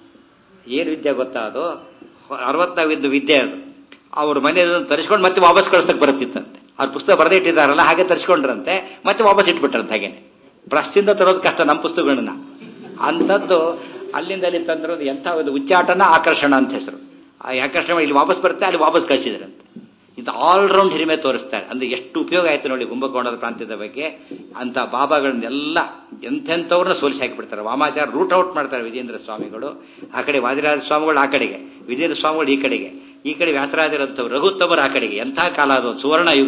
ಏನು ವಿದ್ಯೆ ಗೊತ್ತಾ ಅದು ಅರವತ್ನಾವಿದ್ದು ವಿದ್ಯೆ ಅದು ಅವ್ರ ಮನೆ ತರಿಸ್ಕೊಂಡು ಮತ್ತೆ ವಾಪಸ್ ಕಳಿಸ್ತಕ್ಕೆ ಬರುತ್ತಿತ್ತಂತೆ ಅವ್ರ ಪುಸ್ತಕ ಬರೆದೇ ಇಟ್ಟಿದ್ದಾರಲ್ಲ ಹಾಗೆ ತರಿಸ್ಕೊಂಡ್ರಂತೆ ಮತ್ತೆ ವಾಪಸ್ ಇಟ್ಬಿಟ್ರಂತೆ ಹಾಗೇನೆ ಪ್ರೆಸ್ಸಿಂದ ತರೋದು ಕಷ್ಟ ನಮ್ಮ ಪುಸ್ತಕಗಳನ್ನ ಅಂಥದ್ದು ಅಲ್ಲಿಂದ ಅಲ್ಲಿ ತಂದಿರೋದು ಎಂಥ ಒಂದು ಉಚ್ಚಾಟನ ಆಕರ್ಷಣ ಅಂತ ಹೆಸರು ಆ ಆಕರ್ಷಣೆ ಇಲ್ಲಿ ವಾಪಸ್ ಬರುತ್ತೆ ಅಲ್ಲಿ ವಾಪಸ್ ಕಳಿಸಿದ್ರಂತೆ ಇದು ಆಲ್ರೌಂಡ್ ಹಿರಿಮೆ ತೋರಿಸ್ತಾರೆ ಅಂದ್ರೆ ಎಷ್ಟು ಉಪಯೋಗ ಆಯ್ತು ನೋಡಿ ಕುಂಭಕೋಣದ ಪ್ರಾಂತ್ಯದ ಬಗ್ಗೆ ಅಂತ ಬಾಬಾಗಳನ್ನೆಲ್ಲ ಎಂತೆಂಥವ್ರನ್ನ ಸೋಲಿಸಿ ಹಾಕಿಬಿಡ್ತಾರೆ ವಾಮಾಚಾರ ರೂಟ್ ಔಟ್ ಮಾಡ್ತಾರೆ ವಿಜೇಂದ್ರ ಸ್ವಾಮಿಗಳು ಆ ಕಡೆ ವಾದಿರಾಜ ಸ್ವಾಮಿಗಳು ಆ ಕಡೆಗೆ ವಿಜೇಂದ್ರ ಸ್ವಾಮಿಗಳು ಈ ಕಡೆಗೆ ಈ ಕಡೆ ವ್ಯಾಸರಾಜರಂಥವ್ರು ರಘುತ್ತಮರು ಆ ಕಡೆಗೆ ಎಂಥ ಕಾಲ ಅದು ಸುವರ್ಣ ಯುಗ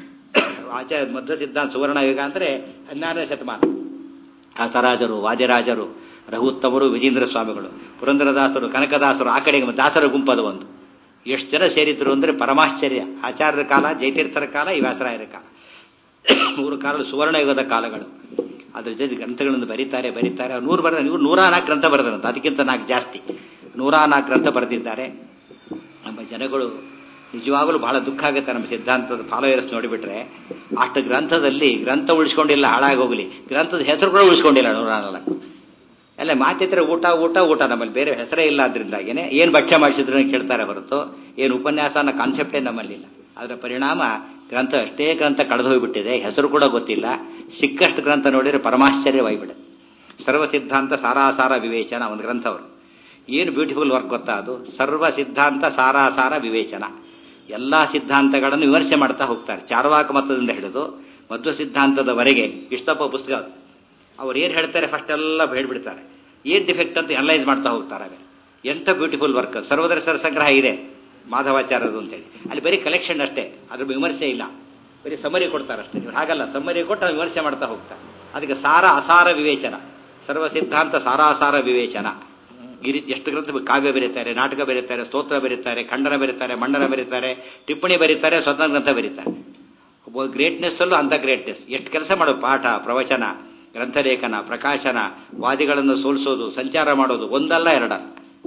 ಆಚಾರ್ಯ ಮಧ್ವ ಸಿದ್ಧಾಂತ ಸುವರ್ಣ ಯುಗ ಅಂದ್ರೆ ಹನ್ನೆರಡನೇ ಶತಮಾನ ವ್ಯಾಸರಾಜರು ವಾದಿರಾಜರು ರಘುತ್ತಮರು ವಿಜೇಂದ್ರ ಸ್ವಾಮಿಗಳು ಪುರಂದರದಾಸರು ಕನಕದಾಸರು ಆ ಕಡೆಗೆ ದಾಸರ ಗುಂಪದ ಒಂದು ಎಷ್ಟು ಜನ ಸೇರಿದ್ರು ಅಂದ್ರೆ ಪರಮಾಶ್ಚರ್ಯ ಆಚಾರ್ಯರ ಕಾಲ ಜಯತೀರ್ಥರ ಕಾಲ ಈ ವ್ಯಾಸರಾಯರ ಕಾಲ ಮೂರು ಕಾಲಗಳು ಸುವರ್ಣ ಯುಗದ ಕಾಲಗಳು ಅದ್ರ ಜೊತೆ ಗ್ರಂಥಗಳನ್ನು ಬರೀತಾರೆ ಬರೀತಾರೆ ನೂರು ಬರೆದ ಇವರು ನೂರ ನಾಲ್ಕು ಗ್ರಂಥ ಬರೆದಂತ ಅದಕ್ಕಿಂತ ನಾಲ್ಕು ಜಾಸ್ತಿ ನೂರ ನಾಲ್ಕು ಗ್ರಂಥ ಬರೆದಿದ್ದಾರೆ ನಮ್ಮ ಜನಗಳು ನಿಜವಾಗಲೂ ಬಹಳ ದುಃಖ ಆಗುತ್ತೆ ನಮ್ಮ ಸಿದ್ಧಾಂತದ ಫಾಲೋಯರ್ಸ್ ನೋಡಿಬಿಟ್ರೆ ಅಷ್ಟು ಗ್ರಂಥದಲ್ಲಿ ಗ್ರಂಥ ಉಳಿಸ್ಕೊಂಡಿಲ್ಲ ಹಾಳಾಗಿ ಹೋಗಲಿ ಗ್ರಂಥದ ಹೆಸರು ಕೂಡ ಉಳಿಸ್ಕೊಂಡಿಲ್ಲ ನೂರ ನಾಲ್ಕು ಅಲ್ಲ ಮಾತಿದ್ರೆ ಊಟ ಊಟ ಊಟ ನಮ್ಮಲ್ಲಿ ಬೇರೆ ಹೆಸರೇ ಇಲ್ಲ ಅದರಿಂದಾಗೇನೆ ಏನು ಭಕ್ಷ್ಯ ಮಾಡಿಸಿದ್ರು ಕೇಳ್ತಾರೆ ಹೊರತು ಏನು ಉಪನ್ಯಾಸ ಅನ್ನೋ ಕಾನ್ಸೆಪ್ಟೇ ನಮ್ಮಲ್ಲಿಲ್ಲ ಅದರ ಪರಿಣಾಮ ಗ್ರಂಥ ಅಷ್ಟೇ ಗ್ರಂಥ ಕಳೆದು ಹೋಗ್ಬಿಟ್ಟಿದೆ ಹೆಸರು ಕೂಡ ಗೊತ್ತಿಲ್ಲ ಸಿಕ್ಕಷ್ಟು ಗ್ರಂಥ ನೋಡಿದ್ರೆ ಪರಮಾಶ್ಚರ್ಯವಾಗಿಬಿಡುತ್ತೆ ಸರ್ವ ಸಿದ್ಧಾಂತ ಸಾರಾಸಾರ ವಿವೇಚನ ಒಂದು ಗ್ರಂಥ ಅವರು ಏನು ಬ್ಯೂಟಿಫುಲ್ ವರ್ಕ್ ಗೊತ್ತಾ ಅದು ಸರ್ವ ಸಿದ್ಧಾಂತ ಸಾರಾಸಾರ ವಿವೇಚನ ಎಲ್ಲಾ ಸಿದ್ಧಾಂತಗಳನ್ನು ವಿಮರ್ಶೆ ಮಾಡ್ತಾ ಹೋಗ್ತಾರೆ ಚಾರ್ವಾಕ ಮತದಿಂದ ಹಿಡಿದು ಮಧ್ವ ಸಿದ್ಧಾಂತದವರೆಗೆ ಇಷ್ಟಪ್ಪ ಪುಸ್ತಕ ಅದು. ಅವ್ರು ಏನು ಹೇಳ್ತಾರೆ ಫಸ್ಟ್ ಎಲ್ಲ ಹೇಳ್ಬಿಡ್ತಾರೆ ಏನ್ ಡಿಫೆಕ್ಟ್ ಅಂತ ಅನಲೈಸ್ ಮಾಡ್ತಾ ಹೋಗ್ತಾರೆ ಆಮೇಲೆ ಎಂಥ ಬ್ಯೂಟಿಫುಲ್ ವರ್ಕ್ ಸರ್ವೋದರ ಸರ ಸಂಗ್ರಹ ಇದೆ ಮಾಧವಾಚಾರ್ಯದು ಅಂತೇಳಿ ಅಲ್ಲಿ ಬರೀ ಕಲೆಕ್ಷನ್ ಅಷ್ಟೇ ಅದ್ರ ವಿಮರ್ಶೆ ಇಲ್ಲ ಬರೀ ಸಮರಿ ಕೊಡ್ತಾರೆ ಅಷ್ಟೇ ನೀವು ಹಾಗಲ್ಲ ಸಮರಿ ಕೊಟ್ಟು ಅದು ವಿಮರ್ಶೆ ಮಾಡ್ತಾ ಹೋಗ್ತಾರೆ ಅದಕ್ಕೆ ಸಾರ ಅಸಾರ ವಿವೇಚನ ಸರ್ವ ಸಿದ್ಧಾಂತ ಸಾರಾಸಾರ ವಿವೇಚನ ಈ ರೀತಿ ಎಷ್ಟು ಗ್ರಂಥ ಕಾವ್ಯ ಬರೀತಾರೆ ನಾಟಕ ಬರೀತಾರೆ ಸ್ತೋತ್ರ ಬರೀತಾರೆ ಖಂಡನ ಬರೀತಾರೆ ಮಂಡನ ಬರೀತಾರೆ ಟಿಪ್ಪಣಿ ಬರೀತಾರೆ ಸ್ವತಂತ್ರ ಗ್ರಂಥ ಬರೀತಾರೆ ಗ್ರೇಟ್ನೆಸ್ ಅಲ್ಲೂ ಅಂತ ಗ್ರೇಟ್ನೆಸ್ ಎಷ್ಟು ಕೆಲಸ ಮಾಡೋ ಪಾಠ ಪ್ರವಚನ ಗ್ರಂಥಲೇಖನ ಪ್ರಕಾಶನ ವಾದಿಗಳನ್ನು ಸೋಲಿಸೋದು ಸಂಚಾರ ಮಾಡೋದು ಒಂದಲ್ಲ ಎರಡಲ್ಲ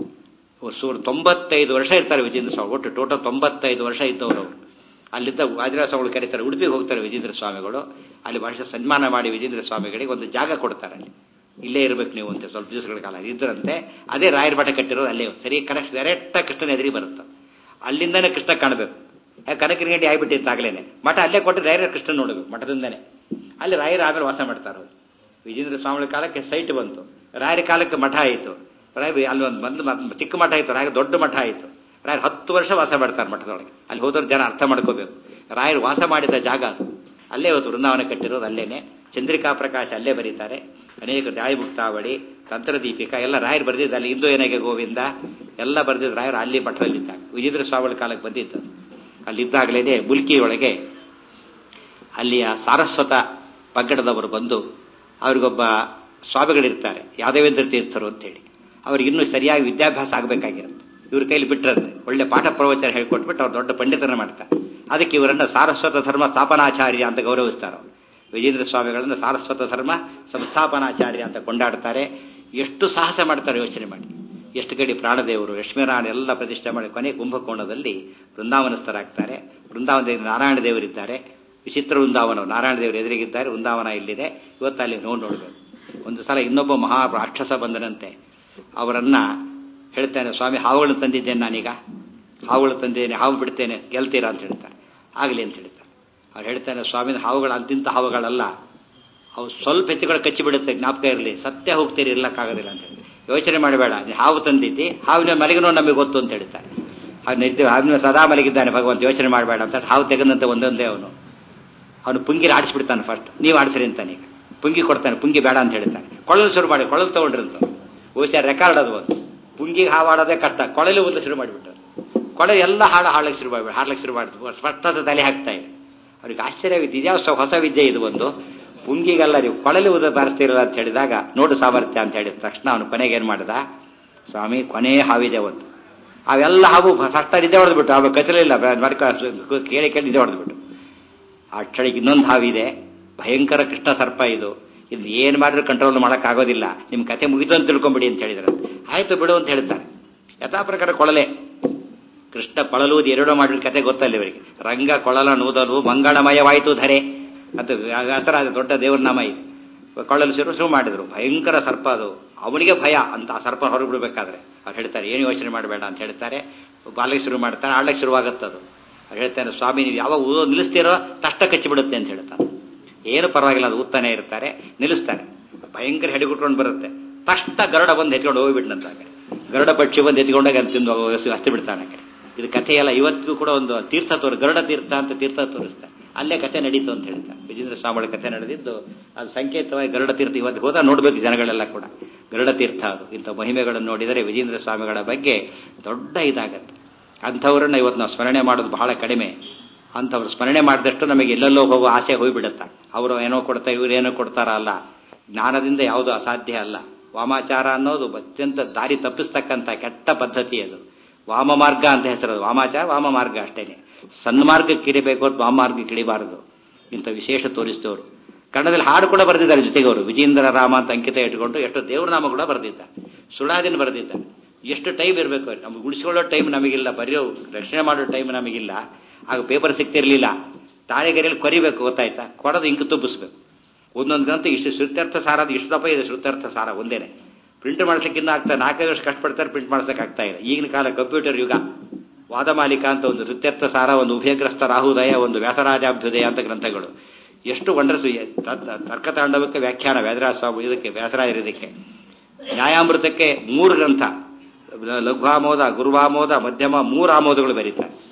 ಸೂರ್ ತೊಂಬತ್ತೈದು ವರ್ಷ ಇರ್ತಾರೆ ವಿಜೇಂದ್ರ ಸ್ವಾಮಿ ಒಟ್ಟು ಟೋಟಲ್ ತೊಂಬತ್ತೈದು ವರ್ಷ ಇದ್ದವರು ಅವರು ಅಲ್ಲಿದ್ದ ವಾದಿರಾಜ ಸ್ವಾಮಿಗಳು ಕರೀತಾರೆ ಉಡುಪಿಗೆ ಹೋಗ್ತಾರೆ ವಿಜೇಂದ್ರ ಸ್ವಾಮಿಗಳು ಅಲ್ಲಿ ಭಾಷೆ ಸನ್ಮಾನ ಮಾಡಿ ವಿಜೇಂದ್ರ ಸ್ವಾಮಿಗಳಿಗೆ ಒಂದು ಜಾಗ ಕೊಡ್ತಾರೆ ಅಲ್ಲಿ ಇಲ್ಲೇ ಇರ್ಬೇಕು ನೀವು ಅಂತ ಸ್ವಲ್ಪ ದಿವಸಗಳ ಕಾಲ ಇದ್ರಂತೆ ಅದೇ ರಾಯರ ಮಠ ಕಟ್ಟಿರೋದು ಅಲ್ಲೇ ಸರಿ ಕರೆಕ್ಟ್ ಡೈರೆಕ್ಟ್ ಕೃಷ್ಣನ ಎದುರಿ ಬರುತ್ತೆ ಅಲ್ಲಿಂದನೇ ಕೃಷ್ಣ ಕಾಣಬೇಕು ಯಾಕೆ ಕನಕರಿಗಂಡಿ ಆಗ್ಬಿಟ್ಟಿತ್ತು ಆಗ್ಲೇನೆ ಮಠ ಅಲ್ಲೇ ಕೊಟ್ಟು ಡೈರೆಕ್ಟ್ ಕೃಷ್ಣ ನೋಡಬೇಕು ಮಠದಿಂದನೇ ಅಲ್ಲಿ ರಾಯರು ಆಮೇಲೆ ವಾಸ ಮಾಡ್ತಾರೆ ವಿಜೇಂದ್ರ ಸ್ವಾಮಿಗಳ ಕಾಲಕ್ಕೆ ಸೈಟ್ ಬಂತು ರಾಯರ ಕಾಲಕ್ಕೆ ಮಠ ಆಯಿತು ರಾಯ ಅಲ್ಲಿ ಒಂದು ಬಂದು ಚಿಕ್ಕ ಮಠ ಆಯಿತು ರಾಯರ ದೊಡ್ಡ ಮಠ ಆಯಿತು ರಾಯರು ಹತ್ತು ವರ್ಷ ವಾಸ ಮಾಡ್ತಾರೆ ಮಠದೊಳಗೆ ಅಲ್ಲಿ ಹೋದವ್ರು ಜನ ಅರ್ಥ ಮಾಡ್ಕೋಬೇಕು ರಾಯರು ವಾಸ ಮಾಡಿದ ಜಾಗ ಅದು ಅಲ್ಲೇ ಇವತ್ತು ವೃಂದಾವನ ಕಟ್ಟಿರೋದು ಅಲ್ಲೇನೆ ಚಂದ್ರಿಕಾ ಪ್ರಕಾಶ ಅಲ್ಲೇ ಬರೀತಾರೆ ಅನೇಕ ದಾಳಿಮುಕ್ತಾವಳಿ ತಂತ್ರದೀಪಿಕ ಎಲ್ಲ ರಾಯರು ಬರೆದಿದ್ದು ಅಲ್ಲಿ ಇಂದು ಏನಾಗೆ ಗೋವಿಂದ ಎಲ್ಲ ಬರೆದಿದ್ದು ರಾಯರು ಅಲ್ಲಿ ಮಠದಲ್ಲಿದ್ದಾಗ ವಿಜೇಂದ್ರ ಸ್ವಾಮಿಗಳ ಕಾಲಕ್ಕೆ ಬಂದಿದ್ದು ಅಲ್ಲಿದ್ದಾಗಲೇ ಮುಲ್ಕಿಯೊಳಗೆ ಅಲ್ಲಿಯ ಸಾರಸ್ವತ ಪಗ್ಗಡದವರು ಬಂದು ಅವ್ರಿಗೊಬ್ಬ ಸ್ವಾಮಿಗಳಿರ್ತಾರೆ ಯಾದವೇಂದ್ರ ತೀರ್ಥರು ಅಂತೇಳಿ ಅವ್ರಿಗೆ ಇನ್ನೂ ಸರಿಯಾಗಿ ವಿದ್ಯಾಭ್ಯಾಸ ಆಗಬೇಕಾಗಿರುತ್ತೆ ಇವ್ರ ಕೈಲಿ ಬಿಟ್ಟಿರುತ್ತೆ ಒಳ್ಳೆ ಪಾಠ ಪ್ರವಚನ ಹೇಳ್ಕೊಟ್ಬಿಟ್ಟು ಅವ್ರು ದೊಡ್ಡ ಪಂಡಿತನ ಮಾಡ್ತಾರೆ ಅದಕ್ಕೆ ಇವರನ್ನ ಸಾರಸ್ವತ ಧರ್ಮ ಸ್ಥಾಪನಾಚಾರ್ಯ ಅಂತ ಗೌರವಿಸ್ತಾರೆ ಅವರು ವಿಜೇಂದ್ರ ಸ್ವಾಮಿಗಳನ್ನು ಸಾರಸ್ವತ ಧರ್ಮ ಸಂಸ್ಥಾಪನಾಚಾರ್ಯ ಅಂತ ಕೊಂಡಾಡ್ತಾರೆ ಎಷ್ಟು ಸಾಹಸ ಮಾಡ್ತಾರೆ ಯೋಚನೆ ಮಾಡಿ ಎಷ್ಟು ಗಡಿ ಪ್ರಾಣದೇವರು ಯಶ್ಮಿರಾಣ ಎಲ್ಲ ಪ್ರತಿಷ್ಠೆ ಮಾಡಿ ಕೊನೆ ಕುಂಭಕೋಣದಲ್ಲಿ ವೃಂದಾವನಸ್ಥರಾಗ್ತಾರೆ ವೃಂದಾವನದಲ್ಲಿ ನಾರಾಯಣ ದೇವರಿದ್ದಾರೆ ವಿಚಿತ್ರ ವೃಂದಾವನ ನಾರಾಯಣ ದೇವರು ಎದುರಿಗಿದ್ದಾರೆ ವೃಂದಾವನ ಇಲ್ಲಿದೆ ಇವತ್ತು ಅಲ್ಲಿ ನೋಡಿ ನೋಡಬೇಕು ಒಂದು ಸಲ ಇನ್ನೊಬ್ಬ ಮಹಾ ರಾಕ್ಷಸ ಬಂದನಂತೆ ಅವರನ್ನ ಹೇಳ್ತಾನೆ ಸ್ವಾಮಿ ಹಾವುಗಳನ್ನು ತಂದಿದ್ದೇನೆ ನಾನೀಗ ಹಾವುಗಳು ತಂದಿದ್ದೇನೆ ಹಾವು ಬಿಡ್ತೇನೆ ಗೆಲ್ತೀರಾ ಅಂತ ಹೇಳ್ತಾರೆ ಆಗಲಿ ಅಂತ ಹೇಳ್ತಾರೆ ಅವ್ರು ಹೇಳ್ತಾನೆ ಸ್ವಾಮಿ ಹಾವುಗಳು ಅಂತಿಂತ ಹಾವುಗಳಲ್ಲ ಅವು ಸ್ವಲ್ಪ ಹೆಚ್ಚುಗಳು ಕಚ್ಚಿ ಬಿಡುತ್ತೆ ಜ್ಞಾಪಕ ಇರಲಿ ಸತ್ಯ ಹೋಗ್ತೀರಿ ಇರ್ಲಕ್ಕಾಗೋದಿಲ್ಲ ಅಂತ ಹೇಳಿ ಯೋಚನೆ ಮಾಡಬೇಡ ನೀ ಹಾವು ತಂದಿದ್ದಿ ಹಾವಿನ ಮಲಗಿನೋ ನಮಗೆ ಗೊತ್ತು ಅಂತ ಹೇಳ್ತಾರೆ ಹಾಗೆ ನಿದ್ದೆ ಹಾವಿನ ಸದಾ ಮಲಗಿದ್ದಾನೆ ಭಗವಂತ ಯೋಚನೆ ಮಾಡಬೇಡ ಅಂತ ಹಾವು ತೆಗೆದಂತೆ ಒಂದೊಂದೇ ಅವನು ಅವನು ಪುಂಗಿರ ಆಡಿಸ್ಬಿಡ್ತಾನೆ ಫಸ್ಟ್ ನೀವು ಆಡಿಸ್ರಿ ಅಂತಾನೆ ಈಗ ಪುಂಗಿ ಕೊಡ್ತಾನೆ ಪುಂಗಿ ಬೇಡ ಅಂತ ಹೇಳ್ತಾನೆ ಕೊಳಲು ಶುರು ಮಾಡಿ ಕೊಳಲು ತಗೊಂಡ್ರಿ ಅಂತ ಬಹುಶಃ ರೆಕಾರ್ಡ್ ಅದು ಒಂದು ಪುಂಗಿಗೆ ಹಾವಾಡೋದೇ ಕಷ್ಟ ಕೊಳಲು ಒಂದು ಶುರು ಮಾಡಿಬಿಟ್ಟು ಕೊಳೆ ಎಲ್ಲ ಹಾಡು ಹಾಡಕ್ಕೆ ಶುರು ಮಾಡಿಬಿಟ್ಟು ಹಾಡ್ಲಿಕ್ಕೆ ಶುರು ಮಾಡಿದ್ರು ಸ್ಪಷ್ಟದ ತಲೆ ಹಾಕ್ತಾ ಇದೆ ಅವ್ರಿಗೆ ಆಶ್ಚರ್ಯವಿತ್ತು ಇದ್ಯಾವ ಹೊಸ ವಿದ್ಯೆ ಇದು ಒಂದು ಪುಂಗಿಗೆಲ್ಲ ನೀವು ಕೊಳಲು ಉದ ಬಾರಿಸ್ತಿರಲ್ಲ ಅಂತ ಹೇಳಿದಾಗ ನೋಡು ಸಾಮರ್ಥ್ಯ ಅಂತ ಹೇಳಿದ ತಕ್ಷಣ ಅವನು ಕೊನೆಗೆ ಏನ್ ಮಾಡಿದ ಸ್ವಾಮಿ ಕೊನೆ ಹಾವಿದೆ ಒಂದು ಅವೆಲ್ಲ ಹಾವು ಫಸ್ಟ್ ನಿದ್ದೆ ಹೊಡೆದ್ಬಿಟ್ಟು ಅವ ಕಚಲಿಲ್ಲ ಮಡ್ಕ ಕೇಳಿ ಕೇಳಿ ನಿದ್ದೆ ಹೊಡೆದ್ಬಿಟ್ಟು ಆ ಚಳಿಗೆ ಇನ್ನೊಂದು ಹಾವಿದೆ ಭಯಂಕರ ಕೃಷ್ಣ ಸರ್ಪ ಇದು ಇದು ಏನ್ ಮಾಡಿದ್ರು ಕಂಟ್ರೋಲ್ ಮಾಡೋಕ್ಕಾಗೋದಿಲ್ಲ ನಿಮ್ಮ ಕತೆ ಮುಗಿತು ಅಂತ ತಿಳ್ಕೊಂಬಿಡಿ ಅಂತ ಹೇಳಿದ್ರೆ ಆಯ್ತು ಬಿಡು ಅಂತ ಹೇಳ್ತಾರೆ ಯಥಾ ಪ್ರಕಾರ ಕೊಳಲೆ ಕೃಷ್ಣ ಕೊಳಲುವುದು ಎರಡು ಮಾಡಿದ ಕತೆ ಗೊತ್ತಲ್ಲ ಇವರಿಗೆ ರಂಗ ಕೊಳಲ ನೂದಲು ಮಂಗಳಮಯವಾಯಿತು ಧರೆ ಅದು ಹತ್ರ ಅದು ದೊಡ್ಡ ದೇವ್ರ ನಾಮ ಇದೆ ಕೊಳಲು ಶುರು ಶುರು ಮಾಡಿದ್ರು ಭಯಂಕರ ಸರ್ಪ ಅದು ಅವನಿಗೆ ಭಯ ಅಂತ ಆ ಸರ್ಪ ಹೊರಗೆ ಬಿಡ್ಬೇಕಾದ್ರೆ ಅವ್ರು ಹೇಳ್ತಾರೆ ಏನು ಯೋಚನೆ ಮಾಡಬೇಡ ಅಂತ ಹೇಳ್ತಾರೆ ಬಾಲಿಗೆ ಶುರು ಮಾಡ್ತಾರೆ ಆಡ್ಲಿಕ್ಕೆ ಶುರುವಾಗುತ್ತದು ಅವ್ರು ಹೇಳ್ತಾನೆ ಸ್ವಾಮಿ ನೀವು ಯಾವಾಗ ಊದೋ ನಿಲ್ಲಿಸ್ತೀರೋ ತಷ್ಟ ಕಚ್ಚಿಬಿಡುತ್ತೆ ಅಂತ ಹೇಳ್ತಾರೆ ಏನು ಪರವಾಗಿಲ್ಲ ಅದು ಊದ್ತಾನೆ ಇರ್ತಾರೆ ನಿಲ್ಲಿಸ್ತಾರೆ ಭಯಂಕರ ಹೆಡಿಗುಟ್ಕೊಂಡು ಬರುತ್ತೆ ತಷ್ಟ ಗರುಡ ಬಂದು ಎತ್ಕೊಂಡು ಹೋಗ್ಬಿಟ್ನಂತ ಆ ಕಡೆ ಗರುಡ ಪಕ್ಷಿ ಬಂದು ಎತ್ಕೊಂಡಾಗ ಅಲ್ಲಿ ತಿಂದು ಹಸ್ತಿ ಬಿಡ್ತಾನೆ ಆ ಕಡೆ ಇದು ಕಥೆಯಲ್ಲ ಇವತ್ತಿಗೂ ಕೂಡ ಒಂದು ತೀರ್ಥ ತೋರಿ ಗರುಡ ತೀರ್ಥ ಅಂತ ತೀರ್ಥ ತೋರಿಸ್ತಾರೆ ಅಲ್ಲೇ ಕತೆ ನಡೀತು ಅಂತ ಹೇಳ್ತಾರೆ ವಿಜೇಂದ್ರ ಸ್ವಾಮಿಗಳ ಕತೆ ನಡೆದಿದ್ದು ಅದು ಸಂಕೇತವಾಗಿ ಗರುಡ ತೀರ್ಥ ಇವತ್ತು ಹೋದ ನೋಡ್ಬೇಕು ಜನಗಳೆಲ್ಲ ಕೂಡ ಗರುಡ ತೀರ್ಥ ಅದು ಇಂಥ ಮಹಿಮೆಗಳನ್ನು ನೋಡಿದರೆ ವಿಜೇಂದ್ರ ಸ್ವಾಮಿಗಳ ಬಗ್ಗೆ ದೊಡ್ಡ ಇದಾಗತ್ತೆ ಅಂಥವ್ರನ್ನ ಇವತ್ತು ನಾವು ಸ್ಮರಣೆ ಮಾಡೋದು ಬಹಳ ಕಡಿಮೆ ಅಂಥವ್ರು ಸ್ಮರಣೆ ಮಾಡಿದಷ್ಟು ನಮಗೆ ಎಲ್ಲೆಲ್ಲೋ ಹೋಗೋ ಆಸೆ ಹೋಗ್ಬಿಡುತ್ತೆ ಅವರು ಏನೋ ಕೊಡ್ತಾ ಇವ್ರು ಏನೋ ಕೊಡ್ತಾರ ಅಲ್ಲ ಜ್ಞಾನದಿಂದ ಯಾವುದು ಅಸಾಧ್ಯ ಅಲ್ಲ ವಾಮಾಚಾರ ಅನ್ನೋದು ಅತ್ಯಂತ ದಾರಿ ತಪ್ಪಿಸ್ತಕ್ಕಂಥ ಕೆಟ್ಟ ಪದ್ಧತಿ ಅದು ವಾಮ ಮಾರ್ಗ ಅಂತ ಹೆಸರದು ವಾಮಾಚಾರ ವಾಮ ಮಾರ್ಗ ಅಷ್ಟೇನೆ ಸನ್ಮಾರ್ಗಕ್ಕೆ ಇಳಿಬೇಕು ಅಂತ ವಾಮಾರ್ಗಕ್ಕೆ ಇಳಿಬಾರದು ಇಂಥ ವಿಶೇಷ ತೋರಿಸಿದವರು ಕನ್ನಡದಲ್ಲಿ ಹಾಡು ಕೂಡ ಬರೆದಿದ್ದಾರೆ ಜೊತೆಗೆ ಅವರು ವಿಜೇಂದ್ರ ರಾಮ ಅಂತ ಅಂಕಿತ ಇಟ್ಕೊಂಡು ಎಷ್ಟು ದೇವ್ರ ನಾಮ ಕೂಡ ಬರೆದಿದ್ದಾರೆ ಸುಳಾದಿನ ಬರೆದಿದ್ದಾರೆ ಎಷ್ಟು ಟೈಮ್ ಇರಬೇಕು ನಮ್ಗೆ ಉಳಿಸ್ಕೊಳ್ಳೋ ಟೈಮ್ ನಮಗಿಲ್ಲ ಬರೆಯೋ ರಕ್ಷಣೆ ಮಾಡೋ ಟೈಮ್ ನಮಗಿಲ್ಲ ಆಗ ಪೇಪರ್ ಸಿಗ್ತಿರ್ಲಿಲ್ಲ ತಾಳೆಗರಿಯಲ್ಲಿ ಕೊರಿಬೇಕು ಗೊತ್ತಾಯ್ತಾ ಕೊಡದು ಇಂಕು ತುಂಬಿಸ್ಬೇಕು ಒಂದೊಂದು ಗ್ರಂಥ ಇಷ್ಟು ಶ್ರುತ್ಯರ್ಥ ಸಾರ ಅದು ಇಷ್ಟು ದಪ್ಪ ಇದೆ ಶ್ರುತ್ಯರ್ಥ ಸಾರ ಒಂದೇನೆ ಪ್ರಿಂಟ್ ಮಾಡ್ಸಕ್ಕಿನ್ನ ಆಗ್ತಾ ನಾಲ್ಕೈದು ವರ್ಷ ಕಷ್ಟಪಡ್ತಾರೆ ಪ್ರಿಂಟ್ ಮಾಡ್ಸಕ್ ಆಗ್ತಾ ಇಲ್ಲ ಈಗಿನ ಕಾಲ ಕಂಪ್ಯೂಟರ್ ಯುಗ ವಾದಮಾಲಿಕ ಅಂತ ಒಂದು ನೃತ್ಯರ್ಥ ಸಾರ ಒಂದು ಉಭಯಗ್ರಸ್ತ ರಾಹುದಯ ಒಂದು ವ್ಯಾಸರಾಜಾಭ್ಯುದಯ ಅಂತ ಗ್ರಂಥಗಳು ಎಷ್ಟು ವಂಡರ್ಸ್ ತರ್ಕತಾಂಡವಕ್ಕೆ ವ್ಯಾಖ್ಯಾನ ವ್ಯಾಸರಾಜ ಸ್ವಾಮಿ ಇದಕ್ಕೆ ವ್ಯಾಸರಾಜರ ಇದಕ್ಕೆ ನ್ಯಾಯಾಮೃತಕ್ಕೆ ಮೂರು ಗ್ರಂಥ ಲಘುವಾಮೋದ ಗುರುವಾಮೋದ ಮಧ್ಯಮ ಮೂರು ಆಮೋದಗಳು ಬರೀತಾರೆ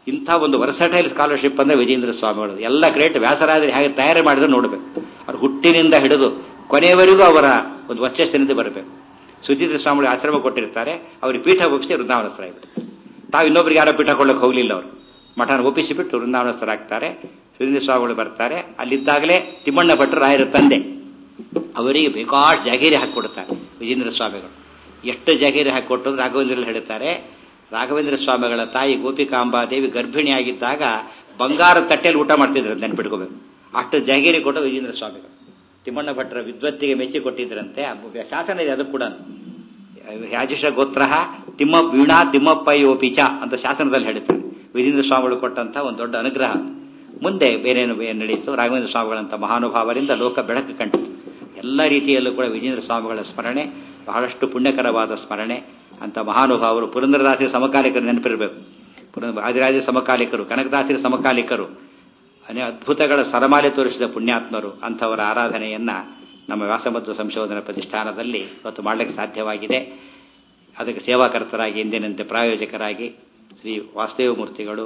ಇಂಥ ಒಂದು ವರ್ಸಟೈಲ್ ಸ್ಕಾಲರ್ಶಿಪ್ ಅಂದ್ರೆ ವಿಜೇಂದ್ರ ಸ್ವಾಮಿಗಳು ಎಲ್ಲ ಗ್ರೇಟ್ ವ್ಯಾಸರಾಜರು ಹೇಗೆ ತಯಾರಿ ಮಾಡಿದ್ರೆ ನೋಡಬೇಕು ಅವ್ರು ಹುಟ್ಟಿನಿಂದ ಹಿಡಿದು ಕೊನೆಯವರೆಗೂ ಅವರ ಒಂದು ವರ್ಚಸ್ಸಿನಿಂದ ಬರಬೇಕು ಸುಚೀಂದ್ರ ಸ್ವಾಮಿಗಳು ಆಶ್ರಮ ಕೊಟ್ಟಿರ್ತಾರೆ ಅವ್ರಿಗೆ ಪೀಠ ಒಪ್ಪಿಸಿ ವೃಂದಾವನಸ್ಥರಾಗ್ಬಿಡ್ತಾರೆ ತಾವು ಇನ್ನೊಬ್ರಿಗೆ ಯಾರೋ ಪೀಠ ಕೊಳ್ಳಕ್ಕೆ ಹೋಗಲಿಲ್ಲ ಅವರು ಮಠನ ಒಪ್ಪಿಸಿಬಿಟ್ಟು ವೃಂದಾವನಸ್ಥರಾಗ್ತಾರೆ ಸುರೇಂದ್ರ ಸ್ವಾಮಿಗಳು ಬರ್ತಾರೆ ಅಲ್ಲಿದ್ದಾಗಲೇ ತಿಮ್ಮಣ್ಣ ಭಟ್ರು ರಾಯರ ತಂದೆ ಅವರಿಗೆ ಬೇಕಾಷ್ಟು ಜಾಗೀರಿ ಹಾಕಿಕೊಡ್ತಾರೆ ವಿಜೇಂದ್ರ ಸ್ವಾಮಿಗಳು ಎಷ್ಟು ಜಾಗೀರಿ ಹಾಕಿಕೊಟ್ಟು ರಾಘವೇಂದ್ರಲ್ಲಿ ಹೇಳ್ತಾರೆ ರಾಘವೇಂದ್ರ ಸ್ವಾಮಿಗಳ ತಾಯಿ ಗೋಪಿಕಾಂಬಾದೇವಿ ಗರ್ಭಿಣಿಯಾಗಿದ್ದಾಗ ಬಂಗಾರ ತಟ್ಟೆಯಲ್ಲಿ ಊಟ ಮಾಡ್ತಿದ್ರು ಅಂತ ನೆನ್ಪಿಟ್ಕೋಬೇಕು ಅಷ್ಟು ಜಾಗೀರಿ ಕೊಟ್ಟು ವಿಜೇಂದ್ರ ಸ್ವಾಮಿಗಳು ತಿಮ್ಮಣ್ಣ ಭಟ್ರ ವಿದ್ವತ್ತಿಗೆ ಮೆಚ್ಚಿ ಕೊಟ್ಟಿದ್ರಂತೆ ಆ ಶಾಸನ ಇದೆ ಅದು ಕೂಡ ಯಾಜುಷ ಗೋತ್ರ ತಿಮ್ಮ ವೀಣಾ ತಿಮ್ಮಪ್ಪಯೋಪಿಚ ಅಂತ ಶಾಸನದಲ್ಲಿ ಹೇಳ್ತಾರೆ ವಿಜೇಂದ್ರ ಸ್ವಾಮಿಗಳು ಕೊಟ್ಟಂತ ಒಂದು ದೊಡ್ಡ ಅನುಗ್ರಹ ಮುಂದೆ ಬೇರೇನು ಏನ್ ನಡೀತು ರಾಘವೇಂದ್ರ ಸ್ವಾಮಿಗಳಂತ ಮಹಾನುಭಾವರಿಂದ ಲೋಕ ಬೆಳಕು ಕಂಡಿತು ಎಲ್ಲ ರೀತಿಯಲ್ಲೂ ಕೂಡ ವಿಜೇಂದ್ರ ಸ್ವಾಮಿಗಳ ಸ್ಮರಣೆ ಬಹಳಷ್ಟು ಪುಣ್ಯಕರವಾದ ಸ್ಮರಣೆ ಅಂತ ಮಹಾನುಭಾವರು ಪುರಂದರದಾಸರ ಸಮಕಾಲಿಕರು ನೆನಪಿರಬೇಕು ಪುರಂದ ಆದಿರಾಜ ಸಮಕಾಲಿಕರು ಕನಕದಾಸರ ಸಮಕಾಲಿಕರು ಅನೇ ಅದ್ಭುತಗಳ ಸರಮಾಲೆ ತೋರಿಸಿದ ಪುಣ್ಯಾತ್ಮರು ಅಂಥವರ ಆರಾಧನೆಯನ್ನ ನಮ್ಮ ವ್ಯಾಸಮತ್ವ ಸಂಶೋಧನಾ ಪ್ರತಿಷ್ಠಾನದಲ್ಲಿ ಇವತ್ತು ಮಾಡಲಿಕ್ಕೆ ಸಾಧ್ಯವಾಗಿದೆ ಅದಕ್ಕೆ ಸೇವಾಕರ್ತರಾಗಿ ಎಂದಿನಂತೆ ಪ್ರಾಯೋಜಕರಾಗಿ ಶ್ರೀ ವಾಸುದೇವ ಮೂರ್ತಿಗಳು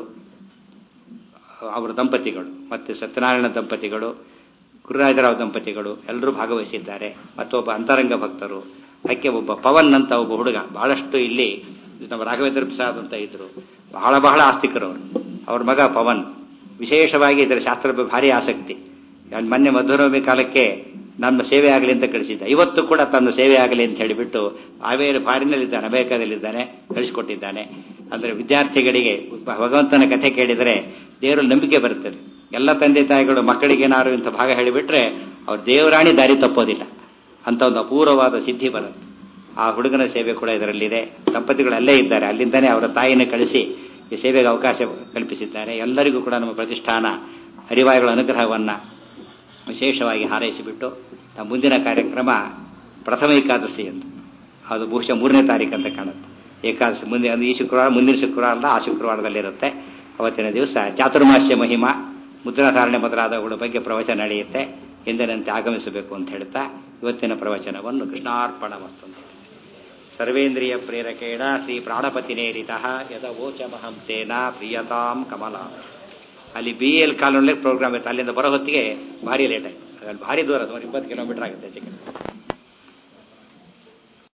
ಅವರ ದಂಪತಿಗಳು ಮತ್ತು ಸತ್ಯನಾರಾಯಣ ದಂಪತಿಗಳು ಗುರುರಾಜರಾವ್ ದಂಪತಿಗಳು ಎಲ್ಲರೂ ಭಾಗವಹಿಸಿದ್ದಾರೆ ಮತ್ತೊಬ್ಬ ಅಂತರಂಗ ಭಕ್ತರು ಅದಕ್ಕೆ ಒಬ್ಬ ಪವನ್ ಅಂತ ಒಬ್ಬ ಹುಡುಗ ಬಹಳಷ್ಟು ಇಲ್ಲಿ ನಮ್ಮ ರಾಘವೇಂದ್ರ ಪ್ರಸಾದ್ ಅಂತ ಇದ್ರು ಬಹಳ ಬಹಳ ಆಸ್ತಿಕರು ಅವರು ಅವ್ರ ಮಗ ಪವನ್ ವಿಶೇಷವಾಗಿ ಇದರ ಶಾಸ್ತ್ರ ಭಾರಿ ಆಸಕ್ತಿ ನಾನು ಮೊನ್ನೆ ಮಧುನವಮಿ ಕಾಲಕ್ಕೆ ನನ್ನ ಸೇವೆ ಆಗಲಿ ಅಂತ ಕಳಿಸಿದ್ದ ಇವತ್ತು ಕೂಡ ತನ್ನ ಸೇವೆ ಆಗಲಿ ಅಂತ ಹೇಳಿಬಿಟ್ಟು ಆವೇರು ಫಾರಿನಲ್ಲಿದ್ದಾನೆ ಅಮೆರಿಕಾದಲ್ಲಿದ್ದಾನೆ ಕಳಿಸಿಕೊಟ್ಟಿದ್ದಾನೆ ಅಂದ್ರೆ ವಿದ್ಯಾರ್ಥಿಗಳಿಗೆ ಭಗವಂತನ ಕಥೆ ಕೇಳಿದರೆ ದೇವರಲ್ಲಿ ನಂಬಿಕೆ ಬರುತ್ತದೆ ಎಲ್ಲ ತಂದೆ ತಾಯಿಗಳು ಮಕ್ಕಳಿಗೆ ಏನಾದ್ರು ಇಂಥ ಭಾಗ ಹೇಳಿಬಿಟ್ರೆ ಅವ್ರ ದೇವರಾಣಿ ದಾರಿ ತಪ್ಪೋದಿಲ್ಲ ಅಂತ ಒಂದು ಅಪೂರ್ವವಾದ ಸಿದ್ಧಿ ಬರುತ್ತೆ ಆ ಹುಡುಗನ ಸೇವೆ ಕೂಡ ಇದರಲ್ಲಿದೆ ದಂಪತಿಗಳು ಅಲ್ಲೇ ಇದ್ದಾರೆ ಅಲ್ಲಿಂದನೇ ಅವರ ತಾಯಿನ ಕಳಿಸಿ ಈ ಸೇವೆಗೆ ಅವಕಾಶ ಕಲ್ಪಿಸಿದ್ದಾರೆ ಎಲ್ಲರಿಗೂ ಕೂಡ ನಮ್ಮ ಪ್ರತಿಷ್ಠಾನ ಹರಿವಾಯುಗಳ ಅನುಗ್ರಹವನ್ನ ವಿಶೇಷವಾಗಿ ಹಾರೈಸಿಬಿಟ್ಟು ನಮ್ಮ ಮುಂದಿನ ಕಾರ್ಯಕ್ರಮ ಪ್ರಥಮ ಏಕಾದಶಿ ಅಂತ ಅದು ಬಹುಶಃ ಮೂರನೇ ತಾರೀಕು ಅಂತ ಕಾಣುತ್ತೆ ಏಕಾದಶಿ ಮುಂದೆ ಅಂದ್ರೆ ಈ ಶುಕ್ರವಾರ ಮುಂದಿನ ಶುಕ್ರವಾರ ಅಲ್ಲ ಆ ಶುಕ್ರವಾರದಲ್ಲಿರುತ್ತೆ ಅವತ್ತಿನ ದಿವಸ ಚಾತುರ್ಮಾಸ್ಯ ಮಹಿಮಾ ಮುದ್ರಾಧಾರಣೆ ಮೊದಲಾದವುಗಳ ಬಗ್ಗೆ ಪ್ರವಚನ ನಡೆಯುತ್ತೆ ಎಂದಿನಂತೆ ಆಗಮಿಸಬೇಕು ಅಂತ ಹೇಳ್ತಾ ಇವತ್ತಿನ ಪ್ರವಚನವನ್ನು ಕೃಷ್ಣಾರ್ಪಣ ವಸ್ತಂತ ಸರ್ವೇಂದ್ರಿಯ ಪ್ರೇರಕೇಣ ಶ್ರೀ ಪ್ರಾಣಪತಿನೇರಿತ ಯದ ವೋಚಮಹಂ ತೇನ ಪ್ರಿಯತಾಂ ಕಮಲ ಅಲ್ಲಿ ಬಿ ಎಲ್ ಕಾಲೋನಿಯಲ್ಲಿ ಪ್ರೋಗ್ರಾಮ್ ಇತ್ತು ಅಲ್ಲಿಂದ ಬರೋ ಹೊತ್ತಿಗೆ ಭಾರಿ ಲೇಟ್ ಆಯ್ತು ಅಲ್ಲಿ ಭಾರಿ ದೂರ ಸುಮಾರು ಇಪ್ಪತ್ತು ಕಿಲೋಮೀಟರ್ ಆಗುತ್ತೆ ಹೆಚ್ಚು